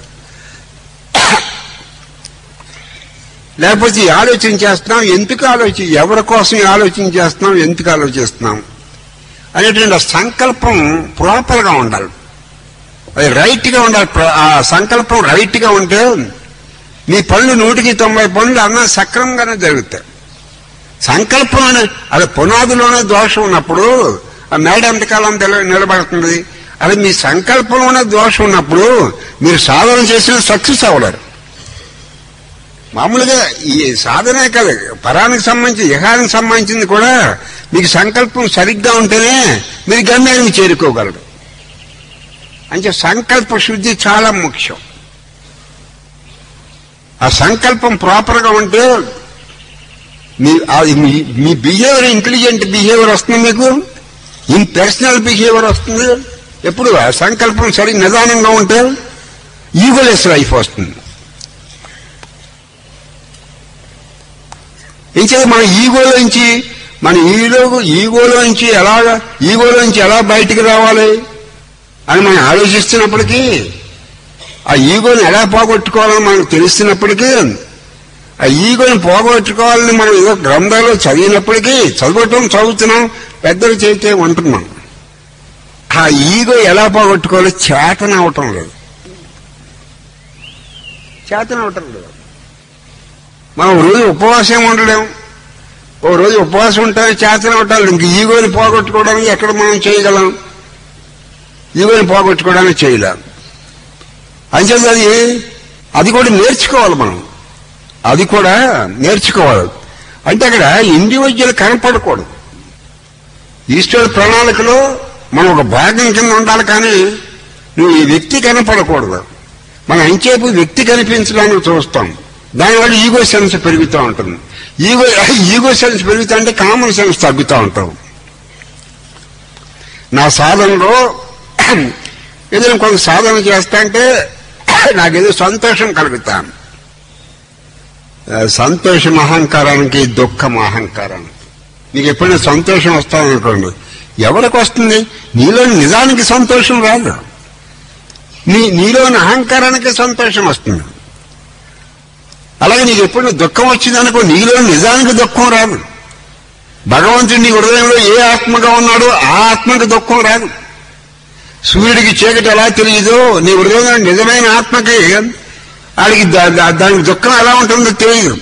[SPEAKER 1] లేకపోతే ఈ ఆలోచన చేస్తున్నాం ఎందుకు ఆలోచి ఎవరి కోసం ఈ ఆలోచన చేస్తున్నాం ఎందుకు ఆలోచిస్తున్నాం అనేటువంటి ఆ సంకల్పం ప్రాపర్ గా ఉండాలి అది రైట్ గా ఉండాలి ప్ర- ఆ సంకల్పం రైట్ గా ఉంటే మీ పనులు నూటికి తొంభై పనులు అన్న సక్రమంగానే జరుగుతాయి సంకల్పం అనే అది పునాదిలోనే దోషం ఉన్నప్పుడు ఆ మేడ ఎంతకాలం తెల- నిలబడుతుంది అది మీ సంకల్పంలోనే దోషం ఉన్నప్పుడు మీరు సాధన చేసిన సక్సెస్ అవ్వలేరు మామూలుగా ఈ సాధనే కాదు పరానికి సంబంధించి ఇహానికి సంబంధించింది కూడా మీకు సంకల్పం సరిగ్గా ఉంటేనే మీరు గమ్యానికి చేరుకోగలరు అంటే సంకల్ప శుద్ధి చాలా ముఖ్యం ఆ సంకల్పం ప్రాపర్ గా ఉంటే మీ అది మీ- మీ బిహేవియర్ ఇంటెలిజెంట్ బిహేవియర్ వస్తుంది మీకు ఇంపర్సనల్ బిహేవియర్ వస్తుంది ఎప్పుడు ఆ సంకల్పం సరి నిదానంగా ఉంటే ఈగోలెస్ లైఫ్ వస్తుంది ఇంకేది మన ఈగోలోంచి మన ఈలో ఈగోలోంచి ఎలా ఈగోలోంచి ఎలా బయటికి రావాలి అని మనం ఆలోచిస్తున్నప్పటికీ ఆ ఈగోని ఎలా పోగొట్టుకోవాలని మనకు తెలుస్తున్నప్పటికీ ఆ ఈగోని పోగొట్టుకోవాలని మనం ఏదో గ్రంథాలు చదివినప్పటికీ చదవటం చదువుతున్నాం పెద్దలు చేస్తే ఉంటున్నాం ఆ ఈగో ఎలా పోగొట్టుకోవాలో చేతన అవటం లేదు చేతన అవటం లేదు మనం రోజు ఉపవాసం ఉండలేం ఓ రోజు ఉపవాసం ఉంటాం చేతన ఉంటాం ఇంక ఈగోని పోగొట్టుకోవడానికి ఎక్కడ మనం చేయగలం ఈగోని పోగొట్టుకోవడానికి చేయలేం అంచేది అది అది కూడా నేర్చుకోవాలి మనం అది కూడా నేర్చుకోవాలి అంటే అక్కడ ఇండివిజువల్ కనపడకూడదు ఈశ్వరుడు ప్రణాళికలో మనం ఒక భాగం కింద ఉండాలి కానీ నువ్వు ఈ వ్యక్తి కనపడకూడదు మనం అంచేపు వ్యక్తి కనిపించడానికి చూస్తాం దానివల్ల ఈగో సెన్స్ పెరుగుతూ ఉంటుంది ఈగో ఈగో సెన్స్ పెరుగుతా అంటే కామన్ సెన్స్ తగ్గుతూ ఉంటాం నా సాధనలో ఏదైనా కొంత సాధన చేస్తా అంటే నాకేదో సంతోషం కలుగుతాను ఆ, సంతోషం అహంకారానికి దుఃఖం అహంకారానికి నీకు ఎప్పుడైనా సంతోషం వస్తాననుకోండి ఎవరికి వస్తుంది నీలోని నిజానికి సంతోషం రాదు నీ నీలోని అహంకారానికి సంతోషం వస్తుంది అలాగే నీకు ఎప్పుడైనా దుఃఖం వచ్చిందనుకో నీలో నిజానికి దుఃఖం రాదు భగవంతుడు నీ హృదయంలో ఏ ఆత్మగా ఉన్నాడో ఆ ఆత్మకి దుఃఖం రాదు సూర్యుడికి చీకటి ఎలా తెలియదో నీ హృదయంలో నిజమైన ఆత్మకి వాడికి దా- దా- దానికి దుఃఖం ఎలా ఉంటుందో తెలియదు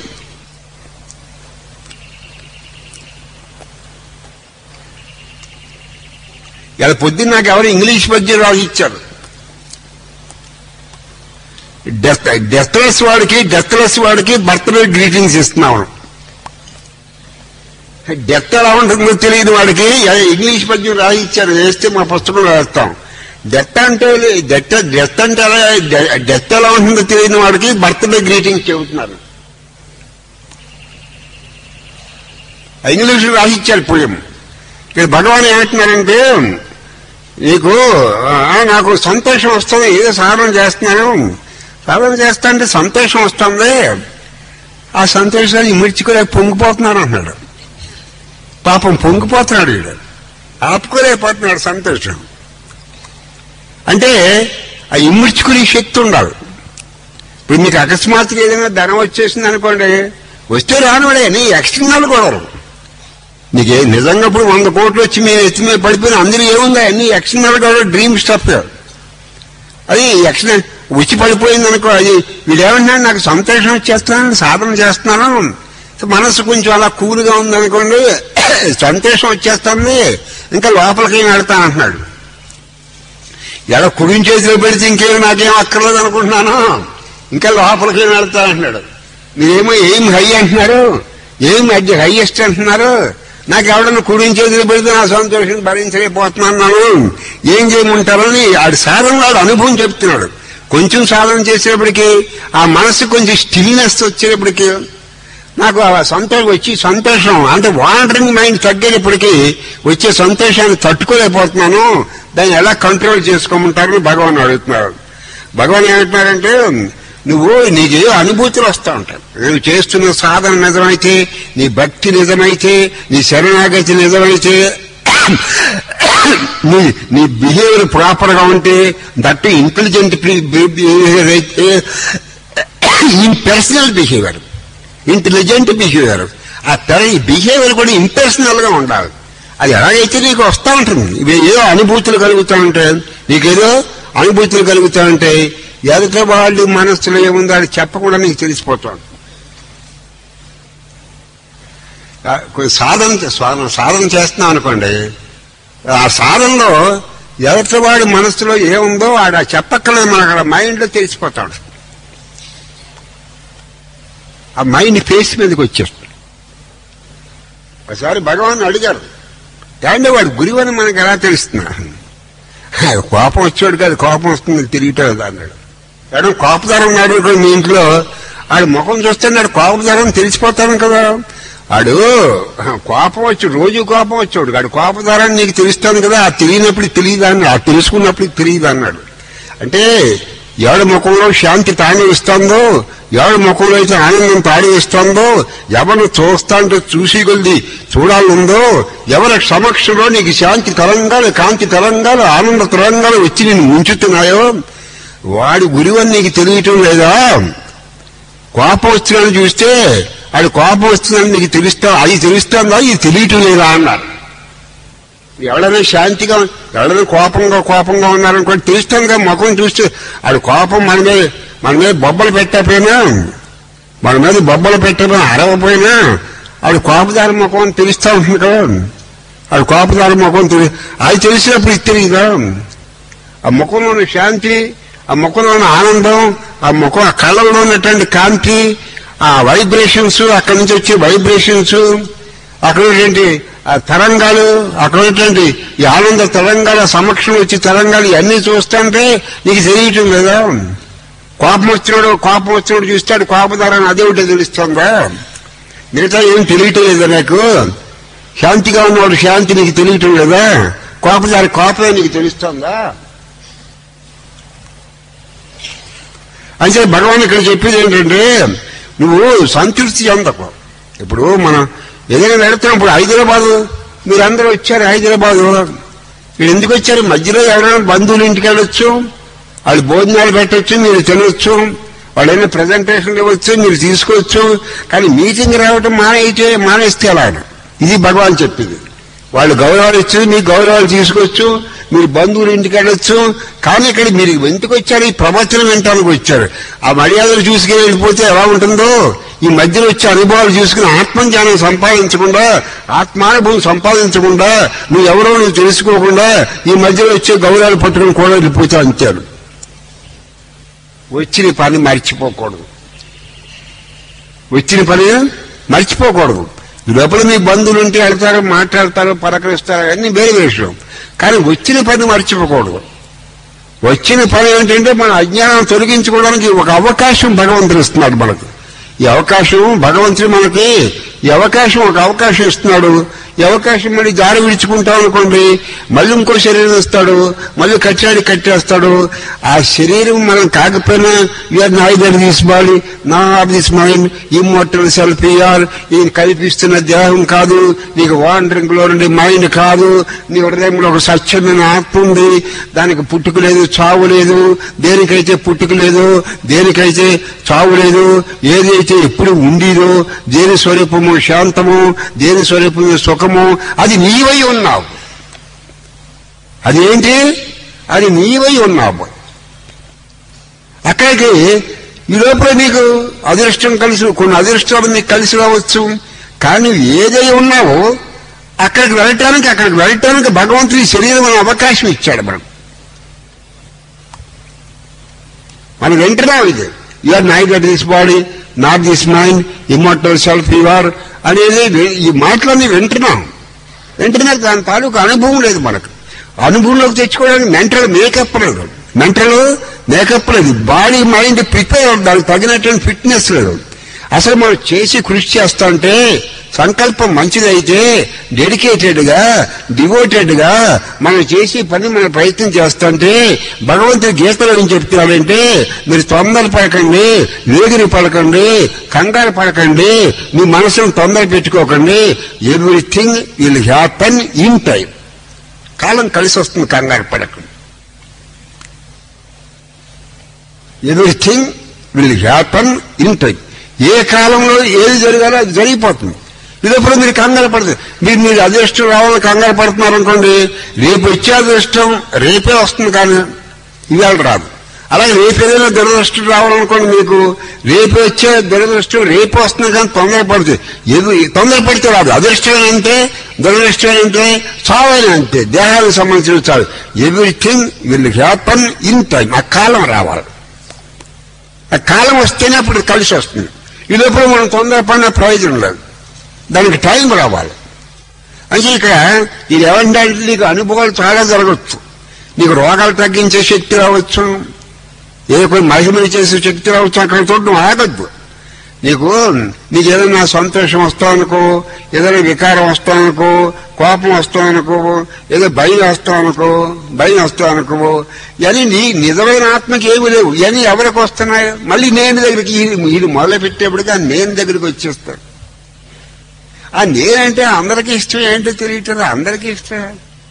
[SPEAKER 1] ఇలా పొద్దున్న నాకు ఎవరు ఇంగ్లీష్ పద్యం రాసి ఇచ్చారు డెత్ డెత్లెస్ వాడికి డెత్లెస్ వాడికి బర్త్డే గ్రీటింగ్స్ ఇస్తున్నాం డెత్ ఎలా ఉంటుందో తెలియదు వాడికి ఇంగ్లీష్ పద్యం రాసి ఇచ్చారు వేస్తే మా పుస్తకంలో వేస్తాం డెత్ అంటే డెత్ డెత్ అంటే ఎలా డెత్ ఎలా ఉంటుందో తెలియని వాడికి బర్త్డే గ్రీటింగ్స్ చెబుతున్నారు ఇంగ్లీష్ రాసి ఇచ్చారు పోయం ఇక్కడ భగవాన్ ఏమంటున్నారంటే నీకు ఆ, నాకు సంతోషం వస్తుంది ఏదో సాధన చేస్తున్నాను సాధన చేస్తా అంటే సంతోషం వస్తుంది ఆ సంతోషాన్ని ఇమిడ్చుకోలేక పొంగిపోతున్నాడు అన్నాడు పాపం పొంగిపోతున్నాడు వీడు ఆపుకోలేకపోతున్నాడు సంతోషం అంటే ఆ ఇమ్ముడ్చుకునే శక్తి ఉండాలి ఇప్పుడు మీకు అకస్మాత్తుగా ఏదైనా ధనం వచ్చేసింది అనుకోండి వస్తే రానివాడే నీ ఎక్స్టర్నల్ గొడవలు నీకు ఏ- నిజంగా ఇప్పుడు వంద కోట్లు వచ్చి మీ ఎత్తి మీద పడిపోయిన అందరూ ఏముంది అన్ని ఎక్స్టర్నల్ గొడవ డ్రీమ్ స్టఫ్ అది ఎక్స్టర్నల్ వచ్చి పడిపోయింది అనుకో అది వీడేమంటున్నాడు నాకు సంతోషం వచ్చేస్తున్నాను సాధన చేస్తున్నాను మనసు కొంచెం అలా కూల్గా ఉంది అనుకోండి సంతోషం వచ్చేస్తుంది ఇంకా లోపలికి వెళ్తాను అంటున్నాడు ఎలా కుడిని చేతిలో పెడితే ఇంకేం నాకేం అక్కర్లేదు అనుకుంటున్నాను ఇంకా లోపలికి వెళ్తా అంటున్నాడు మీరేమో ఏం హై అంటున్నారు ఏం అది హైయెస్ట్ అంటున్నారు నాకు ఎవడన్నా కుడిని చేతిలో పెడితే నా సంతోషం భరించలేకపోతున్నాను ఏం చేయమంటారని ఆడి సాధన వాడు అనుభవం చెప్తున్నాడు కొంచెం సాధన చేసేప్పటికి ఆ మనసు కొంచెం స్టిల్నెస్ వచ్చేటప్పటికి నాకు ఆ సంతోషం వచ్చి సంతోషం అంటే వాండరింగ్ మైండ్ తగ్గేటప్పటికి వచ్చే సంతోషాన్ని తట్టుకోలేకపోతున్నాను దాన్ని ఎలా కంట్రోల్ చేసుకోమంటారని భగవాన్ అడుగుతున్నారు భగవాన్ ఏమంటున్నారంటే నువ్వు నీకే అనుభూతులు వస్తూ ఉంటాయి నువ్వు చేస్తున్న సాధన నిజమైతే నీ భక్తి నిజమైతే నీ శరణాగతి నిజమైతే నీ నీ బిహేవియర్ ప్రాపర్ గా ఉంటే దట్ ఇంటెలిజెంట్ బిహేవియర్ అయితే ఇంపర్సనల్ బిహేవియర్ ఇంటెలిజెంట్ బిహేవియర్ ఆ తెర బిహేవియర్ కూడా ఇంపర్సనల్ గా ఉండాలి అది ఎలాగైతే నీకు వస్తా ఉంటుంది ఇవి ఏదో అనుభూతులు కలుగుతూ ఉంటాయి నీకేదో అనుభూతులు కలుగుతూ ఉంటాయి ఎదుట వాళ్ళు మనస్సులో ఏముందో అది చెప్పకుండా నీకు తెలిసిపోతాడు ఆ, కొంచెం సాధన చే- సాధన సాధన చేస్తున్నాం అనుకోండి ఆ సాధనలో ఎదుటివాడి మనసులో ఏముందో ఆడ చెప్పక్కర్లేదు మనకు అక్కడ మైండ్లో తెలిసిపోతాడు ఆ మైండ్ ఫేస్ మీదకి వచ్చేస్తుంది ఒకసారి భగవాన్ అడిగారు ఏమంటే వాడు గురువని మనకు ఎలా తెలుస్తున్నా కోపం వచ్చాడు కాదు కోపం వస్తుంది తిరిగిటది అన్నాడు మేడం కోపదారం ఉన్నాడు ఇక్కడ మీ ఇంట్లో ఆడు ముఖం చూస్తే నాడు కోపదారం తెలిసిపోతాను కదా ఆడు కోపం వచ్చి రోజు కోపం వచ్చాడు ఆడు కోపదారాన్ని నీకు తెలుస్తాను కదా ఆ తెలియనప్పుడు తెలియదు అన్నాడు ఆ తెలుసుకున్నప్పుడు తెలియదు అన్నాడు అంటే ఎవడి ముఖంలో శాంతి తానే ఇస్తుందో ఎవడి ముఖంలో అయితే ఆనందం తానే ఇస్తుందో ఎవరు చూస్తాంటే చూసి కొద్ది చూడాలందో ఎవరి సమక్షంలో నీకు శాంతి తరంగాలు కాంతి తరంగాలు ఆనంద తరంగాలు వచ్చి నేను ఉంచుతున్నాయో వాడి గురువని నీకు తెలియటం లేదా కోపం వస్తుందని చూస్తే అది కోపం వస్తుందని నీకు తెలుస్తా అది తెలుస్తుందా ఇది తెలియటం లేదా అన్నారు ఎవడైనా శాంతిగా ఎవడైనా కోపంగా కోపంగా ఉన్నారనుకోండి తెలుస్తుందిగా ముఖం చూస్తే అది కోపం మన మీద మన మీద బొబ్బలు పెట్టకపోయినా మన మీద బొబ్బలు పెట్టకపోయినా అరవపోయినా అది కోపదారి ముఖం అని తెలుస్తా ఉంటుంది కదా అది కోపదారి ముఖం తెలి అది తెలిసినప్పుడు ఇది తెలియదా ఆ ముఖంలో ఉన్న శాంతి ఆ ముఖంలో ఉన్న ఆనందం ఆ ముఖం ఆ కళ్ళలో ఉన్నటువంటి కాంతి ఆ వైబ్రేషన్స్ అక్కడి నుంచి వచ్చే వైబ్రేషన్స్ అక్కడ ఉన్నటువంటి ఆ తరంగాలు అక్కడ ఉన్నటువంటి ఈ ఆనంద తరంగాల సమక్షం వచ్చి తరంగాలు ఇవన్నీ చూస్తుంటే నీకు తెలియటం లేదా కోపం వచ్చినాడు కోపం వచ్చినాడు చూస్తాడు కోపదారాన్ని అదే ఉంటే తెలుస్తుందా మిగతా ఏం తెలియటం లేదా నాకు శాంతిగా ఉన్నవాడు శాంతి నీకు తెలియటం లేదా కోపదారి కోపమే నీకు తెలుస్తుందా అంటే భగవాన్ ఇక్కడ చెప్పేది ఏంటంటే నువ్వు సంతృప్తి చెందకు ఇప్పుడు మనం ఏదైనా వెళుతున్నాం ఇప్పుడు హైదరాబాద్ మీరందరూ వచ్చారు హైదరాబాద్ మీరు ఎందుకు వచ్చారు మధ్యలో ఎవరైనా బంధువులు ఇంటికి వెళ్ళొచ్చు వాళ్ళు భోజనాలు పెట్టొచ్చు మీరు తినొచ్చు వాళ్ళైనా ప్రజెంటేషన్ ఇవ్వచ్చు మీరు తీసుకోవచ్చు కానీ మీటింగ్ రావటం మానేస్తే మానేస్తే అలాగ ఇది భగవాన్ చెప్పింది వాళ్ళు గౌరవాలు ఇచ్చు మీ గౌరవాలు తీసుకోవచ్చు మీరు బంధువులు ఇంటికి వెళ్ళొచ్చు కానీ ఇక్కడ మీరు ఎందుకు వచ్చారు ఈ ప్రవచనం వినటానికి వచ్చారు ఆ మర్యాదలు చూసుకుని వెళ్ళిపోతే ఎలా ఉంటుందో ఈ మధ్యలో వచ్చే అనుభవాలు చూసుకుని ఆత్మజ్ఞానం సంపాదించకుండా ఆత్మానుభవం సంపాదించకుండా నువ్వు ఎవరో నువ్వు తెలుసుకోకుండా ఈ మధ్యలో వచ్చే గౌరవాలు పట్టుకుని కూడా వెళ్ళిపోతే అంటారు వచ్చిన పని మర్చిపోకూడదు వచ్చిన పని మర్చిపోకూడదు లోపల మీ బంధువులు ఉంటే వెళ్తారు మాట్లాడతారు పలకరిస్తారు అన్ని వేరే విషయం కానీ వచ్చిన పని మర్చిపోకూడదు వచ్చిన పని ఏంటంటే మన అజ్ఞానం తొలగించుకోవడానికి ఒక అవకాశం భగవంతుడు ఇస్తున్నాడు మనకు ఈ అవకాశం భగవంతుడు మనకి ఈ అవకాశం ఒక అవకాశం ఇస్తున్నాడు ఈ అవకాశం మళ్ళీ దారి విడుచుకుంటాం అనుకోండి మళ్ళీ ఇంకో శరీరం ఇస్తాడు మళ్ళీ కట్టాడి కట్టేస్తాడు ఆ శరీరం మనం కాకపోయినా you are neither this body nor of this mind immortal self you are ఈ కల్పిస్తున్న దేహం కాదు నీకు వాండరింగ్ లో నుండి మైండ్ కాదు నీ హృదయంలో ఒక స్వచ్ఛమైన ఆత్మ ఉంది దానికి పుట్టుక లేదు చావు లేదు దేనికైతే పుట్టుక లేదు దేనికైతే చావు లేదు ఏదైతే ఎప్పుడు ఉండేదో దేని స్వరూపము శాంతము దేని స్వరూపము సుఖము అది నీవై ఉన్నావు అదేంటి అది నీవై ఉన్నావు అక్కడికి ఈ లోపల నీకు అదృష్టం కలిసి కొన్ని అదృష్టాలు నీకు కలిసి రావచ్చు కానీ నువ్వు ఏదై ఉన్నావో అక్కడికి వెళ్ళటానికి అక్కడికి వెళ్ళటానికి భగవంతుడి శరీరం అనే అవకాశం ఇచ్చాడు మనం మనం వింటున్నాం ఇది you are night at this body not this mind immortal self you are అనేది వి- ఈ మాటలన్నీ వింటున్నాం వింటున్నా దాని తాలూకు అనుభవం లేదు మనకు అనుభవంలోకి తెచ్చుకోవడానికి మెంటల్ మేకప్ లేదు మెంటల్ మేకప్ లేదు బాడీ మైండ్ ప్రిపేర్ దానికి తగినటువంటి ఫిట్నెస్ లేదు అసలు మనం చేసి కృషి చేస్తాంటే సంకల్పం మంచిదైతే డెడికేటెడ్ గా డివోటెడ్ గా మనం చేసే పని మనం ప్రయత్నం చేస్తుంటే భగవంతుడి గీతలో ఏం చెప్తున్నాడంటే మీరు తొందర పడకండి వేగిరి పడకండి కంగారు పడకండి మీ మనసును తొందర పెట్టుకోకండి everything will happen in time కాలం కలిసి వస్తుంది కంగారు పడకండి everything will happen in time ఏ కాలంలో ఏది జరగాలో అది జరిగిపోతుంది ఇదప్పుడు మీరు కంగారు పడుతుంది మీరు మీరు అదృష్టం రావాలని కంగారు పడుతున్నారు అనుకోండి రేపు వచ్చే అదృష్టం రేపే వస్తుంది కానీ ఇవాళ రాదు అలాగే రేపు ఏదైనా దురదృష్టం రావాలనుకోండి మీకు రేపు వచ్చే దురదృష్టం రేపు వస్తుంది కానీ తొందరపడుతుంది ఏది తొందరపడితే రాదు అదృష్టం అంటే దురదృష్టం అంటే చావైన అంతే దేహానికి సంబంధించిన చాలు everything will happen in time ఆ కాలం రావాలి ఆ కాలం వస్తేనే అప్పుడు కలిసి వస్తుంది ఈ లోపల మనం తొందరపడిన ప్రయోజనం లేదు దానికి టైం రావాలి అంటే ఇక్కడ ఇది ఏమంటే నీకు అనుభవాలు చాలా జరగచ్చు నీకు రోగాలు తగ్గించే శక్తి రావచ్చు ఏ కొన్ని మహిమలు చేసే శక్తి రావచ్చు అక్కడ చూడడం ఆగద్దు నీకు నీకు ఏదైనా సంతోషం వస్తావనుకో ఏదైనా వికారం వస్తావనుకో కోపం వస్తావనుకో ఏదో భయం వస్తావనుకో భయం వస్తావనుకో ఇవన్నీ నీ నిజమైన ఆత్మకి ఏమి లేవు ఇవన్నీ ఎవరికి వస్తున్నాయి మళ్ళీ నేను దగ్గరికి ఇది మొదలు పెట్టేప్పటికి ఆ నేను దగ్గరికి వచ్చేస్తాను ఆ నేనంటే అందరికీ ఇష్టం ఏంటో తెలియటం అందరికీ ఇష్టం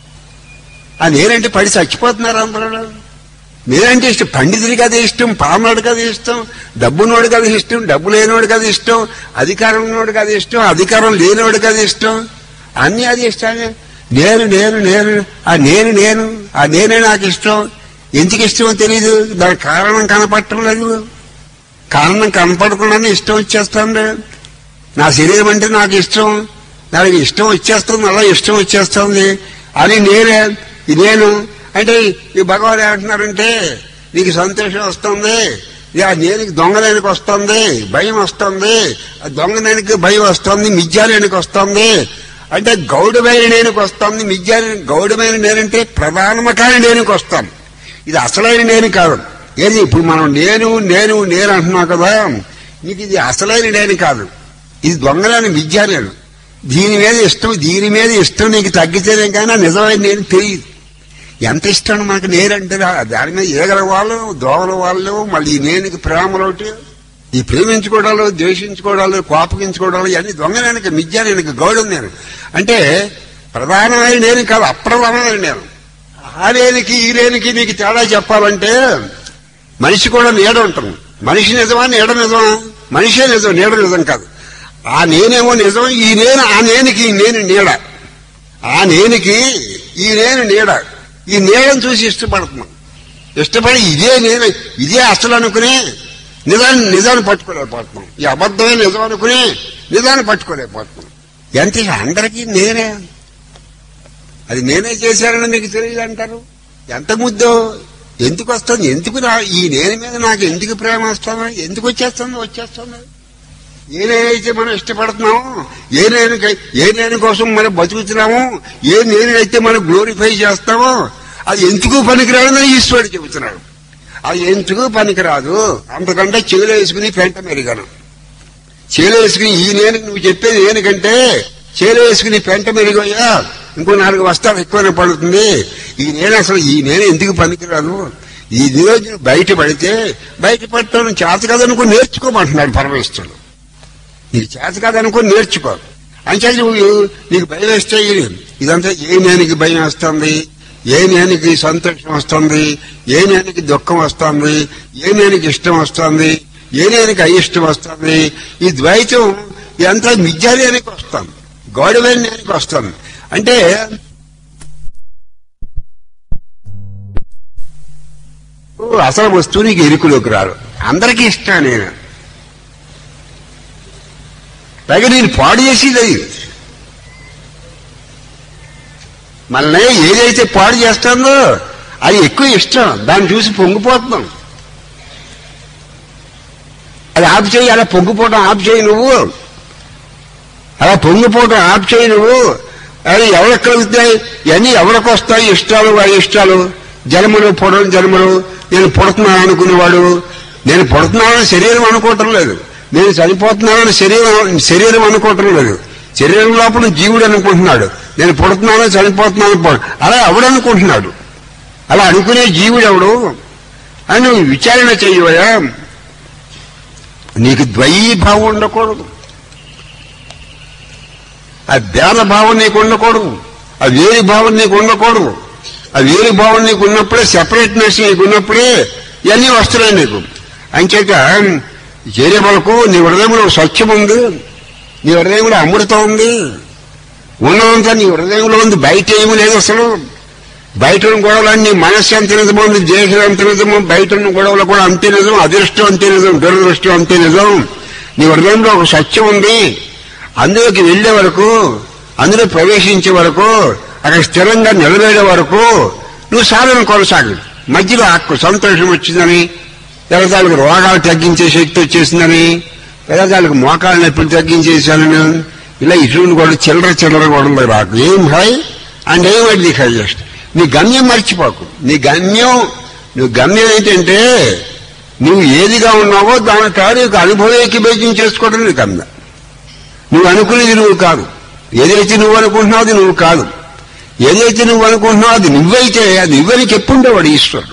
[SPEAKER 1] ఆ నేనంటే పడి చచ్చిపోతున్నారు అందరూ నేనంటే ఇష్టం పండితుడికి అది ఇష్టం పామరుడికి అది ఇష్టం డబ్బునోడికి అది ఇష్టం డబ్బు లేనివాడికి అది ఇష్టం అధికారం ఉన్నోడికి అది ఇష్టం అధికారం లేనివాడికి అది ఇష్టం అన్ని అది ఇష్టమే నేను నేను నేను ఆ నేను నేను ఆ నేనే నాకు ఇష్టం ఎందుకు ఇష్టమో తెలియదు దానికి కారణం కనపడటం లేదు కారణం కనపడకుండానే ఇష్టం వచ్చేస్తుంది నా శరీరం అంటే నాకు ఇష్టం నాకు ఇష్టం వచ్చేస్తుంది అలా ఇష్టం వచ్చేస్తుంది అని నేనే ఇది నేను అంటే ఈ భగవాన్ ఏమంటున్నారంటే నీకు సంతోషం వస్తుంది ఇక నేనికి దొంగలేనికి వస్తుంది భయం వస్తుంది ఆ దొంగలేనికి భయం వస్తుంది మిథ్యాలేనికి వస్తుంది అంటే గౌడమైన నేనుకు వస్తుంది మిథ్యాల గౌడమైన నేనంటే ప్రధానమకాని నేనుకు వస్తాను ఇది అసలైన నేను కాదు ఏది ఇప్పుడు మనం నేను నేను నేను అంటున్నాం కదా నీకు ఇది అసలైన నేను కాదు ఇది దొంగలేని విద్యాలేను దీని మీద ఇష్టం దీని మీద ఇష్టం నీకు తగ్గితేనే కానీ ఆ నిజమైన నేను తెలియదు ఎంత ఇష్టం మనకు నేనంటే రా- దాని మీద ఏగల వాళ్ళు దోవల వాళ్ళు మళ్ళీ ఈ నేనుకి ప్రేమలోటి ఈ ప్రేమించుకోవడాలు ద్వేషించుకోవడాలు కోపగించుకోవడాలు ఇవన్నీ దొంగనేనికి మిథ్యానేనికి గౌడం నేను అంటే ప్రధానమైన నేను కాదు అప్రధానమైన నేను ఆ లేనికి ఈ లేనికి నీకు తేడా చెప్పాలంటే మనిషి కూడా నీడ ఉంటుంది మనిషి నిజమా నీడ నిజమా మనిషే నిజం నీడ నిజం కాదు ఆ నేనేమో నిజం ఈ నేను ఆ నేనికి ఈ నేను నీడ ఆ నేనికి ఈ నేను నీడ ఈ నీడను చూసి ఇష్టపడుతున్నాం ఇష్టపడి ఇదే నేను ఇదే అసలు అనుకుని నిజాన్ని నిజాన్ని పట్టుకోలేకపోతున్నాం ఈ అబద్ధమే నిజం అనుకుని నిజాన్ని పట్టుకోలేకపోతున్నాం ఎంత అందరికీ నేనే అది నేనే చేశానని మీకు తెలియదు అంటారు ఎంత ముద్దో ఎందుకు వస్తుంది ఎందుకు నా ఈ నేను మీద నాకు ఎందుకు ప్రేమ వస్తుంది ఎందుకు వచ్చేస్తుంది వచ్చేస్తుంది ఏ నేనైతే మనం ఇష్టపడుతున్నాము ఏ నేను ఏ నేను కోసం మనం బతుకుతున్నాము ఏ నేనైతే మనం గ్లోరిఫై చేస్తామో అది ఎందుకు పనికిరాదని ఈశ్వరుడు చెబుతున్నాడు అది ఎందుకు పనికిరాదు అంతకంటే చెవులు వేసుకుని పెంట మెరుగను చేలు వేసుకుని ఈ నేను నువ్వు చెప్పేది ఏనుకంటే చేలు వేసుకుని పెంట మెరుగోయా ఇంకో నాలుగు వస్తాలు ఎక్కువనే పడుతుంది ఈ నేను అసలు ఈ నేను ఎందుకు పనికిరాను ఈ రోజు బయట పడితే బయట పడటం చేత కదనుకో నేర్చుకోమంటున్నాడు పరమేశ్వరుడు నీకు చేత కాదనుకో నేర్చుకో అంటే నువ్వు నీకు భయం వేస్తే ఇదంతా ఏ నేనికి భయం వస్తుంది ఏ నేనికి సంతోషం వస్తుంది ఏ నేనికి దుఃఖం వస్తుంది ఏ నేనికి ఇష్టం వస్తుంది ఏ నేనికి అయిష్టం వస్తుంది ఈ ద్వైతం ఇదంతా మిథ్యాలేనికి వస్తుంది గౌడమైన నేనికి వస్తుంది అంటే అసలు వస్తువు నీకు ఎరుకులోకి రారు అందరికీ ఇష్టం నేను పైగా నేను పాడు చేసేది అది మనల్ని ఏదైతే పాడు చేస్తుందో అది ఎక్కువ ఇష్టం దాన్ని చూసి పొంగిపోతున్నాం అది ఆపు చేయి అలా పొంగిపోవడం ఆపు చేయి నువ్వు అలా పొంగిపోవడం ఆపు చేయి నువ్వు అది ఎవరికి కలుగుతాయి ఇవన్నీ ఎవరికి వస్తాయి ఇష్టాలు ఆ ఇష్టాలు జన్మలు పొడవు జన్మలు నేను పుడుతున్నాను అనుకునేవాడు నేను పుడుతున్నానని శరీరం అనుకోవటం లేదు నేను చనిపోతున్నానని శరీరం శరీరం అనుకోవటం లేదు శరీరం లోపల జీవుడు అనుకుంటున్నాడు నేను పుడుతున్నాను చనిపోతున్నాను పో- అలా ఎవడనుకుంటున్నాడు అలా అనుకునే జీవుడు ఎవడు అని నువ్వు విచారణ చెయ్యవయా నీకు ద్వైభావం ఉండకూడదు ఆ భేద భావం నీకు ఉండకూడదు ఆ వేరు భావం నీకు ఉండకూడదు ఆ వేరు భావం నీకు ఉన్నప్పుడే సెపరేట్నెస్ నీకు ఉన్నప్పుడే ఇవన్నీ వస్తున్నాయి నీకు అంచేత చేరే వరకు నీ హృదయంలో సత్యం ఉంది నీ హృదయంలో అమృతం ఉంది ఉన్నదంతా నీ హృదయంలో ఉంది బయట ఏమీ లేదు అసలు బయట ఉన్న గొడవలన్నీ మనస్సు అంతే నిజమో నీ దేశం అంతే నిజమో బయట ఉన్న గొడవలు కూడా అంతే నిజం అదృష్టం అంతే నిజం దురదృష్టం అంతే నిజం నీ హృదయంలో ఒక సత్యం ఉంది అందులోకి వెళ్లే వరకు అందులో ప్రవేశించే వరకు అక్కడ స్థిరంగా నిలబడే వరకు నువ్వు సాధన కొనసాగు మధ్యలో ఆకు సంతోషం వచ్చిందని పిల్లదాలకు రోగాలు తగ్గించే శక్తి వచ్చేసిందని పిల్లదాలకు మోకాళ్ళ నొప్పులు తగ్గించేసానని ఇలా ఇటువంటి కూడా చిల్లర చిల్లర కూడా ఉంది రాకు ఏం హై అండ్ ఏం అది హైయెస్ట్ నీ గమ్యం మర్చిపోకు నీ గమ్యం నువ్వు గమ్యం ఏంటంటే నువ్వు ఏదిగా ఉన్నావో దాని తారీఖు అనుభవేకి బేజం చేసుకోవడం నీ గమ్యం నువ్వు అనుకునేది నువ్వు కాదు ఏదైతే నువ్వు అనుకుంటున్నావు అది నువ్వు కాదు ఏదైతే నువ్వు అనుకుంటున్నావు అది నువ్వైతే అది నువ్వని చెప్పుండేవాడు ఈశ్వరుడు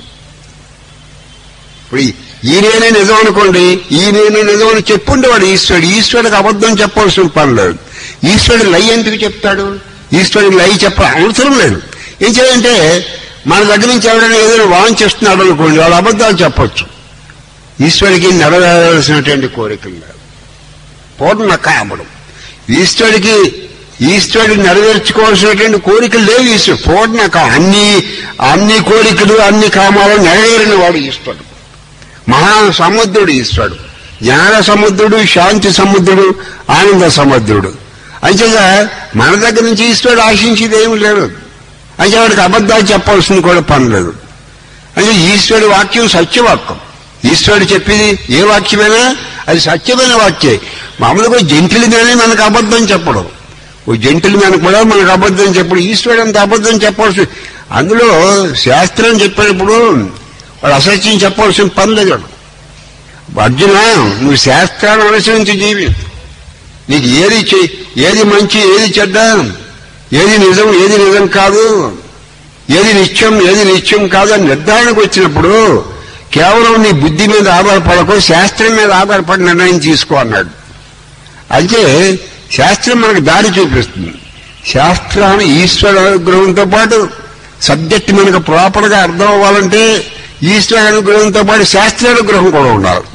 [SPEAKER 1] ఇప్పుడు ఈ నేనే నిజం అనుకోండి ఈ నేనే నిజం అని చెప్పుండేవాడు ఈశ్వరుడు ఈశ్వరుడికి అబద్ధం చెప్పాల్సిన పని లేదు ఈశ్వరుడు లై ఎందుకు చెప్తాడు ఈశ్వరుడికి లై చెప్ప అవసరం లేదు ఏం చేయాలంటే మన దగ్గర నుంచి ఎవరైనా ఏదైనా వాంఛిస్తున్నాడు అనుకోండి వాళ్ళు అబద్ధాలు చెప్పొచ్చు ఈశ్వరుడికి నెరవేరాల్సినటువంటి కోరికలు లేవు పూర్ణ కామడం ఈశ్వరుడికి ఈశ్వరుడికి నెరవేర్చుకోవాల్సినటువంటి కోరికలు లేవు ఈశ్వరుడు పూర్ణ కా- అన్ని అన్ని కోరికలు అన్ని కామాలు నెరవేరిన వాడు ఈశ్వరుడు మహా సముద్రుడు ఈశ్వరుడు జ్ఞాన సముద్రుడు శాంతి సముద్రుడు ఆనంద సముద్రుడు అంచేత మన దగ్గర నుంచి ఈశ్వరుడు ఆశించేది ఏమి లేదు అంటే వాడికి అబద్ధాలు చెప్పాల్సింది కూడా పని లేదు అంటే ఈశ్వరుడు వాక్యం సత్యవాక్యం ఈశ్వరుడు చెప్పేది ఏ వాక్యమైనా అది సత్యమైన వాక్యే మామూలుగా జంతువులు కానీ మనకు అబద్ధం చెప్పడం ఓ జంతువులు మనకు కూడా మనకు అబద్ధం చెప్పడు ఈశ్వరుడు అంత అబద్ధం చెప్పాల్సి అందులో శాస్త్రం చెప్పేటప్పుడు వాడు అసత్యం చెప్పాల్సిన పని లేదు వాడు. అర్జున నువ్వు శాస్త్రాన్ని అనుసరించి జీవి నీకు ఏది చెయ్- ఏది మంచి ఏది చెడ్డ ఏది నిజం ఏది నిజం కాదు ఏది నిత్యం ఏది నిత్యం కాదు అని నిర్ధారణకు వచ్చినప్పుడు కేవలం నీ బుద్ధి మీద ఆధారపడకు శాస్త్రం మీద ఆధారపడి నిర్ణయం తీసుకో అన్నాడు అయితే శాస్త్రం మనకు దారి చూపిస్తుంది శాస్త్రాన్ని ఈశ్వర అనుగ్రహంతో పాటు సబ్జెక్ట్ మనకు ప్రాపర్ గా అర్థం అవ్వాలంటే ఈశ్వర అనుగ్రహంతో పాటు శాస్త్ర అనుగ్రహం కూడా ఉండాలి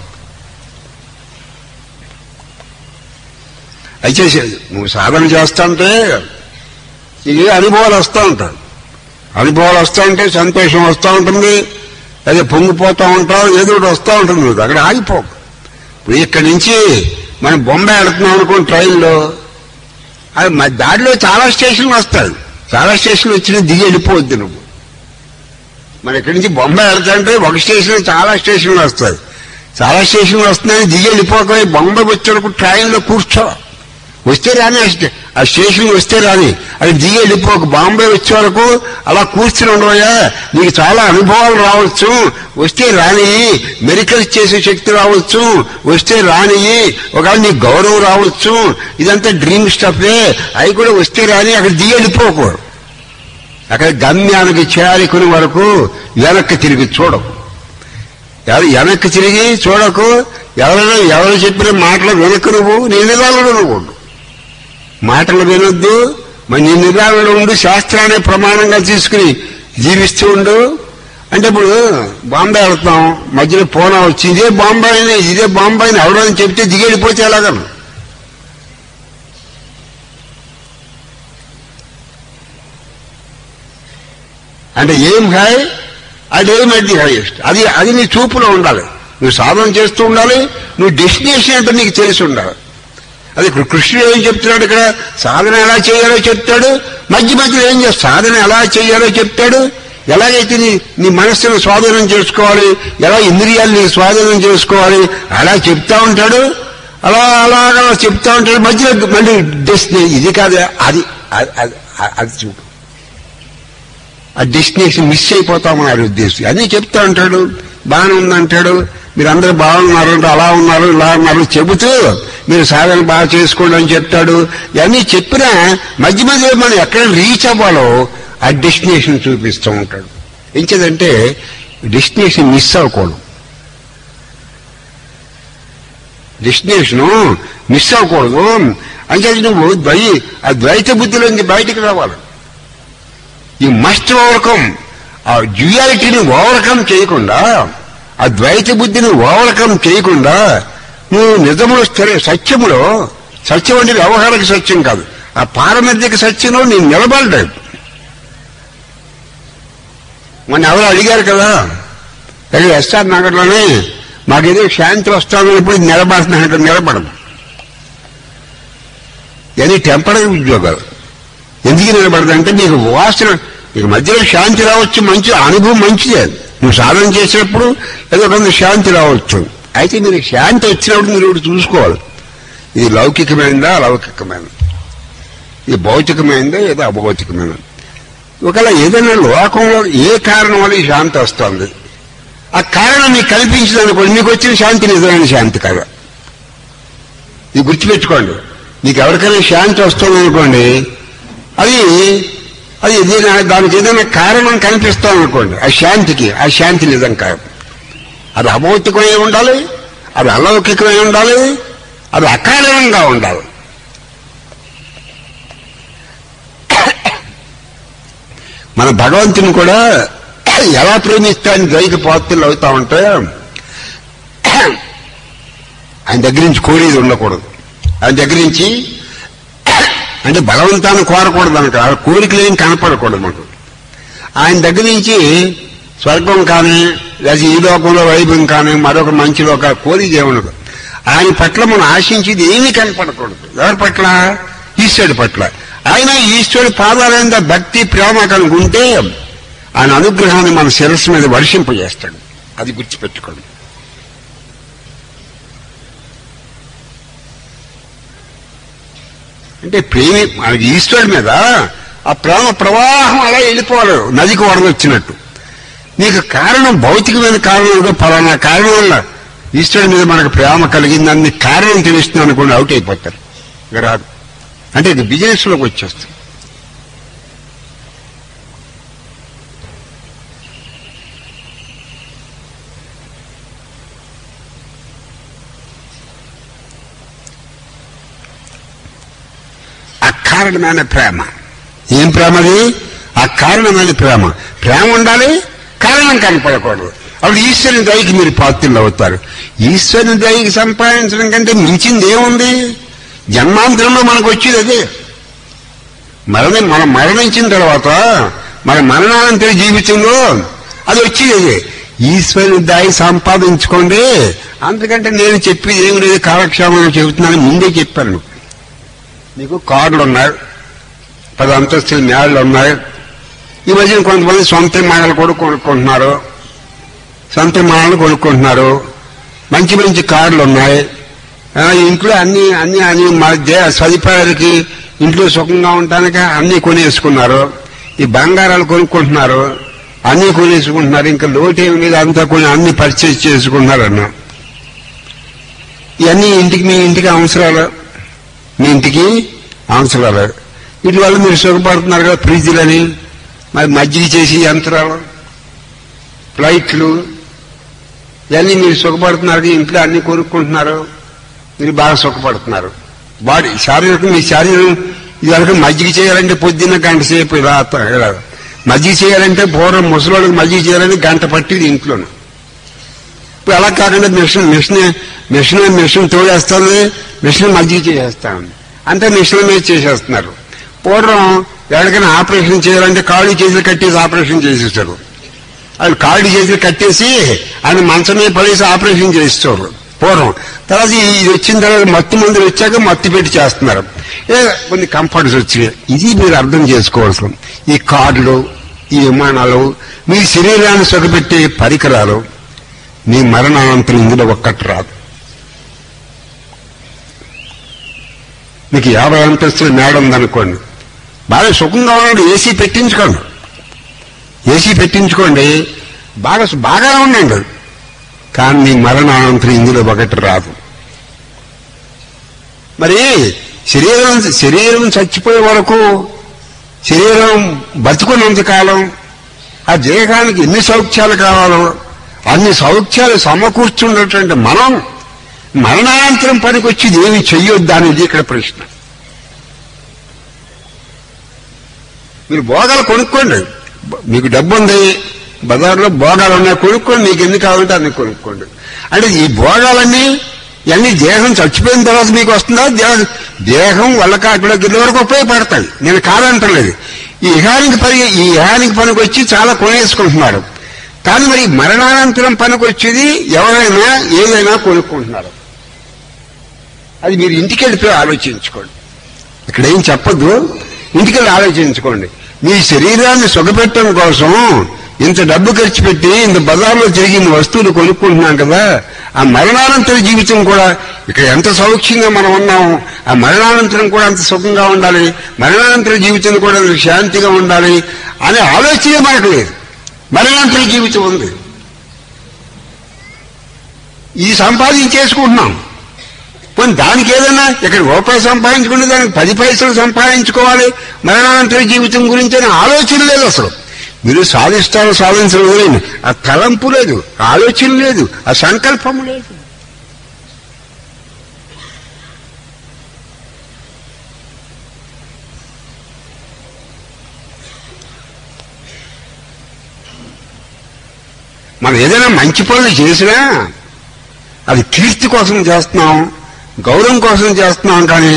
[SPEAKER 1] అయితే నువ్వు సాధన చేస్తాంటే ఇది అనుభవాలు వస్తూ ఉంటాయి అనుభవాలు వస్తూ ఉంటే సంతోషం వస్తూ ఉంటుంది అదే పొంగిపోతూ ఉంటావు ఏదో ఒకటి వస్తూ ఉంటుంది నువ్వు అక్కడ ఆగిపోకు ఇప్పుడు ఇక్కడి నుంచి మనం బొంబాయి వెళుతున్నాం అనుకోండి ట్రైన్లో అది మరి దారిలో చాలా స్టేషన్లు వస్తాయి చాలా స్టేషన్లు వచ్చిన దిగి వెళ్ళిపోవద్దు నువ్వు మన ఇక్కడి నుంచి బొంబాయి వెళ్తాంటే ఒక స్టేషన్ చాలా స్టేషన్లు వస్తాయి చాలా స్టేషన్లు వస్తున్నాయని దిగి వెళ్ళిపోకపోయి బొంబాయి వచ్చేటప్పుడు ట్రైన్లో కూర్చో వస్తే రాని ఆ స్టే- ఆ స్టేషన్ వస్తే రాని అది దిగి వెళ్ళిపోక బాంబే వచ్చే వరకు అలా కూర్చుని ఉండవయ్యా నీకు చాలా అనుభవాలు రావచ్చు వస్తే రాని మెరికల్స్ చేసే శక్తి రావచ్చు వస్తే రాని ఒకవేళ నీకు గౌరవం రావచ్చు ఇదంతా డ్రీమ్ స్టఫే అవి కూడా వస్తే రాని అక్కడ దిగి వెళ్ళిపోకు అక్కడ గమ్యానికి చేరుకునే వరకు వెనక్కి తిరిగి చూడకు ఎవరు వెనక్కి తిరిగి చూడకు ఎవరైనా ఎవరు చెప్పిన మాటలు వెనక్కి నువ్వు నీ నిదానంలో నువ్వు ఉండు మాటలు వినొద్దు మరి నీ నిదానంలో ఉండు శాస్త్రాన్ని ప్రమాణంగా తీసుకుని జీవిస్తూ ఉండు అంటే ఇప్పుడు బాంబే వెళ్తాం మధ్యలో పోనా వచ్చి ఇదే బాంబాయిని ఇదే బాంబాయిని ఎవడని చెప్తే దిగెళ్ళిపోతే ఎలాగను అంటే ఏం హాయ్ అది ఏం అది హైయెస్ట్ అది అది నీ చూపులో ఉండాలి నువ్వు సాధన చేస్తూ ఉండాలి నువ్వు డెస్టినేషన్ అంటే నీకు తెలిసి ఉండాలి అది ఇప్పుడు కృష్ణుడు ఏం చెప్తున్నాడు ఇక్కడ సాధన ఎలా చేయాలో చెప్తాడు మధ్య మధ్యలో ఏం చేస్తా సాధన ఎలా చేయాలో చెప్తాడు ఎలాగైతే నీ నీ మనస్సును స్వాధీనం చేసుకోవాలి ఎలా ఇంద్రియాల్ని స్వాధీనం చేసుకోవాలి అలా చెప్తా ఉంటాడు అలా అలాగా చెప్తా ఉంటాడు మధ్యలో మళ్ళీ డెస్టినే ఇది కాదు అది అది- అది అది చూపు ఆ డెస్టినేషన్ మిస్ అయిపోతామని ఉద్దేశం అన్నీ చెప్తా ఉంటాడు బాగానే ఉందంటాడు మీరు అందరూ బాగున్నారు అంటే అలా ఉన్నారు ఇలా ఉన్నారు చెబుతూ మీరు సాధన బాగా చేసుకోండి అని చెప్తాడు ఇవన్నీ చెప్పినా మధ్య మధ్యలో మనం ఎక్కడ రీచ్ అవ్వాలో ఆ డెస్టినేషన్ చూపిస్తూ ఉంటాడు ఎంచేదంటే డెస్టినేషన్ మిస్ అవ్వకూడదు డెస్టినేషను మిస్ అవ్వకూడదు అంటే నువ్వు ద్వై ఆ ద్వైత బుద్ధిలోంచి బయటికి రావాలి ఈ మస్ట్ ఓవర్కమ్ ఆ డ్యూయాలిటీని ఓవర్కమ్ చేయకుండా ఆ ద్వైత బుద్ధిని ఓవర్కమ్ చేయకుండా నువ్వు నిజములో స్థిర సత్యములో సత్యం అంటే వ్యవహారిక సత్యం కాదు ఆ పారమర్ధిక సత్యంలో నేను నిలబడలేదు మొన్న ఎవరు అడిగారు కదా ఇక్కడ ఎస్ఆర్ నగర్లోనే మాకేదో శాంతి వస్తానప్పుడు నిలబడుతున్నట్టు నిలబడదు ఇది టెంపరీ ఉద్యోగాలు ఎందుకు నిలబడదంటే నీకు వాసన నీకు మధ్యలో శాంతి రావచ్చు మంచి అనుభవం మంచిదే నువ్వు సాధన చేసినప్పుడు ఏదో కొంత శాంతి రావచ్చు అయితే మీరు శాంతి వచ్చినప్పుడు మీరు ఒకటి చూసుకోవాలి ఇది లౌకికమైనదా అలౌకికమైనదా ఇది భౌతికమైనదా ఏదో అభౌతికమైనదా ఒకవేళ ఏదైనా లోకంలో ఏ కారణం వల్ల ఈ శాంతి వస్తుంది ఆ కారణం నీకు కల్పించిందనుకోండి మీకు వచ్చిన శాంతి నిజమైన శాంతి కదా ఇది గుర్తుపెట్టుకోండి నీకు ఎవరికైనా శాంతి వస్తుంది అనుకోండి అది అది ఏదైనా దానికి ఏదైనా కారణం కనిపిస్తాం అనుకోండి ఆ శాంతికి ఆ శాంతి నిజం కాదు అది అభౌతికమై ఉండాలి అది అలౌకికమై ఉండాలి అది అకారణంగా ఉండాలి మన భగవంతుని కూడా ఎలా ప్రేమిస్తాన్ని ద్వైత పాత్రలు అవుతా ఉంటే ఆయన దగ్గర నుంచి కోరేది ఉండకూడదు ఆయన దగ్గర నుంచి అంటే బలవంతాన్ని కోరకూడదు అనక ఆ కోరికలు ఏం కనపడకూడదు మనకు ఆయన దగ్గర నుంచి స్వర్గం కానీ లేదా ఈ లోకంలో వైభవం కానీ మరొక మంచి లోక కోరిక ఏముండదు ఆయన పట్ల మనం ఆశించేది ఏమీ కనపడకూడదు ఎవరి పట్ల ఈశ్వరుడి పట్ల ఆయన ఈశ్వరుడి పాదాలైన భక్తి ప్రేమ కనుకుంటే ఆయన అనుగ్రహాన్ని మన శిరస్సు మీద వర్షింపజేస్తాడు అది గుర్తుపెట్టుకోండి అంటే ప్రేమి మనకి ఈశ్వరుడి మీద ఆ ప్రేమ ప్రవాహం అలా వెళ్ళిపోవాలి నదికి వరద వచ్చినట్టు నీకు కారణం భౌతికమైన కారణం ఏదో ఫలానా కారణం వల్ల ఈశ్వరుడి మీద మనకు ప్రేమ కలిగిందని కారణం తెలుస్తుంది అనుకోండి అవుట్ అయిపోతారు ఇక రాదు అంటే ఇది బిజినెస్ లోకి వచ్చేస్తుంది అకారణమైన ప్రేమ ఏం ప్రేమ అది అకారణమైన ప్రేమ ప్రేమ ఉండాలి కారణం కనపడకూడదు అప్పుడు ఈశ్వరుని దయకి మీరు పాత్రలు అవుతారు ఈశ్వరుని దయకి సంపాదించడం కంటే మించింది ఏముంది జన్మాంతరంలో మనకు వచ్చేది అదే మరణం మనం మరణించిన తర్వాత మన మరణానంతర జీవితంలో అది వచ్చేది అదే ఈశ్వరుని దాయి సంపాదించుకోండి అంతకంటే నేను చెప్పేది ఏమి లేదు కాలక్షేమం చెబుతున్నాను ముందే చెప్పాను మీకు కార్లు ఉన్నాయి పది అంతస్తుల మేళ్ళు ఉన్నాయి ఈ మధ్యన కొంతమంది సొంత మాడలు కూడా కొనుక్కుంటున్నారు సొంత మాడలు కొనుక్కుంటున్నారు మంచి మంచి కార్లు ఉన్నాయి ఆ, ఇంట్లో అన్ని అన్ని అన్ని మధ్య సదుపాయాలకి ఇంట్లో సుఖంగా ఉండటానికి అన్ని కొనేసుకున్నారు ఈ బంగారాలు కొనుక్కుంటున్నారు అన్ని కొనేసుకుంటున్నారు ఇంకా లోటు ఏమి లేదు అంతా కొని అన్ని పర్చేజ్ చేసుకుంటున్నారు అన్న ఇవన్నీ ఇంటికి మీ ఇంటికి అవసరాలు మీ ఇంటికి అవసరాలు వీటి వల్ల మీరు సుఖపడుతున్నారు కదా ఫ్రిడ్జ్లని మరి మజ్జిగ చేసి యంత్రాలు ఫ్లైట్లు ఇవన్నీ మీరు సుఖపడుతున్నారు కదా, ఇంట్లో అన్ని కొనుక్కుంటున్నారు మీరు బాగా సుఖపడుతున్నారు బాడీ శారీరకం మీ శరీరం ఇదివరకు మజ్జిగ చేయాలంటే పొద్దున్న గంట సేపు ఇలా అత్త- ఇలా మజ్జిగ చేయాలంటే పూర్వం ముసలోళ్ళకి మజ్జిగ చేయాలని గంట పట్టింది ఇంట్లోనే ఇప్పుడు అలా కాకుండా మిషన్ మిషన్ మిషన్ మిషన్ తోడేస్తుంది మిషన్ మజ్జిగ చేసేస్తాను అంతే మిషన్ మీద చేసేస్తున్నారు పూర్వం ఎవరికైనా ఆపరేషన్ చేయాలంటే కాళ్ళు చేతులు కట్టేసి ఆపరేషన్ చేసేస్తారు వాళ్ళు కాళ్ళు చేతులు కట్టేసి ఆయన మంచం మీద పడేసి ఆపరేషన్ చేసేవారు పూర్వం తర్వాత ఈ- ఇది వచ్చిన తర్వాత మత్తు మందులు వచ్చాక మత్తు పెట్టి చేస్తున్నారు ఏ కొన్ని కంఫర్ట్స్ వచ్చినాయి ఇది మీరు అర్థం చేసుకోవాల్సిన ఈ కార్లు ఈ విమానాలు మీ శరీరాన్ని సుఖపెట్టే పరికరాలు నీ మరణానంతరం ఇందులో ఒక్కటి రాదు మీకు యాభై అంతస్తుల మేడ ఉందనుకోండి బాగా సుఖంగా ఉన్నాడు ఏసీ పెట్టించుకోండి ఏసీ పెట్టించుకోండి బాగా బాగా ఉండండి కానీ నీ మరణానంతరం ఇందులో ఒకటి రాదు మరి శరీరం శరీరం చచ్చిపోయే వరకు శరీరం బతుకున్నంత కాలం ఆ దేహానికి ఎన్ని సౌఖ్యాలు కావాలో అన్ని సౌఖ్యాలు సమకూర్చున్నటువంటి మనం మరణానంతరం పనికొచ్చేది ఏమి చెయ్యొద్దు అనేది ఇక్కడ ప్రశ్న మీరు భోగాలు కొనుక్కోండి మీకు డబ్బు ఉంది బజార్లో భోగాలు ఉన్నాయి కొనుక్కోండి మీకు ఎన్ని కావాలంటే అన్ని కొనుక్కోండి అంటే ఈ భోగాలన్నీ ఇవన్నీ దేహం చచ్చిపోయిన తర్వాత మీకు వస్తుందా దేహం దేహం వల్ల కాకుండా గిల్ల వరకు ఉపయోగపడతాయి నేను కాదంటలేదు ఈ ఇహానికి పని ఈ ఇహానికి పనికి వచ్చి చాలా కొనేసుకుంటున్నారు కానీ మరి మరణానంతరం పనికి వచ్చేది ఎవరైనా ఏదైనా కొనుక్కుంటున్నారు అది మీరు ఇంటికి వెళ్ళిపోయి ఆలోచించుకోండి ఇక్కడ ఏం చెప్పద్దు ఇంటికి వెళ్ళి ఆలోచించుకోండి మీ శరీరాన్ని సుఖపెట్టడం కోసం ఇంత డబ్బు ఖర్చు పెట్టి ఇంత బజార్లో తిరిగిన వస్తువులు కొనుక్కుంటున్నాం కదా ఆ మరణానంతర జీవితం కూడా ఇక్కడ ఎంత సౌఖ్యంగా మనం ఉన్నాం ఆ మరణానంతరం కూడా అంత సుఖంగా ఉండాలి మరణానంతర జీవితం కూడా అంత శాంతిగా ఉండాలి అనే ఆలోచనే మనకు లేదు మరణానంతర జీవితం ఉంది ఇది సంపాదించేసుకుంటున్నాం పోనీ దానికి ఏదైనా ఇక్కడ రూపాయి సంపాదించుకుంటే దానికి పది పైసలు సంపాదించుకోవాలి మరణానంతర జీవితం గురించి అనే ఆలోచన లేదు అసలు మీరు సాధిస్తారు సాధించడం లేదు ఆ తలంపు లేదు ఆ ఆలోచన లేదు ఆ సంకల్పం లేదు మనం ఏదైనా మంచి పనులు చేసినా అది కీర్తి కోసం చేస్తున్నాం గౌరవం కోసం చేస్తున్నాం కానీ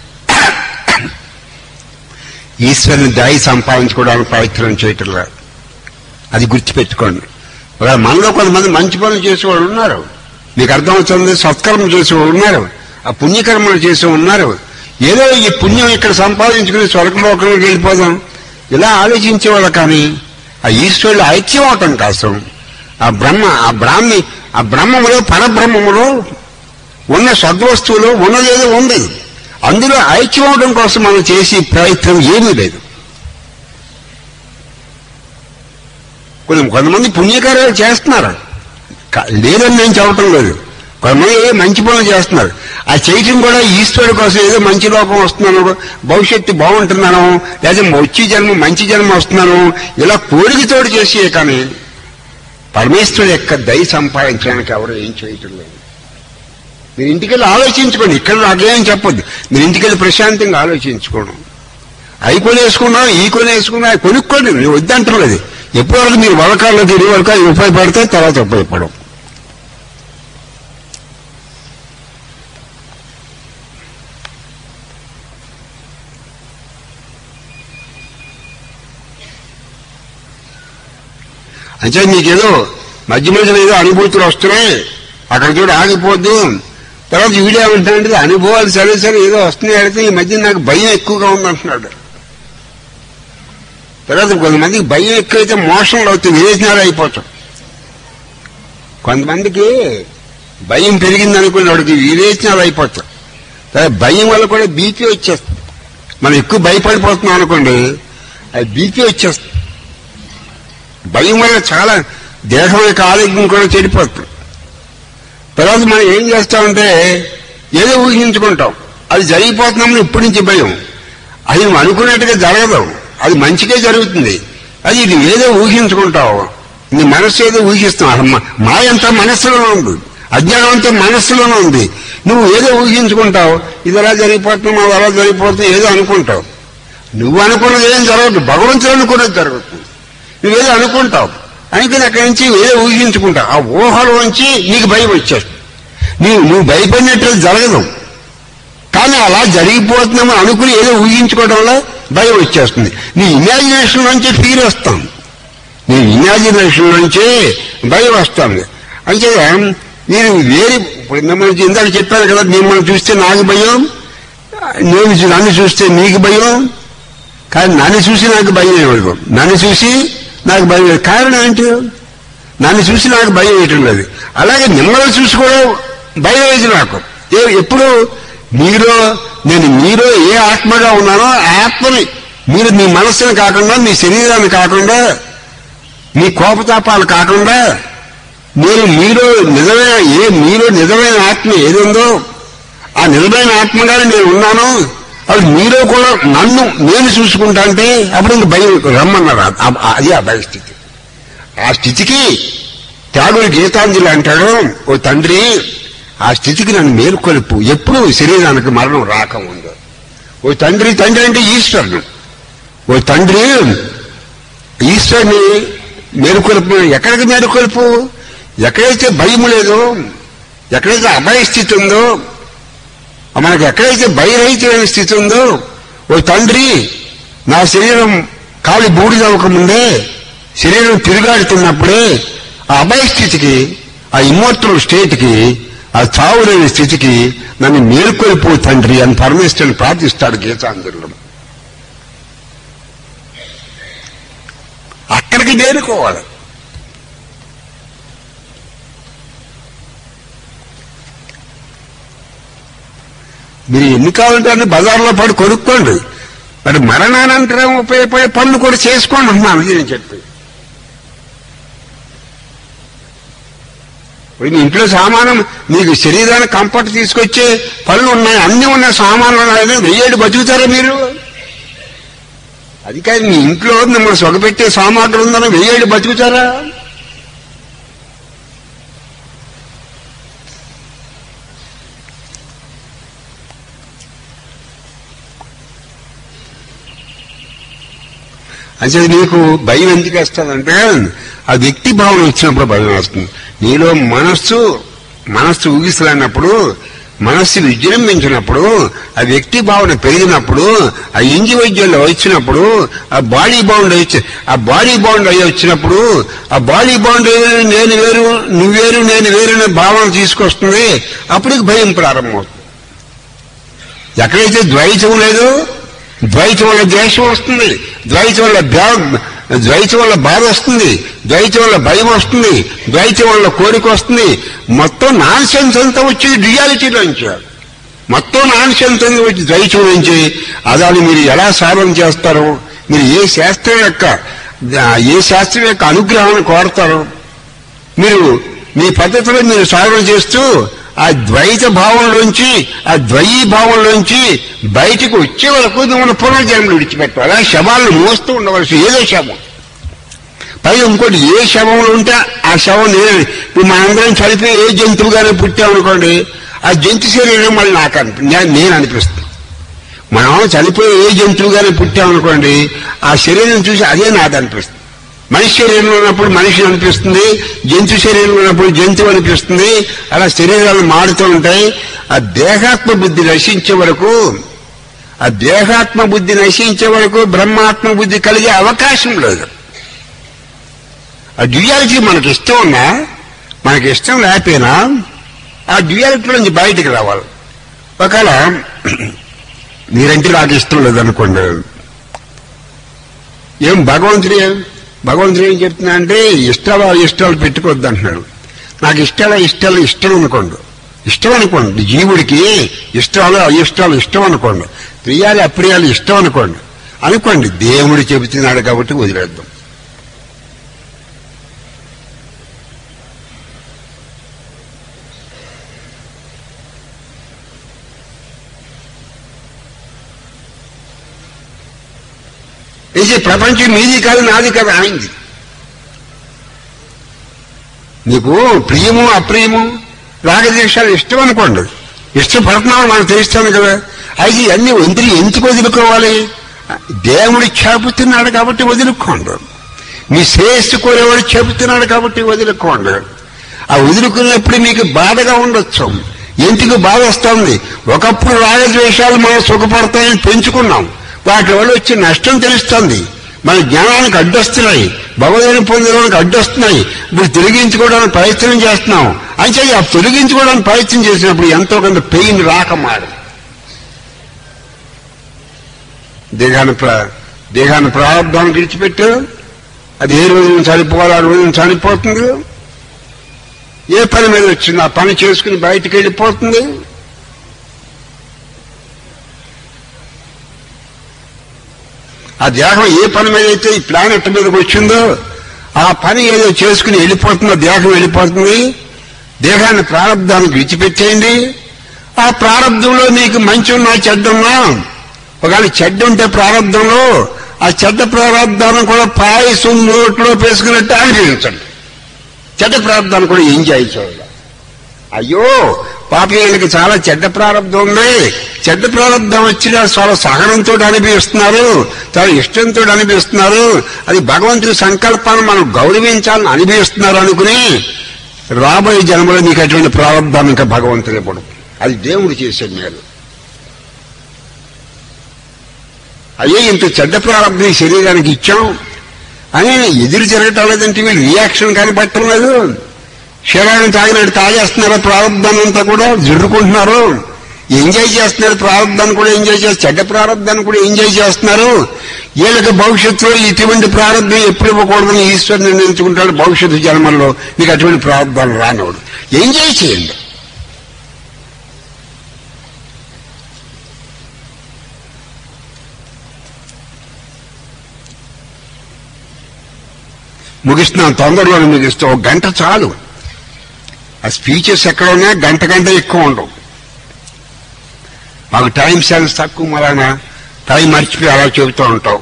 [SPEAKER 1] ఈశ్వరుని దాయి సంపాదించుకోవడానికి ప్రయత్నం చేయటం లేదు అది గుర్తుపెట్టుకోండి ఒకవేళ మనలో కొంతమంది మంచి పనులు చేసేవాళ్ళు ఉన్నారు మీకు అర్థమవుతుంది సత్కర్మ చేసేవాళ్ళు ఉన్నారు ఆ పుణ్యకర్మలు చేసే ఉన్నారు ఏదో ఈ పుణ్యం ఇక్కడ సంపాదించుకుని స్వర్గలోకంలోకి వెళ్ళిపోదాం ఇలా ఆలోచించేవాళ్ళు కానీ ఆ ఈశ్వరుడు ఐక్యం అవటం కోసం ఆ బ్రహ్మ ఆ బ్రాహ్మి ఆ బ్రహ్మములో పరబ్రహ్మములో ఉన్న సద్వస్తువులో ఉన్నదేదో ఉంది అందులో ఐక్యం అవడం కోసం మనం చేసే ప్రయత్నం ఏమీ లేదు కొన్ని కొంతమంది పుణ్యకార్యాలు చేస్తున్నారు క- లేదని నేను చెప్పటం లేదు కొంతమంది మంచి పనులు చేస్తున్నారు ఆ చేయటం కూడా ఈశ్వరుడు కోసం ఏదో మంచి లోకం వస్తున్నాను భవిష్యత్తు బాగుంటున్నాను లేదా వచ్చే జన్మ మంచి జన్మ వస్తున్నాను ఇలా కోరికతోటి చేసే కానీ పరమేశ్వరుడు యొక్క దయ సంపాదించడానికి ఎవరు ఏం చేయటం లేదు మీరు ఇంటికెళ్ళి ఆలోచించుకోండి ఇక్కడ నాకేం చెప్పొద్దు మీరు ఇంటికెళ్ళి ప్రశాంతంగా ఆలోచించుకోండి అవి కొనేసుకున్నా ఈ కొనేసుకున్నా అవి కొనుక్కోండి నేను వద్దంటలేదు ఎప్పటివరకు మీరు వరకాల్లో తిరిగే వరకు అవి ఉపయోగపడతాయి తర్వాత ఉపయోగపడవు అంటే నీకేదో మధ్య మధ్యలో ఏదో అనుభూతులు వస్తున్నాయి అక్కడ చూడ ఆగిపోద్దు తర్వాత వీడియో ఏమంటాడంటే అనుభవాలు సరే సరే ఏదో వస్తున్నాయి అయితే ఈ మధ్య నాకు భయం ఎక్కువగా ఉందంటున్నాడు తర్వాత కొంతమందికి భయం ఎక్కువైతే మోషన్లు అవుతుంది వేసినారు అయిపోతాం కొంతమందికి భయం పెరిగింది అనుకుని వాడికి విరేచనాలు అయిపోతాం తర్వాత భయం వల్ల కూడా బీపీ వచ్చేస్తుంది మనం ఎక్కువ భయపడిపోతున్నాం అనుకోండి అది బీపీ వచ్చేస్తుంది భయం వల్ల చాలా దేహం యొక్క ఆరోగ్యం కూడా చెడిపోతుంది తర్వాత మనం ఏం చేస్తామంటే ఏదో ఊహించుకుంటాం అది జరిగిపోతున్నామని ఇప్పటి నుంచి భయం అది నువ్వు అనుకున్నట్టుగా జరగదు అది మంచిగా జరుగుతుంది అది ఇది ఏదో ఊహించుకుంటావు నీ మనస్సు ఏదో ఊహిస్తున్నావు మా- మాయంతా మనస్సులోనే ఉంది అజ్ఞానం అంతా మనస్సులోనే ఉంది నువ్వు ఏదో ఊహించుకుంటావు ఇది ఎలా జరిగిపోతున్నావు అది అలా జరిగిపోతుంది ఏదో అనుకుంటావు నువ్వు అనుకున్నది ఏం జరగదు భగవంతుడు అనుకున్నది జరుగుతుంది నువ్వేదో అనుకుంటావు అనుకుని అక్కడి నుంచి ఏదో ఊహించుకుంటావు ఆ ఊహలోంచి నీకు భయం వచ్చేస్తుంది నీవు నువ్వు భయపడినట్టు జరగదు కానీ అలా జరిగిపోతున్నామో అనుకుని ఏదో ఊహించుకోవడం వల్ల భయం వచ్చేస్తుంది నీ ఇమాజినేషన్ నుంచి ఫీల్ వస్తాం నీ ఇమాజినేషన్ నుంచి భయం వస్తుంది అంటే నేను వేరే ఇప్పుడు మిమ్మల్ని ఇందాక చెప్పాను కదా మిమ్మల్ని చూస్తే నాకు భయం నేను చూ- నన్ను చూస్తే నీకు భయం కానీ నన్ను చూసి నాకు భయం ఇవ్వదు నన్ను చూసి నాకు భయం లేదు కారణం ఏంటి నన్ను చూసి నాకు భయం వేయటం లేదు అలాగే మిమ్మల్ని చూసి కూడా భయం వేసి నాకు ఏ- ఎప్పుడు మీలో నేను మీలో ఏ ఆత్మగా ఉన్నానో ఆ ఆత్మని మీరు మీ మనస్సుని కాకుండా మీ శరీరాన్ని కాకుండా మీ కోపతాపాలు కాకుండా నేను మీలో నిజమైన ఏ మీలో నిజమైన ఆత్మ ఏది ఉందో ఆ నిజమైన ఆత్మగానే నేను ఉన్నాను అది మీలో కూడా నన్ను నేను చూసుకుంటా అంటే అప్పుడు ఇంక భయం రమ్మన్నారు ఆ- ఆ- అది ఆ భయ స్థితి ఆ స్థితికి త్యాగుడు గీతాంజలి అంటాడు ఓ తండ్రి ఆ స్థితికి నన్ను మేల్కొలుపు ఎప్పుడు శరీరానికి మరణం రాకముందు ఓ తండ్రి తండ్రి అంటే ఈశ్వరుడు ఓ తండ్రి ఈశ్వరుని మేలుకొలుపు ఎక్కడికి మేలుకొలుపు ఎక్కడైతే భయం లేదో ఎక్కడైతే అభయ స్థితి ఉందో మనకు ఎక్కడైతే భయరహితమైన స్థితి ఉందో ఓ తండ్రి నా శరీరం కాలి బూడిదవ్వకముందే శరీరం తిరుగాడుతున్నప్పుడే ఆ అభయ స్థితికి ఆ ఇమ్మోర్టల్ స్టేట్కి ఆ చావులేని స్థితికి నన్ను మేల్కొల్పో తండ్రి అని పరమేశ్వరుని ప్రార్థిస్తాడు గీతాంజలిలో అక్కడికి చేరుకోవాలి మీరు ఎన్ని కావాలంటే అన్ని బజార్లో పడి కొనుక్కోండి మరి మరణానంతరం ఉపయోగపడే పనులు కూడా చేసుకోండి అన్నాను ఇది నేను చెప్పి ఇప్పుడు మీ ఇంట్లో సామానం మీకు శరీరానికి కంఫర్ట్ తీసుకొచ్చే పనులు ఉన్నాయి అన్ని ఉన్న సామాన్లు ఉన్నాయి వెయ్యేడు బతుకుతారా మీరు అది కాదు మీ ఇంట్లో మిమ్మల్ని సొగపెట్టే సామాగ్రి ఉందని వెయ్యేడు బతుకుతారా అంటే నీకు భయం ఎందుకు వస్తుందంటే ఆ వ్యక్తి భావన వచ్చినప్పుడు భయం వస్తుంది నీలో మనస్సు మనస్సు ఊగిసలాడినప్పుడు మనస్సు విజృంభించినప్పుడు ఆ వ్యక్తి భావన పెరిగినప్పుడు ఆ ఇండివిజువల్ వచ్చినప్పుడు ఆ బాడీ బౌండ్ వచ్చి ఆ బాడీ బౌండ్ అయ్యి వచ్చినప్పుడు ఆ బాడీ బౌండ్ నేను వేరు నువ్వు వేరు నేను వేరు అనే భావన తీసుకొస్తుంది అప్పటికి భయం ప్రారంభమవుతుంది ఎక్కడైతే ద్వైతం లేదు ద్వైతం వల్ల ద్వేషం వస్తుంది ద్వైతం వల్ల బ్యా- ద్వైతం వల్ల బాధ వస్తుంది ద్వైతం వల్ల భయం వస్తుంది ద్వైతం వల్ల కోరిక వస్తుంది మొత్తం నాన్ సెన్స్ అంతా వచ్చేది రియాలిటీలోంచి మొత్తం నాన్ సెన్స్ అంతా వచ్చి ద్వైతం నుంచి అదాన్ని మీరు ఎలా సాధన చేస్తారు మీరు ఏ శాస్త్రం యొక్క ఏ శాస్త్రం యొక్క అనుగ్రహాన్ని కోరతారు మీరు మీ పద్ధతిలో మీరు సాధన చేస్తూ ఆ ద్వైత భావంలోంచి ఆ ద్వయీ భావంలోంచి బయటకు వచ్చే వరకు మిమ్మల్ని పునర్జన్మలు విడిచిపెట్టాలి ఆ శవాలను మోస్తూ ఉండవలసి ఏదో శవం పైగా ఇంకోటి ఏ శవంలో ఉంటే ఆ శవం నేను ఇప్పుడు మనందరం చనిపోయి ఏ జంతువుగానే పుట్టామనుకోండి ఆ జంతు శరీరం మళ్ళీ నాకు అనిపి నే- నేను అనిపిస్తాను మనం చనిపోయి ఏ జంతువుగానే పుట్టామనుకోండి ఆ శరీరం చూసి అదే నాది అనిపిస్తుంది మనిషి శరీరంలో ఉన్నప్పుడు మనిషి అనిపిస్తుంది జంతు శరీరంలో ఉన్నప్పుడు జంతువు అనిపిస్తుంది అలా శరీరాలు మారుతూ ఉంటాయి ఆ దేహాత్మ బుద్ధి నశించే వరకు ఆ దేహాత్మ బుద్ధి నశించే వరకు బ్రహ్మాత్మ బుద్ధి కలిగే అవకాశం లేదు ఆ డ్యూయాలిటీ మనకి ఇష్టం ఉన్నా మనకి ఇష్టం లేకపోయినా ఆ డ్యూయాలిటీ నుంచి బయటికి రావాలి ఒకవేళ మీరంటే నాకు ఇష్టం లేదనుకోండి ఏం భగవంతుడు ఏం భగవంతుడు ఏం చెప్తున్నా అంటే ఇష్టాలు ఇష్టాలు పెట్టుకోవద్దు అంటున్నాడు నాకు ఇష్టాలు ఇష్టాలు ఇష్టం అనుకోండి ఇష్టం అనుకోండి జీవుడికి ఇష్టాలు అయిష్టాలు ఇష్టం అనుకోండి ప్రియాలు అప్రియాలు ఇష్టం అనుకోండి అనుకోండి దేవుడు చెబుతున్నాడు కాబట్టి వదిలేద్దాం ఇది ప్రపంచం మీది కాదు నాది కాదు ఆయనది నీకు ప్రియము అప్రియము రాగద్వేషాలు ఇష్టం అనుకోండి ఇష్టపడుతున్నావు నాకు తెలుస్తాను కదా అయితే అన్ని ఒంతిరి ఎందుకు వదులుకోవాలి దేవుడు చెబుతున్నాడు కాబట్టి వదులుకోండి మీ శ్రేయస్సు కోరేవాడు చెబుతున్నాడు కాబట్టి వదులుకోండి ఆ వదులుకున్నప్పుడు మీకు బాధగా ఉండొచ్చు ఎందుకు బాధ వస్తుంది ఒకప్పుడు రాగద్వేషాలు మనం సుఖపడతాయని పెంచుకున్నాం వాటి వల్ల వచ్చే నష్టం తెలుస్తుంది మన జ్ఞానానికి అడ్డొస్తున్నాయి భగవద్ని పొందడానికి అడ్డొస్తున్నాయి ఇప్పుడు తొలగించుకోవడానికి ప్రయత్నం చేస్తున్నాం అంటే ఆ తొలగించుకోవడానికి ప్రయత్నం చేసినప్పుడు ఎంతో కొంత పెయిన్ రాకమాడు దేహాన్ని ప్ర- దేహాన్ని ప్రారంభాన్ని విడిచిపెట్టు అది ఏ రోజున చనిపోవాలి ఆ రోజున చనిపోతుంది ఏ పని మీద వచ్చింది ఆ పని చేసుకుని బయటికి వెళ్ళిపోతుంది ఆ దేహం ఏ పని మీద అయితే ఈ ప్లానెట్ మీదకి వచ్చిందో ఆ పని ఏదో చేసుకుని వెళ్ళిపోతుందో దేహం వెళ్ళిపోతుంది దేహాన్ని ప్రారంధానికి విడిచిపెట్టేయండి ఆ ప్రారంధంలో నీకు మంచి ఉన్నా చెడ్డ ఉన్నా ఒకవేళ చెడ్డ ఉంటే ప్రారంధంలో ఆ చెడ్డ ప్రారంధాన్ని కూడా పాయసం నోట్లో పేసుకున్నట్టు అనుభవించండి చెడ్డ ప్రారంధాన్ని కూడా ఎంజాయ్ చేయాలి అయ్యో పాపీయులకి చాలా చెడ్డ ప్రారంభం ఉంది చెడ్డ ప్రారంభం వచ్చినా చాలా సహనంతో అనిపిస్తున్నారు చాలా ఇష్టంతో అనిపిస్తున్నారు అది భగవంతుడి సంకల్పాన్ని మనం గౌరవించాలని అనిపిస్తున్నారు అనుకుని రాబోయే జన్మలో నీకు అటువంటి ప్రారంభం ఇంకా భగవంతుడు ఇవ్వడు అది దేవుడు చేసే మేలు అయ్యే ఇంత చెడ్డ ప్రారంభం ఈ శరీరానికి ఇచ్చాం అని ఎదురు జరగటం లేదంటే వీళ్ళు రియాక్షన్ కనిపెట్టడం లేదు శరీరాన్ని తాగినట్టు తాగేస్తున్నారు ప్రారంభాన్ని అంతా కూడా జుర్రుకుంటున్నారు ఎంజాయ్ చేస్తున్నారు ప్రారంభాన్ని కూడా ఎంజాయ్ చేస్తారు చెడ్డ ప్రారంభాన్ని కూడా ఎంజాయ్ చేస్తున్నారు వీళ్ళకి భవిష్యత్తులో ఇటువంటి ప్రారంభం ఎప్పుడు ఇవ్వకూడదని ఈశ్వరు నిర్ణయించుకుంటాడు భవిష్యత్తు జన్మల్లో నీకు అటువంటి ప్రారంభాలు రానివాడు ఎంజాయ్ చేయండి ముగిస్తున్నాను తొందరలోనే ముగిస్తాం ఒక గంట చాలు ఆ స్పీచెస్ ఎక్కడ ఉన్నా గంట గంట ఎక్కువ ఉండవు మాకు టైం సెన్స్ తక్కువ మళ్ళా టైం మర్చిపోయి అలా చెబుతూ ఉంటాం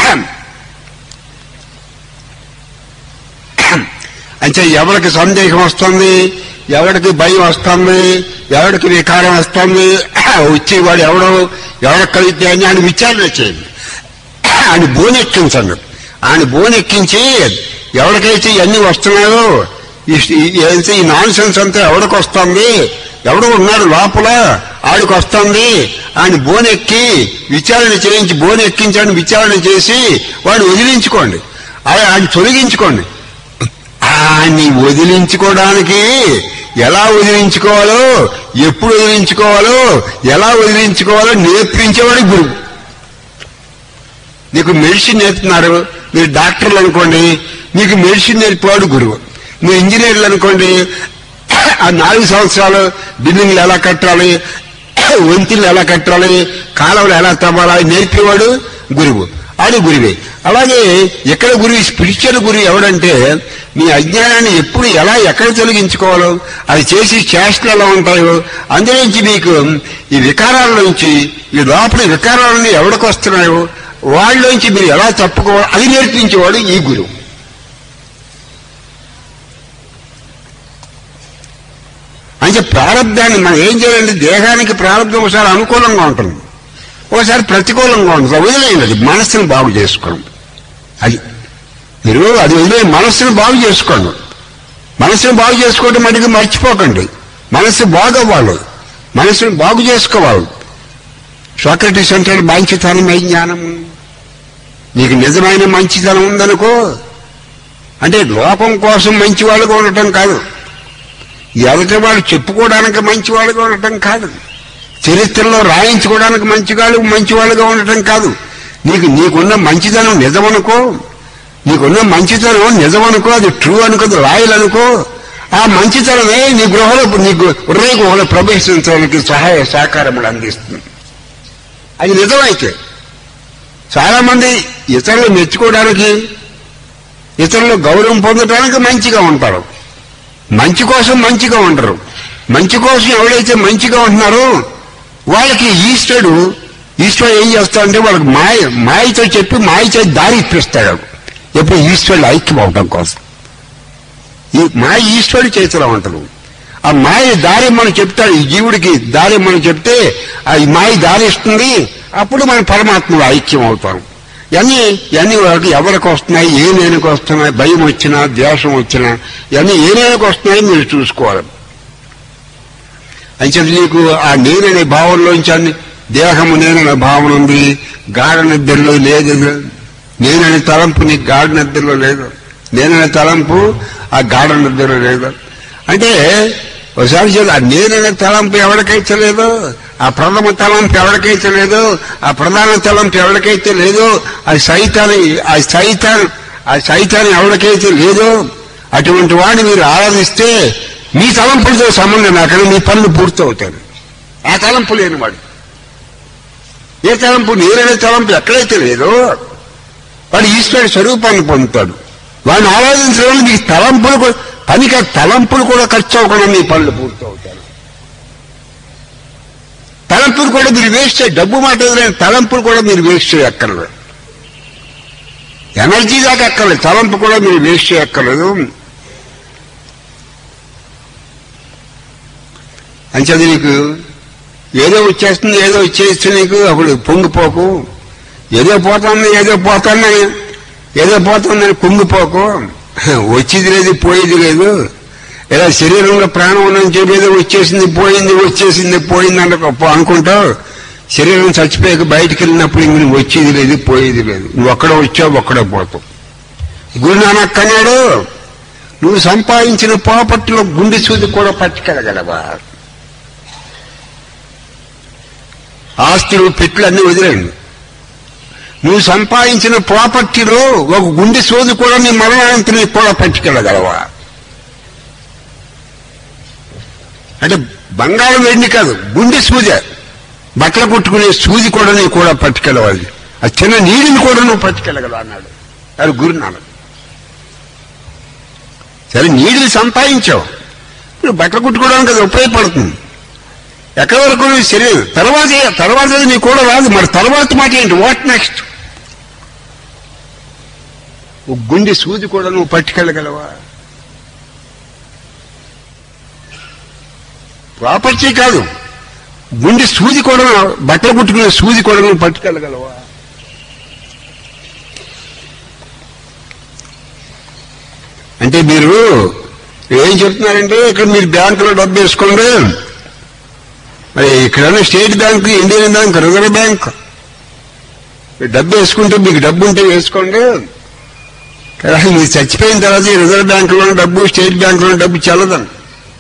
[SPEAKER 1] అంటే ఎవరికి సందేహం వస్తుంది ఎవరికి భయం వస్తుంది ఎవరికి వికారం వస్తుంది వచ్చేవాడు ఎవడో ఎవరికి కలిగితే అని ఆయన విచారణ చేయండి ఆయన బోనెక్కించండి ఆయన బోనెక్కించి ఎవరికైతే ఇవన్నీ వస్తున్నాయో ఏంటి ఈ నాన్ సెన్స్ అంతా ఎవరికి వస్తుంది ఎవడు ఉన్నాడు లోపల ఆడికి వస్తుంది ఆయన బోనెక్కి విచారణ చేయించి బోనెక్కించండి విచారణ చేసి వాడు వదిలించుకోండి ఆయన తొలగించుకోండి ఆయన్ని వదిలించుకోవడానికి ఎలా వదిలించుకోవాలో ఎప్పుడు వదిలించుకోవాలో ఎలా వదిలించుకోవాలో నేర్పించేవాడు గురువు నీకు మెడిసిన్ నేర్పుతున్నారు మీరు డాక్టర్లు అనుకోండి మీకు మెడిసిన్ నేర్పేవాడు గురువు మీరు ఇంజనీర్లు అనుకోండి ఆ నాలుగు సంవత్సరాలు బిల్డింగ్లు ఎలా కట్టాలి వంతిళ్ళు ఎలా కట్టాలి కాలువలు ఎలా తవ్వాలి నేర్పేవాడు గురువు ఆడు గురువే అలాగే ఎక్కడ గురువు స్పిరిచువల్ గురువు ఎవడంటే మీ అజ్ఞానాన్ని ఎప్పుడు ఎలా ఎక్కడ తొలగించుకోవాలో అది చేసి చేష్టలు ఎలా ఉంటాయో అందులోంచి మీకు ఈ వికారాల నుంచి ఈ లోపల వికారాలని ఎవడికి వస్తున్నాయో వాళ్ళలోంచి మీరు ఎలా తప్పుకోవాలి అది నేర్పించేవాడు ఈ గురువు అంటే ప్రారంధాన్ని మనం ఏం చేయాలంటే దేహానికి ప్రారంభం ఒకసారి అనుకూలంగా ఉంటుంది ఒకసారి ప్రతికూలంగా ఉంటుంది వదిలేయండి అది మనస్సును బాగు చేసుకోండి అది మీరు అది వదిలే మనస్సును బాగు చేసుకోండి మనస్సును బాగు చేసుకోవడం మటుకు మర్చిపోకండి మనస్సు బాగవ్వాలి మనస్సును బాగు చేసుకోవాలి సోక్రటీస్ అంటాడు మంచితనమే జ్ఞానం నీకు నిజమైన మంచితనం ఉందనుకో అంటే లోకం కోసం మంచివాళ్ళుగా ఉండటం కాదు ఎదుటి వాళ్ళు చెప్పుకోవడానికి మంచివాళ్ళుగా ఉండటం కాదు చరిత్రలో రాయించుకోవడానికి మంచివాళ్ళు మంచివాళ్ళుగా ఉండటం కాదు నీకు నీకున్న మంచితనం నిజమనుకో నీకున్న మంచితనం నిజమనుకో అది ట్రూ అనుకోదు రాయలు అనుకో ఆ మంచితనమే నీ గృహలో నీకు హృదయ గృహలో ప్రవేశించడానికి సహాయ సహకారములు అందిస్తుంది అది నిజమైతే చాలా మంది ఇతరులు మెచ్చుకోవడానికి ఇతరులు గౌరవం పొందడానికి మంచిగా ఉంటారు మంచి కోసం మంచిగా ఉండరు మంచి కోసం ఎవరైతే మంచిగా ఉంటున్నారో వాళ్ళకి ఈశ్వరుడు ఈశ్వరుడు ఏం చేస్తాడంటే వాళ్ళకి మాయ మాయతో చెప్పి మాయతో దారి ఇప్పిస్తాడు ఎప్పుడు ఈశ్వరుడు ఐక్యం అవడం కోసం ఈ మాయ ఈశ్వరుడు చేతిలో ఉంటుంది ఆ మాయ దారి మనం చెప్తాడు ఈ జీవుడికి దారి మనం చెప్తే ఆ మాయ దారి ఇస్తుంది అప్పుడు మనం పరమాత్మలో ఐక్యం అవుతాం ఇవన్నీ ఇవన్నీ వాళ్ళకి ఎవరికి వస్తున్నాయి ఏ నేనుకు వస్తున్నాయి భయం వచ్చినా ద్వేషం వచ్చినా ఇవన్నీ ఏ నేనుకు వస్తున్నాయి మీరు చూసుకోవాలి అంచేత నీకు ఆ నేననే భావంలోంచి అన్ని దేహము నేననే భావన ఉంది గాఢ నిద్రలో లేదు నేననే తలంపు నీకు గాఢ నిద్రలో లేదు నేననే తలంపు ఆ గాఢ నిద్రలో లేదు అంటే ఒకసారి చూడు ఆ నేననే తలంపు ఎవరికైతే లేదో ఆ ప్రథమ తలంపు ఎవరికైతే లేదో ఆ ప్రధాన తలంపు ఎవరికైతే లేదో ఆ సైతాన్ని ఆ సైతాన్ ఆ సైతాన్ని ఎవరికైతే లేదో అటువంటి వాడిని మీరు ఆరాధిస్తే మీ తలంపులతో సంబంధం అక్కడ మీ పనులు పూర్తవుతాయి ఆ తలంపు లేనివాడు ఏ తలంపు నేరనే తలంపు ఎక్కడైతే లేదో వాడు ఈశ్వరుడి స్వరూపాన్ని పొందుతాడు వాడిని ఆరాధించడం మీకు తలంపులు కూడా- పనికి ఆ తలంపులు కూడా ఖర్చు అవ్వకుండా మీ పనులు పూర్తవుతాయి తలంపులు కూడా మీరు వేస్ట్ చేయ డబ్బు మాట ఎదురైన తలంపులు కూడా మీరు వేస్ట్ చేయక్కర్లేదు ఎనర్జీ దాకా అక్కర్లేదు తలంపు కూడా మీరు వేస్ట్ చేయక్కర్లేదు అంచేది నీకు ఏదో వచ్చేస్తుంది ఏదో వచ్చేస్తుంది నీకు అప్పుడు పొంగిపోకు ఏదో పోతుంది ఏదో పోతుందని ఏదో పోతుందని కుంగిపోకు వచ్చేది లేదు పోయేది లేదు ఇలా శరీరంలో ప్రాణం ఉందని చెప్పి ఏదో వచ్చేసింది పోయింది వచ్చేసింది పోయింది అంటే అనుకుంటావు శరీరం చచ్చిపోయాక బయటికి వెళ్ళినప్పుడు ఇంక నువ్వు వచ్చేది లేదు పోయేది లేదు నువ్వు ఒక్కడ వచ్చావు ఒక్కడే పోతావు గురునానక్ అన్నాడు నువ్వు సంపాదించిన ప్రాపర్టీలో గుండె సూది కూడా పట్టుకెళ్ళగలవా ఆస్తులు పెట్లు అన్ని వదిలేండి నువ్వు సంపాదించిన ప్రాపర్టీలో ఒక గుండె సోది కూడా నీ మరణాంతని కూడా పట్టుకెళ్ళగలవా అంటే బంగారం వెండి కాదు గుండె సూది బట్టలు కుట్టుకునే సూది కూడా నీ కూడా పట్టుకెళ్ళవాలి ఆ చిన్న నీటిని కూడా నువ్వు పట్టుకెళ్ళగలవు అన్నాడు అది గురునానక్ సరే నీటిని సంపాదించావు ఇప్పుడు బట్టలు కుట్టుకోవడానికి అది ఉపయోగపడుతుంది ఎక్కడి వరకు నువ్వు శరీరం తర్వాత తర్వాత నీ కూడా రాదు మరి తర్వాత మాట ఏంటి వాట్ నెక్స్ట్ గుండె సూది కూడా నువ్వు పట్టుకెళ్ళగలవా ప్రాపర్టీ కాదు గుండె సూది కూడా బట్టలు కుట్టుకునే సూది కూడా నువ్వు పట్టుకెళ్ళగలవా అంటే మీరు ఏం చెప్తున్నారంటే ఇక్కడ మీరు బ్యాంకులో డబ్బు వేసుకోండి మరి ఇక్కడైనా State Bank Indian Bank Reserve Bank మీరు డబ్బు వేసుకుంటే మీకు డబ్బు ఉంటే వేసుకోండి కానీ మీరు చచ్చిపోయిన తర్వాత ఈ రిజర్వ్ బ్యాంకులో డబ్బు స్టేట్ బ్యాంకులో డబ్బు చల్లదండి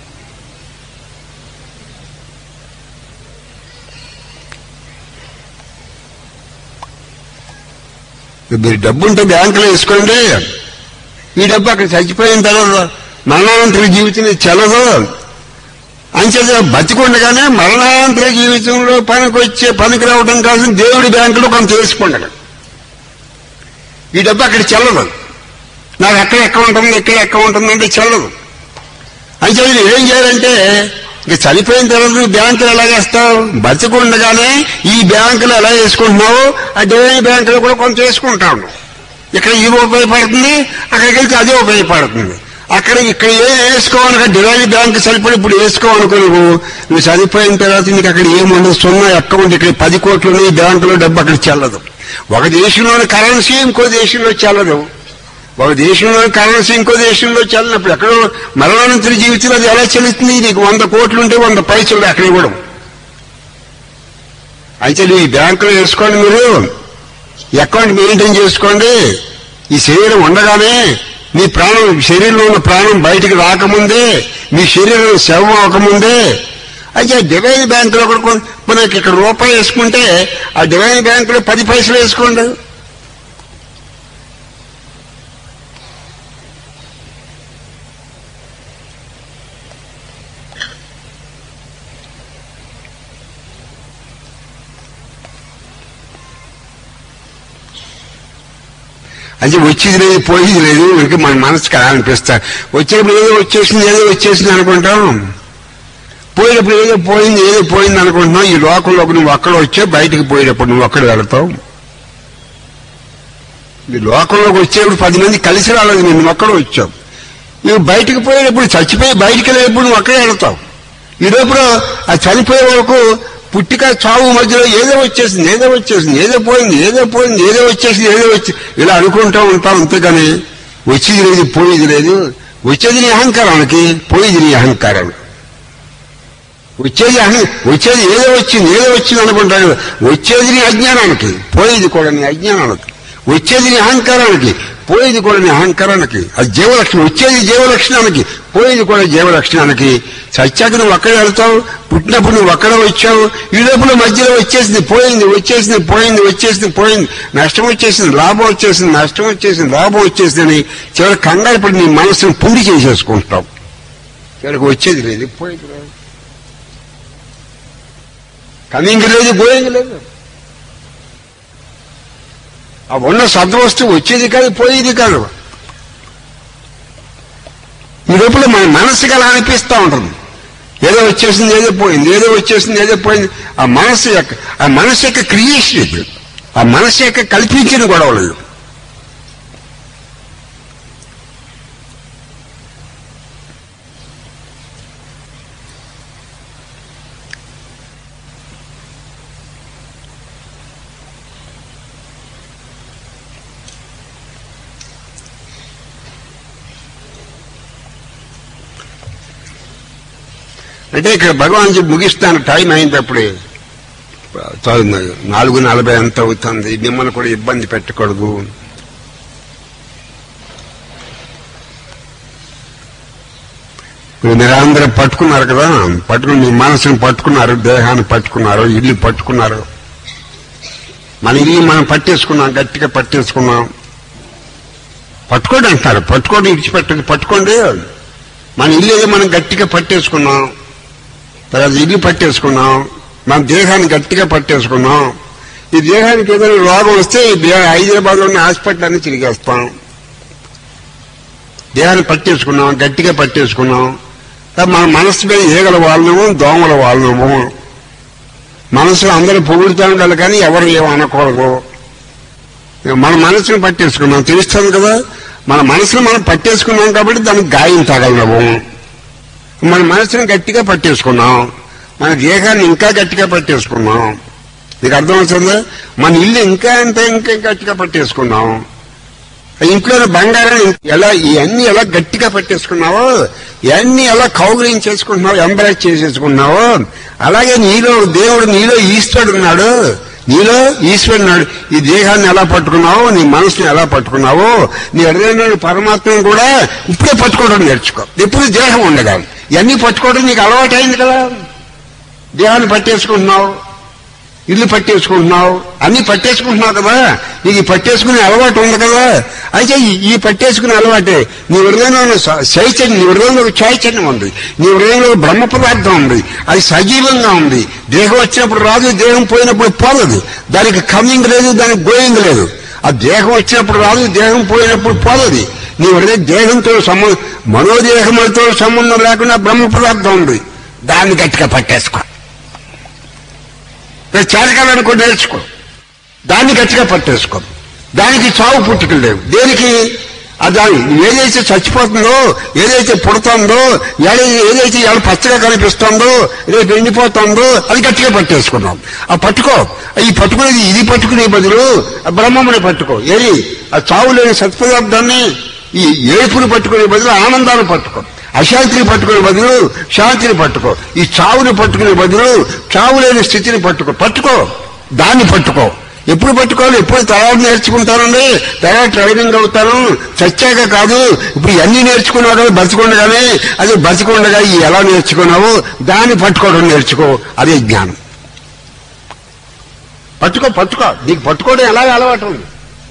[SPEAKER 1] మీరు డబ్బు ఉంటే బ్యాంకులో వేసుకోండి ఈ డబ్బు అక్కడ చచ్చిపోయిన తర్వాత మరణానంతర జీవితం ఇది చెల్లదు అంచేత బతికుండగానే మరణానంతర జీవితంలో పనికొచ్చే పనికి రావడం కాదు దేవుడి బ్యాంకులో కొంత వేసుకోండి ఈ డబ్బు అక్కడ చెల్లదు నాకు అక్కడ ఎక్క ఉంటుంది ఇక్కడ ఎక్క ఉంటుంది అంటే చెల్లదు అంచేత నువ్వు ఏం చేయాలంటే ఇక చనిపోయిన తర్వాత నువ్వు బ్యాంకులు ఎలా వేస్తావు బతికుండగానే ఈ బ్యాంకులు ఎలా వేసుకుంటున్నావు ఆ డివైన్ బ్యాంకులో కూడా కొంత వేసుకుంటావు ఇక్కడ ఇది ఉపయోగపడుతుంది అక్కడికి వెళ్తే అదే ఉపయోగపడుతుంది అక్కడ ఇక్కడ ఏం వేసుకోవాలి డివైన్ బ్యాంక్ సరిపడి ఇప్పుడు వేసుకోవాలనుకో నువ్వు నువ్వు చనిపోయిన తర్వాత నీకు అక్కడ ఏముండదు సున్నా అకౌంట్ ఇక్కడ పది కోట్లు ఉన్నాయి బ్యాంకులో డబ్బు అక్కడ చెల్లదు ఒక దేశంలోని కరెన్సీ ఇంకో దేశంలో చెల్లదు ఒక దేశంలో కరెన్సీ ఇంకో దేశంలో చెల్లినప్పుడు ఎక్కడో మరణానంతర జీవితంలో అది ఎలా చెల్లుతుంది నీకు వంద కోట్లు ఉంటే వంద పైసలు అక్కడ ఇవ్వడం అయితే నువ్వు ఈ బ్యాంకులో వేసుకోండి మీరు అకౌంట్ మెయింటైన్ చేసుకోండి ఈ శరీరం ఉండగానే మీ ప్రాణం శరీరంలో ఉన్న ప్రాణం బయటికి రాకముందే మీ శరీరం శవం అవ్వకముందే అయితే డివైన్ బ్యాంకులో కూడా కొన్- మనకి ఇక్కడ రూపాయి వేసుకుంటే ఆ డివైన్ బ్యాంకులో పది పైసలు వేసుకోండి అంటే వచ్చేది లేదు పోయేది లేదు ఇంక మన మనసుకి అలా అనిపిస్తా వచ్చేటప్పుడు ఏదో వచ్చేసింది ఏదో వచ్చేసింది అనుకుంటాం పోయేటప్పుడు ఏదో పోయింది ఏదో పోయింది అనుకుంటున్నాం ఈ లోకంలోకి నువ్వు అక్కడ వచ్చే బయటికి పోయేటప్పుడు నువ్వు అక్కడ వెళతావు ఈ లోకంలోకి వచ్చేటప్పుడు పది మంది కలిసి రాలేదు నేను ఒక్కడ వచ్చావు నువ్వు బయటికి పోయేటప్పుడు చచ్చిపోయి బయటికి వెళ్ళేటప్పుడు నువ్వు అక్కడే వెళతావు ఈ లోపల ఆ చనిపోయే వరకు పుట్టిక చావు మధ్యలో ఏదో వచ్చేసింది ఏదో వచ్చేసింది ఏదో పోయింది ఏదో పోయింది ఏదో వచ్చేసింది ఏదో వచ్చి ఇలా అనుకుంటూ ఉంటాం అంతేగాని వచ్చేది లేదు పోయేది లేదు వచ్చేది నీ అహంకారానికి పోయేది నీ అహంకారానికి వచ్చేది అహం వచ్చేది ఏదో వచ్చింది ఏదో వచ్చింది అనుకుంటాను వచ్చేది నీ అజ్ఞానానికి పోయేది కూడా నీ అజ్ఞానానికి వచ్చేది నీ అహంకారానికి పోయేది కూడా నీ అహంకారానికి అది జీవలక్షణం వచ్చేది జీవలక్షణానికి పోయేది కూడా జీవలక్షణానికి సత్యాకి నువ్వు అక్కడే వెళ్తావు పుట్టినప్పుడు నువ్వు అక్కడే వచ్చావు ఈ లోపల మధ్యలో వచ్చేసింది పోయింది వచ్చేసింది పోయింది వచ్చేసింది పోయింది నష్టం వచ్చేసింది లాభం వచ్చేసింది నష్టం వచ్చేసింది లాభం వచ్చేసిందని చివరి కంగారు పడి నీ మనసును పుండి చేసేసుకుంటావు చివరికి వచ్చేది లేదు పోయేది లేదు కమింగ్ లేదు గోయింగ్ లేదు ఆ ఉన్న సద్వస్తువు వచ్చేది కాదు పోయేది కాదు ఈ లోపల మన మనసుకి అలా అనిపిస్తూ ఉంటుంది ఏదో వచ్చేసింది ఏదో పోయింది ఏదో వచ్చేసింది ఏదో పోయింది ఆ మనసు యొక్క ఆ మనసు యొక్క క్రియేషన్ ఇది ఆ మనసు యొక్క కల్పించిన గొడవలు ఇవి. అంటే ఇక్కడ భగవాన్ జీ ముగిస్తాను టైం అయినప్పుడే నాలుగు నలభై ఎంత అవుతుంది మిమ్మల్ని కూడా ఇబ్బంది పెట్టకూడదు ఇప్పుడు మీరందరూ పట్టుకున్నారు కదా పట్టుకుని మీ మనసుని పట్టుకున్నారు దేహాన్ని పట్టుకున్నారు ఇల్లు పట్టుకున్నారు మన ఇల్లు మనం పట్టేసుకున్నాం గట్టిగా పట్టేసుకున్నాం పట్టుకోండి అంటారు పట్టుకోండి ఇడిచిపెట్టండి పట్టుకోండి మన ఇల్లు ఏదో మనం గట్టిగా పట్టేసుకున్నాం తర్వాత ఇల్లు పట్టేసుకున్నాం మన దేహాన్ని గట్టిగా పట్టేసుకున్నాం ఈ దేహానికి ఏదైనా రోగం వస్తే హైదరాబాద్ లోని హాస్పిటల్ అన్ని తిరిగేస్తాం దేహాన్ని పట్టేసుకున్నాం గట్టిగా పట్టేసుకున్నాం మన మనసు మీద ఈగల వాళ్ళము దోమల వాళ్ళము మనసులో అందరూ పొగుడుతూ ఉండాలి కానీ ఎవరు ఏమో అనకూడదు మన మనసును పట్టేసుకున్నాం తెలుస్తుంది కదా మన మనసును మనం పట్టేసుకున్నాం కాబట్టి దానికి గాయం తగలము మన మనసును గట్టిగా పట్టేసుకున్నాం మన దేహాన్ని ఇంకా గట్టిగా పట్టేసుకున్నాం నీకు అర్థమవుతుందా మన ఇల్లు ఇంకా అంత ఇంకా గట్టిగా పట్టేసుకున్నాం ఇంట్లో బంగారం ఎలా ఇవన్నీ ఎలా గట్టిగా పట్టేసుకున్నావో ఇవన్నీ ఎలా కౌగులించేసుకుంటున్నావు ఎంబరేజ్ చేసేసుకున్నావో అలాగే నీలో దేవుడు నీలో ఈశ్వరుడు ఉన్నాడు నీలో ఈశ్వరుడు ఉన్నాడు ఈ దేహాన్ని ఎలా పట్టుకున్నావో నీ మనసుని ఎలా పట్టుకున్నావో నీ హృదయంలో పరమాత్మను కూడా ఇప్పుడే పట్టుకోవడం నేర్చుకో ఎప్పుడు దేహం ఉండగా ఇవన్నీ పట్టుకోవడం నీకు అలవాటు అయింది కదా దేహాన్ని పట్టేసుకుంటున్నావు ఇల్లు పట్టేసుకుంటున్నావు అన్ని పట్టేసుకుంటున్నావు కదా నీకు ఈ పట్టేసుకునే అలవాటు ఉంది కదా అయితే ఈ- ఈ పట్టేసుకునే అలవాటే నీ హృదయంలో ఉన్న స- చైతన్యం నీ హృదయంలో ఒక చైతన్యం ఉంది నీ హృదయంలో బ్రహ్మ పదార్థం ఉంది అది సజీవంగా ఉంది దేహం వచ్చినప్పుడు రాదు దేహం పోయినప్పుడు పోలేదు దానికి కమింగ్ లేదు దానికి గోయింగ్ లేదు ఆ దేహం వచ్చినప్పుడు రాదు దేహం పోయినప్పుడు పోలేదు నీ హృదయ దేహంతో సంబంధం మనోదేహములతో సంబంధం లేకుండా బ్రహ్మ పదార్థం ఉంది దాన్ని గట్టిగా పట్టేసుకో చేతకాలనుకో నేర్చుకో దాన్ని గట్టిగా పట్టేసుకో దానికి చావు పుట్టుకలు లేవు దేనికి ఆ దాని ఏదైతే చచ్చిపోతుందో ఏదైతే పుడుతుందో ఏదైతే ఏదైతే ఇవాళ పచ్చగా కనిపిస్తుందో రేపు ఎండిపోతుందో అది గట్టిగా పట్టేసుకున్నాం ఆ పట్టుకో ఈ పట్టుకునేది ఇది పట్టుకునే బదులు ఆ బ్రహ్మముని పట్టుకో ఏది ఆ చావు లేని సత్పదార్థాన్ని ఈ ఏడుపుని పట్టుకునే బదులు ఆనందాన్ని పట్టుకో అశాంతిని పట్టుకునే బదులు శాంతిని పట్టుకో ఈ చావుని పట్టుకునే బదులు చావు లేని స్థితిని పట్టుకో పట్టుకో దాన్ని పట్టుకో ఎప్పుడు పట్టుకోవాలి ఎప్పుడు తర్వాత నేర్చుకుంటానండి తర్వాత ట్రైనింగ్ అవుతాను చచ్చాక కాదు ఇప్పుడు ఇవన్నీ నేర్చుకున్నావు కదా బతికొండగానే అది బతికొండగా ఈ ఎలా నేర్చుకున్నావు దాన్ని పట్టుకోవడం నేర్చుకో అదే జ్ఞానం పట్టుకో పట్టుకో నీకు పట్టుకోవడం ఎలాగ అలవాటు ఉంది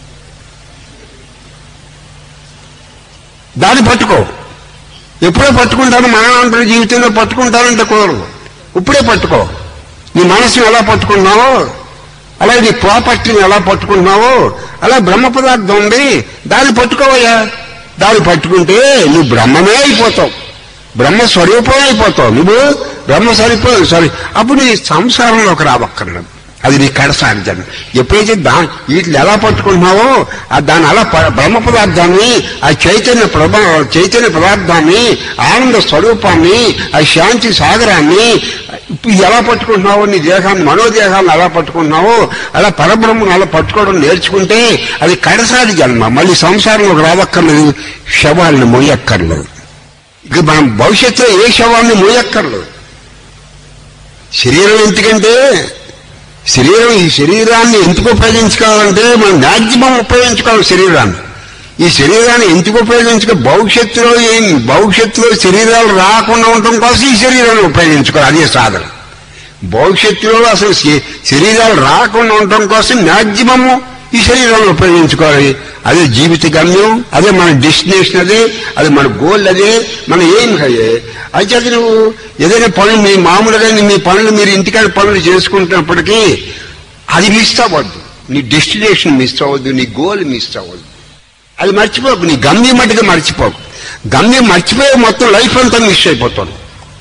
[SPEAKER 1] దాన్ని పట్టుకో ఎప్పుడో పట్టుకుంటాను మానవంతుడి జీవితంలో పట్టుకుంటానంటే కుదరదు ఇప్పుడే పట్టుకో నీ మనసుని ఎలా పట్టుకున్నావో అలాగే నీ ప్రాపర్టీని ఎలా పట్టుకుంటున్నావో అలా బ్రహ్మ పదార్థం ఉంది దాన్ని పట్టుకోవయ్యా దాన్ని పట్టుకుంటే నువ్వు బ్రహ్మమే అయిపోతావు బ్రహ్మ స్వరూపం అయిపోతావు నువ్వు బ్రహ్మ స్వరూపం సారీ అప్పుడు నీ సంసారంలోకి రావక్కర్లేదు అది నీ కడసాధ్యం ఎప్పుడైతే దా వీటిని ఎలా పట్టుకుంటున్నావో ఆ దాన్ని అలా ప- బ్రహ్మ పదార్థాన్ని ఆ చైతన్య ప్రభా చైతన్య పదార్థాన్ని ఆనంద స్వరూపాన్ని ఆ శాంతి సాగరాన్ని ఇప్పుడు ఎలా పట్టుకుంటున్నావో నీ దేహాన్ని మనోదేహాన్ని ఎలా పట్టుకుంటున్నావో అలా పరబ్రహ్మను అలా పట్టుకోవడం నేర్చుకుంటే అది కడసాది జన్మ మళ్ళీ సంసారంలోకి రావక్కర్లేదు శవాల్ని మోయక్కర్లేదు ఇక మనం భవిష్యత్తులో ఏ శవాన్ని మోయక్కర్లేదు శరీరం ఎందుకంటే శరీరం ఈ శరీరాన్ని ఎందుకు ఉపయోగించుకోవాలంటే మనం మ్యాక్సిమం ఉపయోగించుకోవాలి శరీరాన్ని ఈ శరీరాన్ని ఎందుకు ఉపయోగించుకో భవిష్యత్తులో ఏం భవిష్యత్తులో శరీరాలు రాకుండా ఉండటం కోసం ఈ శరీరాన్ని ఉపయోగించుకోవాలి అదే సాధన భవిష్యత్తులో అసలు శ- శరీరాలు రాకుండా ఉండటం కోసం మ్యాక్సిమము ఈ శరీరాన్ని ఉపయోగించుకోవాలి అదే జీవిత గమ్యం అదే మన డెస్టినేషన్ అదే అది మన గోల్ అదే మన ఏం అదే అయితే అది నువ్వు ఏదైనా పనులు మీ మామూలుగా మీ పనులు మీరు ఇంటికాడ పనులు చేసుకుంటున్నప్పటికీ అది మిస్ అవ్వద్దు నీ డెస్టినేషన్ మిస్ అవ్వద్దు నీ గోల్ మిస్ అవ్వద్దు అది మర్చిపోకు నీ గమ్యం మట్టుగా మర్చిపోకు గమ్యం మర్చిపోయి మొత్తం లైఫ్ అంతా మిస్ అయిపోతాను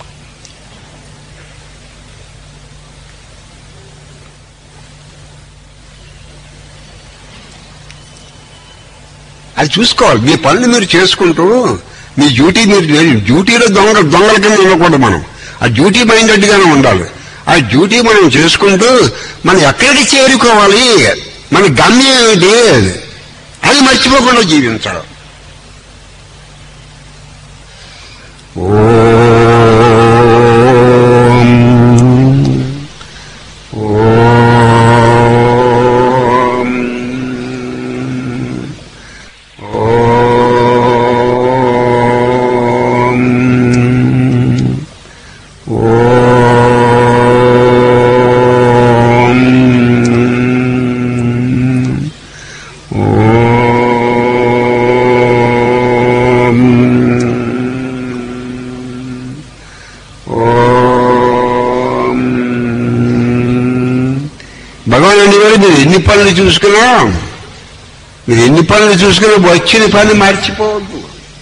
[SPEAKER 1] అది చూసుకోవాలి మీ పనులు మీరు చేసుకుంటూ మీ డ్యూటీ మీరు చే- డ్యూటీలో దొంగ దొంగల కింద ఉండకూడదు మనం ఆ డ్యూటీ మైండెడ్ గానే ఉండాలి ఆ డ్యూటీ మనం చేసుకుంటూ మనం ఎక్కడికి చేరుకోవాలి మన గమ్యం ఏమిటి అది మర్చిపోకుండా జీవించాలి ఓ భగవాన్ గారు మీరు ఎన్ని పనులు చూసుకున్నా మీరు ఎన్ని పనులు చూసుకున్నా వచ్చిన పని మర్చిపోవద్దు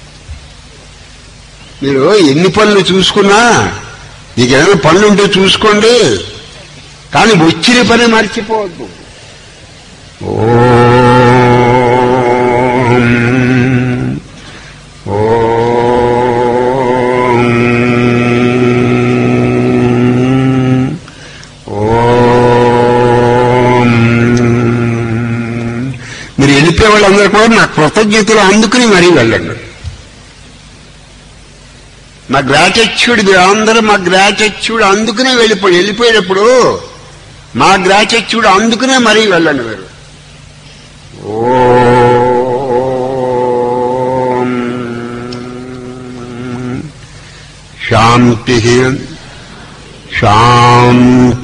[SPEAKER 1] మీరు ఎన్ని పనులు చూసుకున్నా మీకు ఏదైనా పనులు ఉంటే చూసుకోండి కానీ వచ్చిన పని మర్చిపోవద్దు ఓం ఓం మీరు వెళ్ళిపోయే వాళ్ళందరూ కూడా నా కృతజ్ఞతలు అందుకుని మరీ వెళ్ళండి మా గ్రాటిట్యూడ్ అందరూ మా గ్రాటిట్యూడ్ అందుకునే వెళ్ళిపోయి వెళ్ళిపోయేటప్పుడు మా గ్రాటిట్యూడ్ అందుకునే మరీ వెళ్ళండి మీరు ఓం శాంతి శాంతి